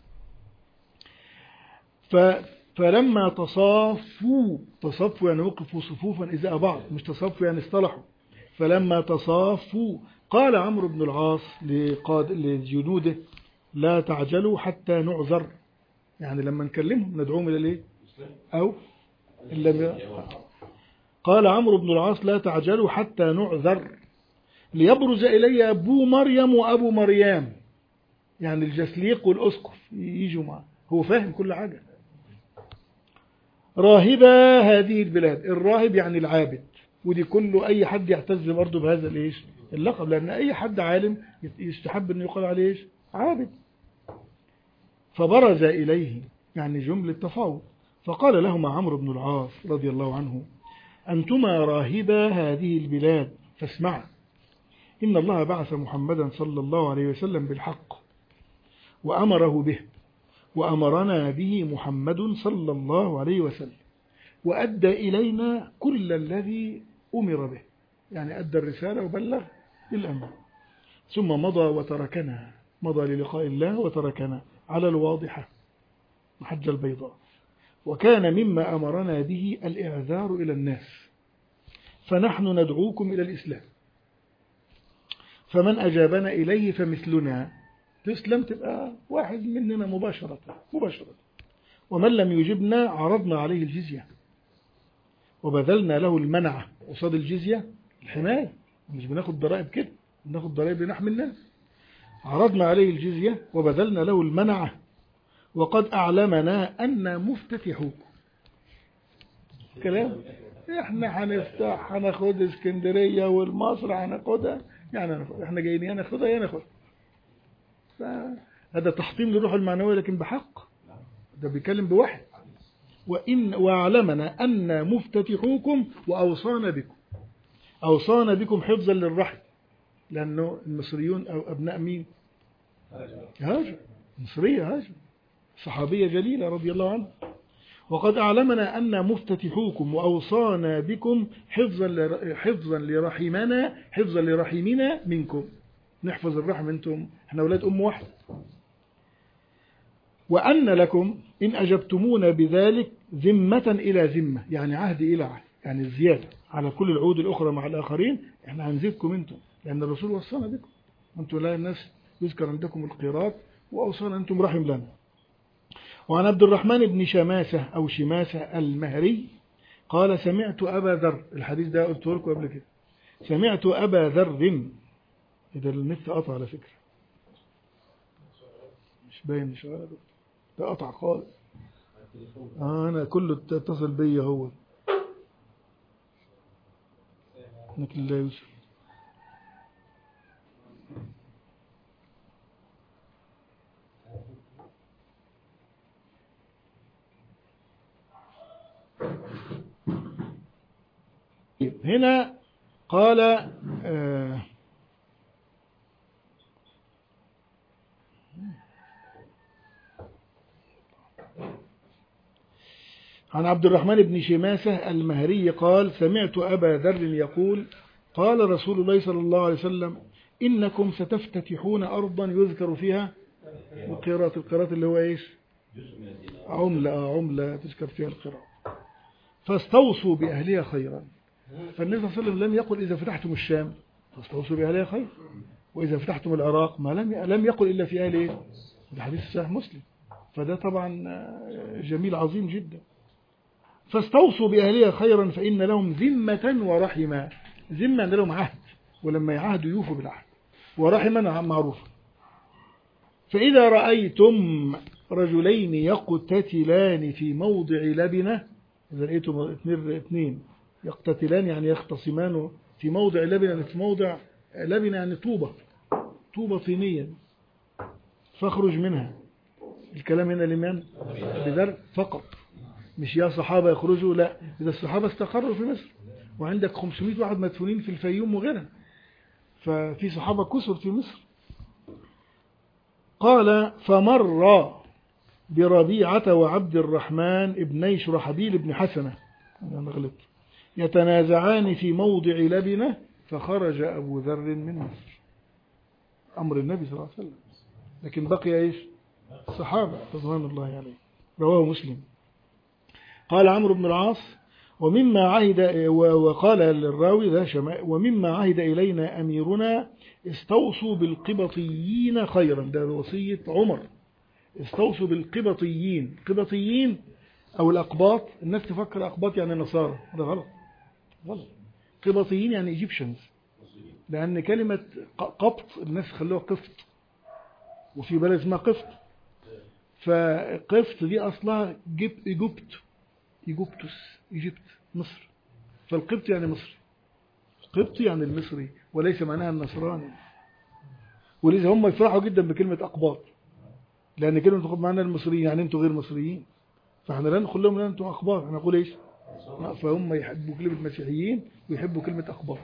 ف فلما تصافوا تصفوا يعني وقفوا صفوفا ازاء بعض مش تصفوا يعني اصطلحوا فلما تصافوا قال عمرو بن العاص لقاد لجنوده لا تعجلوا حتى نعذر يعني لما نكلمهم ندعوهم الى الايه او إن لم قال عمرو بن العاص لا تعجلوا حتى نعذر ليبرز إلي أبو مريم وأبو مريم يعني الجسليق والأسقف يجوا معه هو فاهم كل حاجة راهبة هذه البلاد الراهب يعني العابد ودي كله أي حد يعتز برضه بهذا الإيش اللقب لأن أي حد عالم يستحب أنه يقال عليه إيش عابد فبرز إليه يعني جملة تفاوض فقال لهما عمرو بن العاص رضي الله عنه أنتما راهبا هذه البلاد فاسمعا إن الله بعث محمدا صلى الله عليه وسلم بالحق وأمره به وأمرنا به محمد صلى الله عليه وسلم وأدى إلينا كل الذي أمر به يعني أدى الرسالة وبلغ الأمر ثم مضى وتركنا مضى للقاء الله وتركنا على الواضحة محج البيضاء وكان مما أمرنا به الإعذار إلى الناس فنحن ندعوكم إلى الإسلام فمن أجابنا إليه فمثلنا تسلم تبقى واحد مننا مباشرة مباشرة ومن لم يجبنا عرضنا عليه الجزية وبذلنا له المنعة قصاد الجزية الحماية مش بناخد ضرائب كده بناخد ضرائب لنحمي الناس عرضنا عليه الجزية وبذلنا له المنعة وقد أعلمنا أن مفتتحوك كلام احنا هنفتح هناخد اسكندرية والمصر هناخدها يعني هناخد احنا جايين يا ناخدها يا ناخدها هذا تحطيم للروح المعنوية لكن بحق ده بيتكلم بوحي وإن وأعلمنا أن مفتتحوكم وأوصانا بكم أوصانا بكم حفظا للرحم لأنه المصريون أو أبناء مين هاجر مصرية هاجر صحابية جليلة رضي الله عنها وقد أعلمنا أن مفتتحوكم وأوصانا بكم حفظا لر- حفظا لرحمنا حفظا لرحمنا منكم نحفظ الرحم أنتم احنا أولاد أم واحدة وأن لكم إن أجبتمونا بذلك ذمة إلى ذمة يعني عهد إلى عهد يعني الزيادة على كل العهود الأخرى مع الآخرين احنا هنزيدكم أنتم لأن الرسول وصانا بكم أنتم لا الناس يذكر عندكم القيراط وأوصانا أنتم رحم لنا وعن عبد الرحمن بن شماسة أو شماسة المهري قال سمعت أبا ذر الحديث ده قلت لكم قبل كده سمعت أبا ذر إذا النت قطع على فكرة مش باين مش عارف ده قطع خالص آه أنا كله اتصل بيا هو لكن لا يوسف هنا قال آه عن عبد الرحمن بن شماسة المهري قال سمعت أبا ذر يقول قال رسول الله صلى الله عليه وسلم إنكم ستفتتحون أرضا يذكر فيها وقراءة القراءة اللي هو إيش جزء من الدين عملة آه، عملة تذكر فيها القراءة فاستوصوا بأهلها خيرا فالنبي صلى الله عليه وسلم لم يقل إذا فتحتم الشام فاستوصوا بأهلها خير وإذا فتحتم العراق ما لم لم يقل إلا في أهل إيه؟ ده حديث صحيح مسلم فده طبعا آه، جميل عظيم جدا فاستوصوا بأهلها خيرا فإن لهم ذمة ورحمة ذمة أن لهم عهد ولما يعهدوا يوفوا بالعهد ورحما معروفة فإذا رأيتم رجلين يقتتلان في موضع لبنة إذا رأيتم اثنين اثنين يقتتلان يعني يختصمان في موضع لبنة في موضع لبنة يعني طوبة طوبة طينية فاخرج منها الكلام هنا لمن؟ بذر فقط مش يا صحابة يخرجوا لا إذا الصحابة استقروا في مصر وعندك 500 واحد مدفونين في الفيوم وغيرها ففي صحابة كسر في مصر قال فمر بربيعة وعبد الرحمن ابني شرحبيل بن حسنة أنا غلطت يتنازعان في موضع لبنة فخرج أبو ذر من مصر أمر النبي صلى الله عليه وسلم لكن بقي إيش الصحابة رضوان الله عليه رواه مسلم قال عمرو بن العاص ومما عهد وقال للراوي ذا شماء ومما عهد إلينا أميرنا استوصوا بالقبطيين خيرا ده وصية عمر استوصوا بالقبطيين قبطيين أو الأقباط الناس تفكر أقباط يعني نصارى ده غلط غلط قبطيين يعني ايجيبشنز لأن كلمة قبط الناس خلوها قفط وفي بلد اسمها قفط فقفط دي أصلها جب إيجبت إيجبتس إيجبت مصر فالقبط يعني مصري قبط يعني المصري وليس معناها النصراني ولذا هم يفرحوا جدا بكلمة أقباط لأن كلمة أقباط معناها المصريين يعني أنتوا غير مصريين فاحنا لا نقول لهم لا أنتوا أقباط احنا نقول إيش فهم يحبوا كلمة مسيحيين ويحبوا كلمة أقباط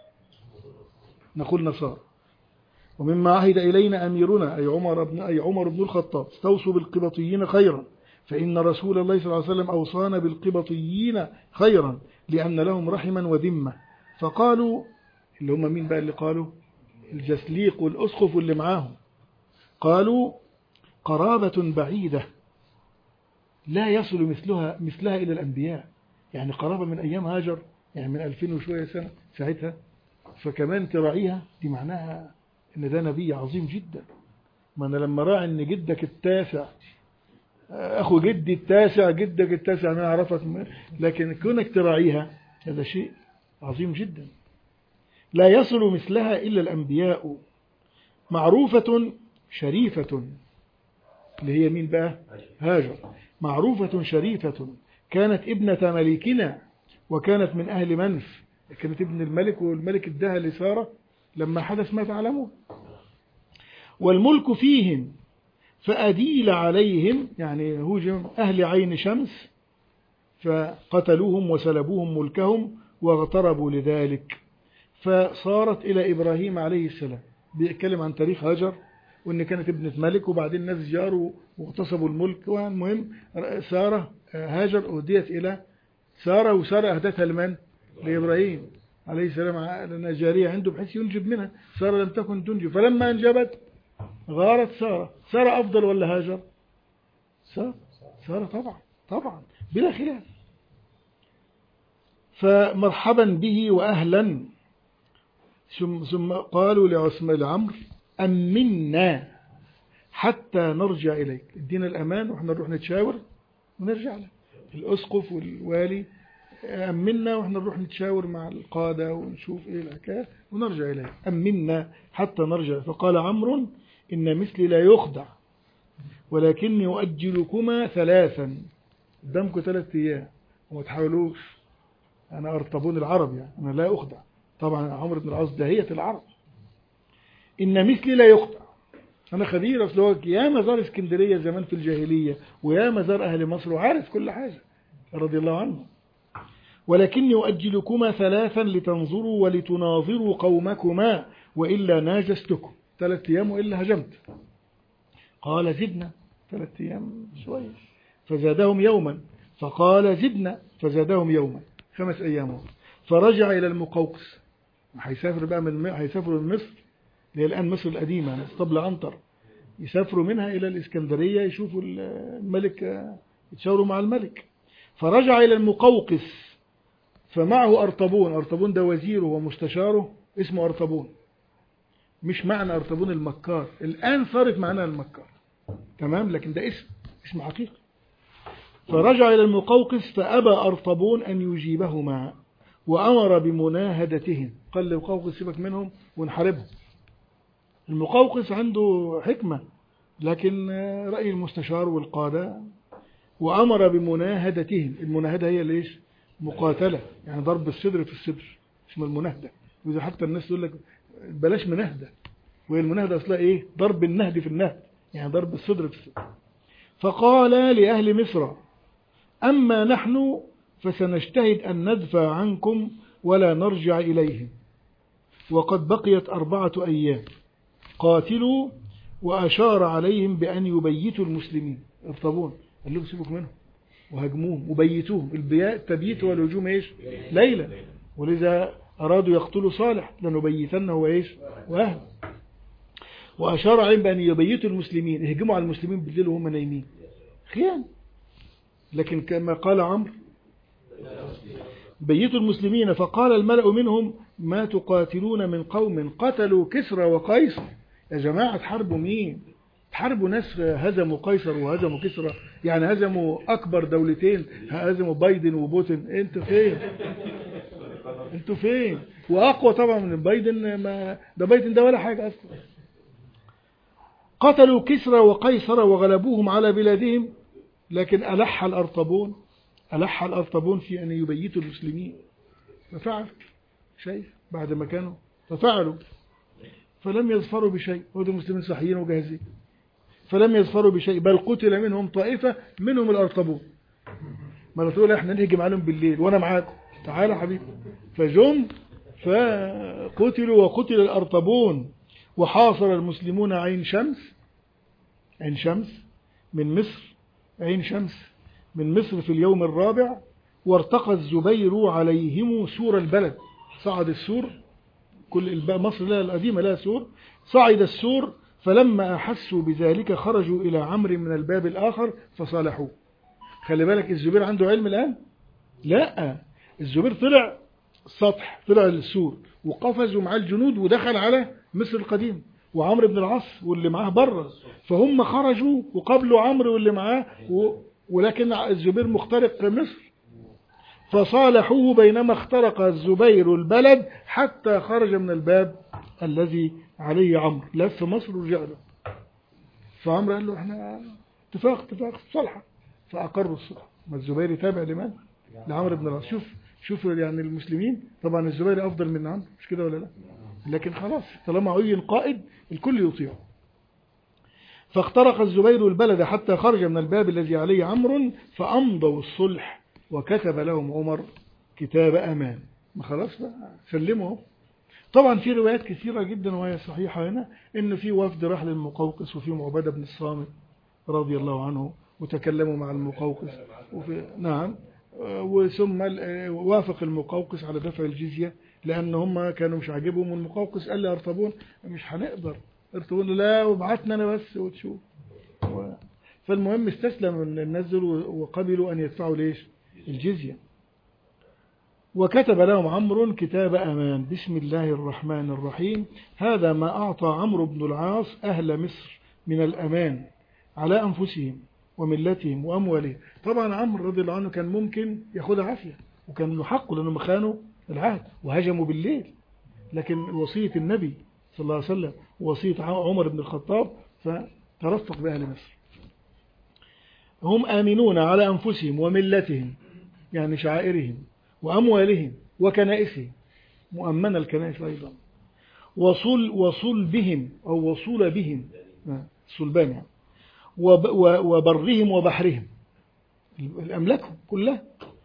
نقول نصارى ومما عهد إلينا أميرنا أي عمر بن أي عمر بن الخطاب استوصوا بالقبطيين خيرا فإن رسول الله صلى الله عليه وسلم أوصانا بالقبطيين خيرا لأن لهم رحما وذمة فقالوا اللي هم مين بقى اللي قالوا الجسليق والأسقف واللي معاهم قالوا قرابة بعيدة لا يصل مثلها مثلها إلى الأنبياء يعني قرابة من أيام هاجر يعني من ألفين وشوية سنة ساعتها فكمان تراعيها دي معناها إن ده نبي عظيم جدا ما أنا لما راعي إن جدك التاسع أخو جدي التاسع جدك التاسع أنا أعرفك م- لكن كونك تراعيها هذا شيء عظيم جدا لا يصل مثلها إلا الأنبياء معروفة شريفة اللي هي مين بقى هاجر معروفة شريفة كانت ابنة مليكنا وكانت من أهل منف كانت ابن الملك والملك اداها لسارة لما حدث ما تعلمون والملك فيهم فأديل عليهم يعني هجم أهل عين شمس فقتلوهم وسلبوهم ملكهم واغتربوا لذلك فصارت إلى إبراهيم عليه السلام بيتكلم عن تاريخ هاجر وإن كانت ابنة ملك وبعدين الناس جاروا واغتصبوا الملك والمهم سارة هاجر أهديت إلى سارة وسارة أهدتها لمن؟ لإبراهيم عليه السلام لأنها جارية عنده بحيث ينجب منها سارة لم تكن تنجب فلما أنجبت غارت سارة سارة أفضل ولا هاجر سارة سارة طبعا طبعا بلا خلاف فمرحبا به وأهلا ثم ثم قالوا لعثمان لعمرو أمنا حتى نرجع إليك ادينا الأمان وإحنا نروح نتشاور ونرجع لك الأسقف والوالي أمنا وإحنا نروح نتشاور مع القادة ونشوف إيه الحكاية ونرجع إليك أمنا حتى نرجع فقال عمرو إن مثلي لا يخدع ولكني أؤجلكما ثلاثا قدامكم ثلاث أيام وما تحاولوش أنا أرطبون العرب يعني أنا لا أخدع طبعا عمرو بن العاص داهية العرب إن مثلي لا يخدع أنا خبير أصل هو يا مزار اسكندرية زمان في الجاهلية ويا مزار أهل مصر وعارف كل حاجة رضي الله عنه ولكني أؤجلكما ثلاثا لتنظروا ولتناظروا قومكما وإلا ناجستكم ثلاث أيام وإلا هجمت قال زدنا ثلاث أيام شوية فزادهم يوما فقال زدنا فزادهم يوما خمس أيام فرجع إلى المقوقس هيسافر بقى من هيسافروا من مصر اللي هي الآن مصر القديمة اسطبل عنتر يسافروا منها إلى الإسكندرية يشوفوا الملك يتشاوروا مع الملك فرجع إلى المقوقس فمعه أرطبون أرطبون ده وزيره ومستشاره اسمه أرطبون مش معنى أرطبون المكار الآن صارت معنى المكار تمام لكن ده اسم اسم حقيقي فرجع إلى المقوقس فأبى أرطبون أن يجيبهما وأمر بمناهدتهم قال للمقوقس سيبك منهم ونحاربهم المقوقس عنده حكمة لكن رأي المستشار والقادة وأمر بمناهدتهم المناهدة هي ليش مقاتلة يعني ضرب الصدر في الصدر اسمه المناهدة وإذا حتى الناس تقول لك بلاش مناهدة وهي المناهدة أصلا إيه ضرب النهد في النهد يعني ضرب الصدر في الصدر فقال لأهل مصر أما نحن فسنجتهد أن ندفع عنكم ولا نرجع إليهم وقد بقيت أربعة أيام قاتلوا وأشار عليهم بأن يبيتوا المسلمين ارتبون قال لهم سيبك منهم وهجموهم وبيتوهم التبييت والهجوم ايش ليلة ولذا أرادوا يقتلوا صالح لنبيتنه وايش وأهل وأشار عليهم بأن يبيتوا المسلمين يهجموا على المسلمين بالليل وهم نايمين خيانة لكن كما قال عمرو بيتوا المسلمين فقال الملأ منهم ما تقاتلون من قوم قتلوا كسرى وقيصر يا جماعة تحاربوا مين تحاربوا ناس هزموا قيصر وهزموا كسرى يعني هزموا أكبر دولتين هزموا بايدن وبوتين انتوا فين انتوا فين وأقوى طبعا من بايدن ما ده بايدن ده ولا حاجة أصلا قتلوا كسرى وقيصر وغلبوهم على بلادهم لكن ألح الأرطبون ألح الأرطبون في أن يبيتوا المسلمين ففعل شيء بعد ما كانوا ففعلوا فلم يظفروا بشيء ودي المسلمين صحيين وجاهزين فلم يظفروا بشيء بل قتل منهم طائفة منهم الأرطبون ما تقول احنا نهجم عليهم بالليل وانا معاكم تعالى حبيبي فجم فقتلوا وقتل الأرطبون وحاصر المسلمون عين شمس عين شمس من مصر عين شمس من مصر في اليوم الرابع وارتقى الزبير عليهم سور البلد صعد السور كل مصر لها القديمة لها سور صعد السور فلما أحسوا بذلك خرجوا إلى عمرو من الباب الآخر فصالحوه خلي بالك الزبير عنده علم الآن لا الزبير طلع السطح طلع السور وقفزوا مع الجنود ودخل على مصر القديم وعمرو بن العاص واللي معاه بره فهم خرجوا وقابلوا عمرو واللي معاه و... ولكن الزبير مخترق مصر فصالحوه بينما اخترق الزبير البلد حتى خرج من الباب الذي عليه عمرو لف مصر ورجع له فعمرو قال له احنا اتفاق اتفاق صلحة فأقروا الصلح ما الزبير تابع لمن؟ لعمرو بن العاص شوف شوف يعني المسلمين طبعا الزبير أفضل من عمرو مش كده ولا لا لكن خلاص طالما عين قائد الكل يطيعه فاخترق الزبير البلد حتى خرج من الباب الذي عليه عمرو فأمضوا الصلح وكتب لهم عمر كتاب أمان ما خلاص بقى سلموا طبعا في روايات كثيرة جدا وهي صحيحة هنا ان في وفد راح للمقوقس وفي عبادة بن الصامت رضي الله عنه وتكلموا مع المقوقس وفي نعم وثم وافق المقوقس على دفع الجزية لأن هم كانوا مش عاجبهم والمقوقس قال لي أرطبون مش هنقدر أرطبون لا وابعتنا أنا بس وتشوف و... فالمهم استسلم الناس دول وقبلوا أن يدفعوا ليش الجزية وكتب لهم عمرو كتاب أمان بسم الله الرحمن الرحيم هذا ما أعطى عمرو بن العاص أهل مصر من الأمان على أنفسهم وملتهم وأموالهم طبعا عمرو رضي الله عنه كان ممكن ياخدها عافية وكان له حقه لأنهم خانوا العهد وهجموا بالليل لكن وصية النبي صلى الله عليه وسلم ووصية عمر بن الخطاب فترفق بأهل مصر هم آمنون على أنفسهم وملتهم يعني شعائرهم وأموالهم وكنائسهم مؤمنة الكنائس أيضا وصل, وصل بهم أو وصول بهم صلبان يعني وبرهم وبحرهم الأملاك كلها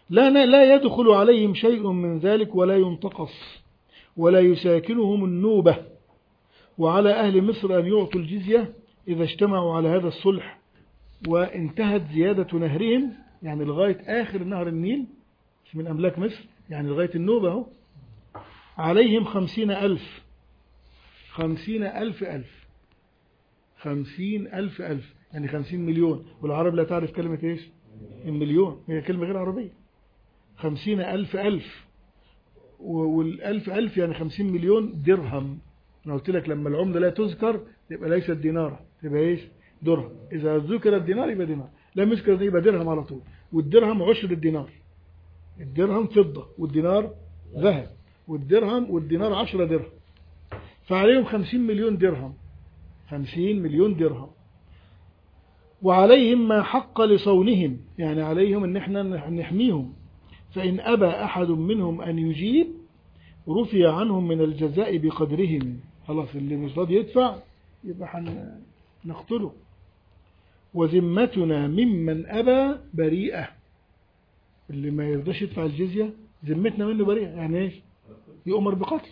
لا لا يدخل عليهم شيء من ذلك ولا ينتقص ولا يساكنهم النوبة وعلى أهل مصر أن يعطوا الجزية إذا اجتمعوا على هذا الصلح وانتهت زيادة نهرهم يعني لغاية آخر نهر النيل من أملاك مصر يعني لغاية النوبة اهو عليهم خمسين ألف خمسين ألف ألف خمسين ألف ألف يعني خمسين مليون والعرب لا تعرف كلمة إيش المليون هي كلمة غير عربية خمسين ألف ألف والألف ألف يعني خمسين مليون درهم أنا قلت لك لما العملة لا تذكر يبقى ليست دينار يبقى إيش درهم إذا ذكر الدينار يبقى دينار لم يذكر يبقى درهم على طول والدرهم عشر الدينار الدرهم فضة والدينار ذهب والدرهم والدينار عشرة درهم فعليهم خمسين مليون درهم خمسين مليون درهم وعليهم ما حق لصونهم يعني عليهم ان احنا نحميهم فإن أبى أحد منهم أن يجيب رفع عنهم من الجزاء بقدرهم خلاص اللي مش راضي يدفع يبقى نقتله وذمتنا ممن أبى بريئة اللي ما يرضاش يدفع الجزية ذمتنا منه بريئة يعني ايش يؤمر بقتله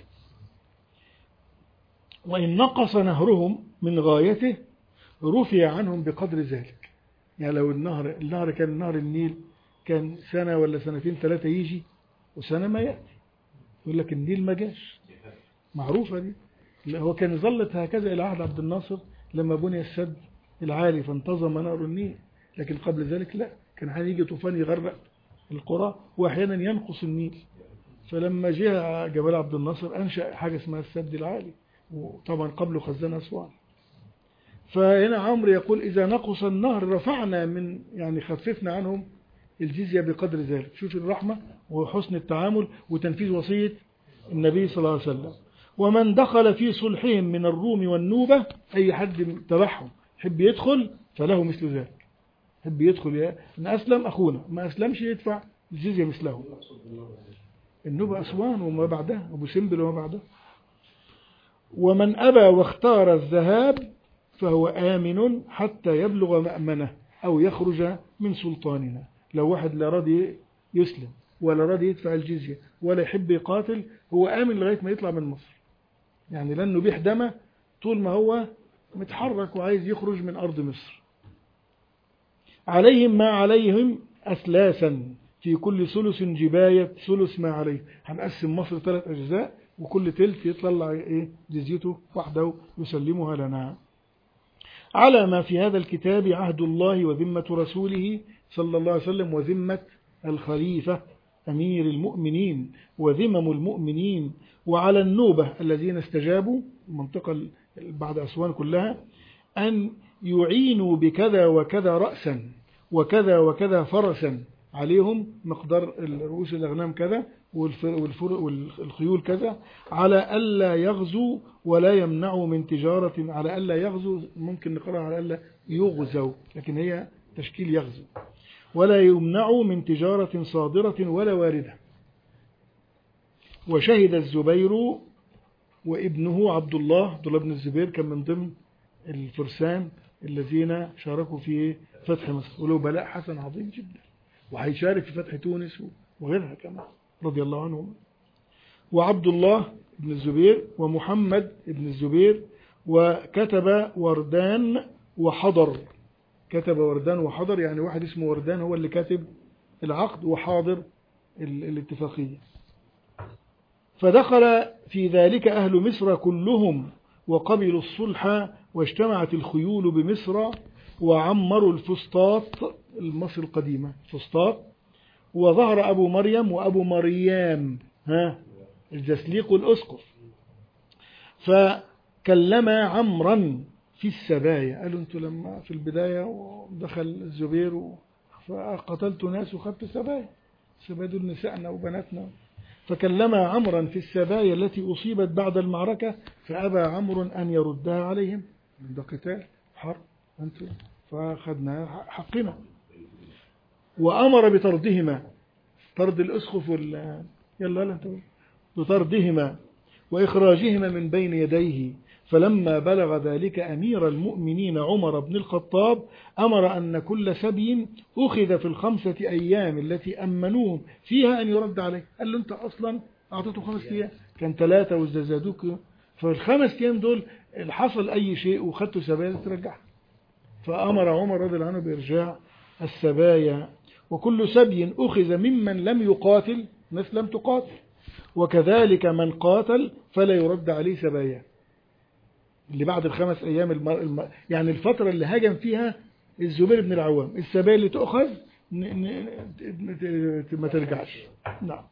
وإن نقص نهرهم من غايته رفع عنهم بقدر ذلك يعني لو النهر النهر كان نهر النيل كان سنة ولا سنتين ثلاثة يجي وسنة ما يأتي يقول لك النيل ما جاش معروفة دي هو كان ظلت هكذا إلى عهد عبد الناصر لما بني السد العالي فانتظم نهر النيل لكن قبل ذلك لا كان هيجي طوفان يغرق القرى وأحيانا ينقص النيل فلما جاء جبل عبد الناصر أنشأ حاجة اسمها السد العالي وطبعا قبله خزان أسوان فهنا عمرو يقول إذا نقص النهر رفعنا من يعني خففنا عنهم الجزية بقدر ذلك شوف الرحمة وحسن التعامل وتنفيذ وصية النبي صلى الله عليه وسلم ومن دخل في صلحهم من الروم والنوبة أي حد تبعهم حب يدخل فله مثل ذلك حب يدخل يا إن أسلم أخونا ما أسلمش يدفع الجزية مثله النوبة أسوان وما بعدها أبو سمبل وما بعدها ومن أبى واختار الذهاب فهو آمن حتى يبلغ مأمنه أو يخرج من سلطاننا لو واحد لا راضي يسلم ولا راضي يدفع الجزية ولا يحب يقاتل هو آمن لغاية ما يطلع من مصر يعني لن نبيح دمه طول ما هو متحرك وعايز يخرج من أرض مصر عليهم ما عليهم أسلاسا في كل ثلث جباية ثلث ما عليه هنقسم مصر ثلاث أجزاء وكل تلت يطلع إيه جزيته وحده يسلمها لنا على ما في هذا الكتاب عهد الله وذمة رسوله صلى الله عليه وسلم وذمة الخليفة أمير المؤمنين وذمم المؤمنين وعلى النوبة الذين استجابوا المنطقة بعد أسوان كلها أن يعينوا بكذا وكذا رأسا وكذا وكذا فرسا عليهم مقدار رؤوس الأغنام كذا والخيول كذا على ألا يغزوا ولا يمنعوا من تجارة على ألا يغزوا ممكن نقرأ على ألا يغزوا لكن هي تشكيل يغزو ولا يمنعوا من تجارة صادرة ولا واردة وشهد الزبير وابنه عبد الله عبد الله بن الزبير كان من ضمن الفرسان الذين شاركوا في فتح مصر وله بلاء حسن عظيم جدا وهيشارك في فتح تونس وغيرها كمان رضي الله عنهم وعبد الله بن الزبير ومحمد بن الزبير وكتب وردان وحضر كتب وردان وحضر يعني واحد اسمه وردان هو اللي كاتب العقد وحاضر الاتفاقية فدخل في ذلك أهل مصر كلهم وقبلوا الصلح واجتمعت الخيول بمصر وعمروا الفسطاط مصر القديمة فسطاط وظهر أبو مريم وأبو مريم ها الجسليق الأسقف فكلم عمرا في السبايا قالوا انتوا لما في البداية دخل الزبير فقتلت ناس وخدت سبايا السبايا دول نسائنا وبناتنا فكلم عمرا في السبايا التي أصيبت بعد المعركة فأبى عمرو أن يردها عليهم ده قتال حرب أنتم فأخذنا حقنا وأمر بطردهما طرد الأسقف وال يلا لا بطردهما وإخراجهما من بين يديه فلما بلغ ذلك أمير المؤمنين عمر بن الخطاب أمر أن كل سبي أخذ في الخمسة أيام التي أمنوهم فيها أن يرد عليه قال له أنت أصلا أعطيته خمس أيام كان ثلاثة وزادوك فالخمس أيام دول حصل أي شيء وخدته سبايا ترجعها فأمر عمر رضي الله عنه بإرجاع السبايا وكل سبي أخذ ممن لم يقاتل ناس لم تقاتل وكذلك من قاتل فلا يرد عليه سبايا اللي بعد الخمس أيام الم... الم... يعني الفترة اللي هاجم فيها الزبير بن العوام السبايا اللي تؤخذ ن... ن... ت- ما ترجعش نعم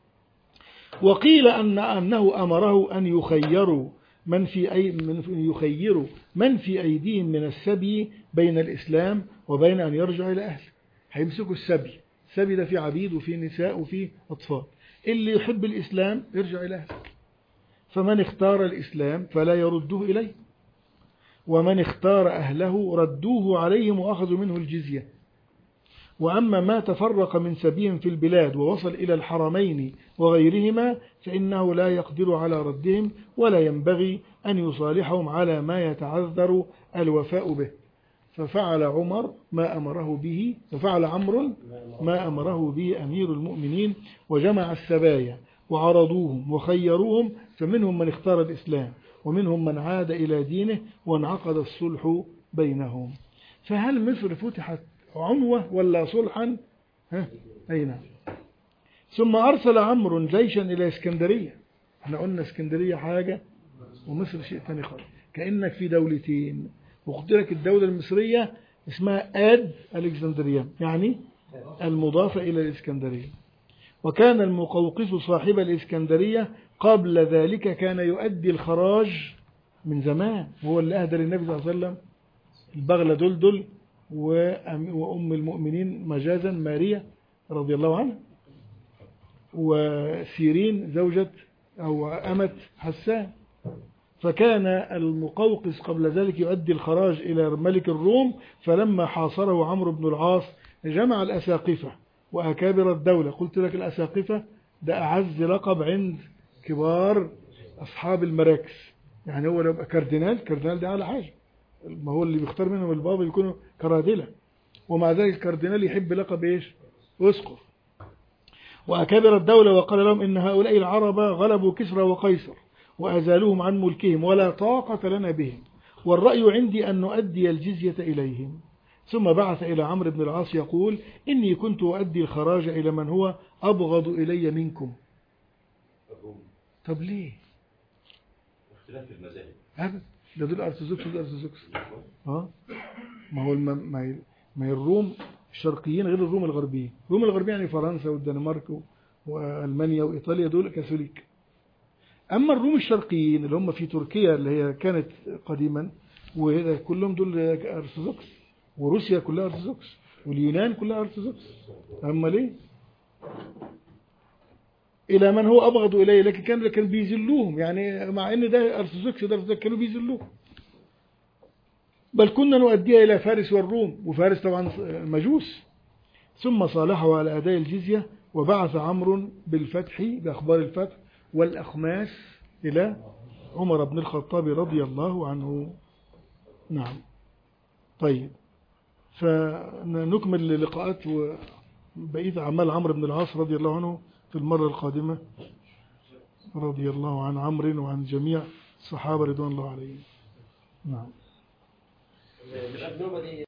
وقيل أن أنه أمره أن يخيروا من في أي من يخيروا من في أيديهم من السبي بين الإسلام وبين أن يرجع إلى أهله هيمسكوا السبي السبي ده فيه عبيد وفيه نساء وفيه أطفال اللي يحب الإسلام يرجع إلى أهله فمن اختار الإسلام فلا يرده إليه ومن اختار أهله ردوه عليهم وأخذوا منه الجزية وأما ما تفرق من سبيهم في البلاد ووصل إلى الحرمين وغيرهما فإنه لا يقدر على ردهم ولا ينبغي أن يصالحهم على ما يتعذر الوفاء به ففعل عمر ما أمره به ففعل عمرو ما أمره به أمير المؤمنين وجمع السبايا وعرضوهم وخيروهم فمنهم من اختار الإسلام ومنهم من عاد إلى دينه وانعقد الصلح بينهم فهل مصر فتحت عنوة ولا صلحا ها أي نعم ثم أرسل عمرو جيشا إلى اسكندرية احنا قلنا اسكندرية حاجة ومصر شيء ثاني خالص كأنك في دولتين وقلت لك الدولة المصرية اسمها آد الإسكندرية يعني المضافة إلى الإسكندرية وكان المقوقس صاحب الإسكندرية قبل ذلك كان يؤدي الخراج من زمان وهو اللي أهدى للنبي صلى الله عليه وسلم البغلة دلدل وأم وأم المؤمنين مجازا ماريا رضي الله عنها وسيرين زوجة أو أمة حسان فكان المقوقس قبل ذلك يؤدي الخراج إلى ملك الروم فلما حاصره عمرو بن العاص جمع الأساقفة وأكابر الدولة قلت لك الأساقفة ده أعز لقب عند كبار أصحاب المراكز يعني هو لو يبقى كاردينال كاردينال ده أعلى حاجة ما هو اللي بيختار منهم البابا يكونوا كرادلة ومع ذلك الكاردينال يحب لقب إيش أسقف وأكابر الدولة وقال لهم إن هؤلاء العرب غلبوا كسرى وقيصر وأزالوهم عن ملكهم ولا طاقة لنا بهم والرأي عندي أن نؤدي الجزية إليهم ثم بعث إلى عمرو بن العاص يقول إني كنت أؤدي الخراج إلى من هو أبغض إلي منكم الروم طب ليه اختلاف المذاهب أبدا ده دول أرثوذكس ودول أرثوذكس اه ما هو الم... ما, ي... ما هي الروم الشرقيين غير الروم الغربيين الروم الغربية يعني فرنسا والدنمارك و... وألمانيا وإيطاليا دول كاثوليك أما الروم الشرقيين اللي هم في تركيا اللي هي كانت قديما وكلهم دول أرثوذكس وروسيا كلها أرثوذكس واليونان كلها أرثوذكس أما ليه إلى من هو أبغض إليه لكن كان كان بيذلوهم يعني مع إن ده أرثوذكس ده أرثوذكس كانوا بيذلوهم بل كنا نؤديها إلى فارس والروم وفارس طبعا مجوس ثم صالحوا على أداء الجزية وبعث عمرو بالفتح بأخبار الفتح والأخماس إلى عمر بن الخطاب رضي الله عنه نعم طيب فنكمل اللقاءات وبقية أعمال عمرو بن العاص رضي الله عنه في المرة القادمة رضي الله عن عمرو وعن جميع الصحابة رضوان الله عليهم نعم النوبة دي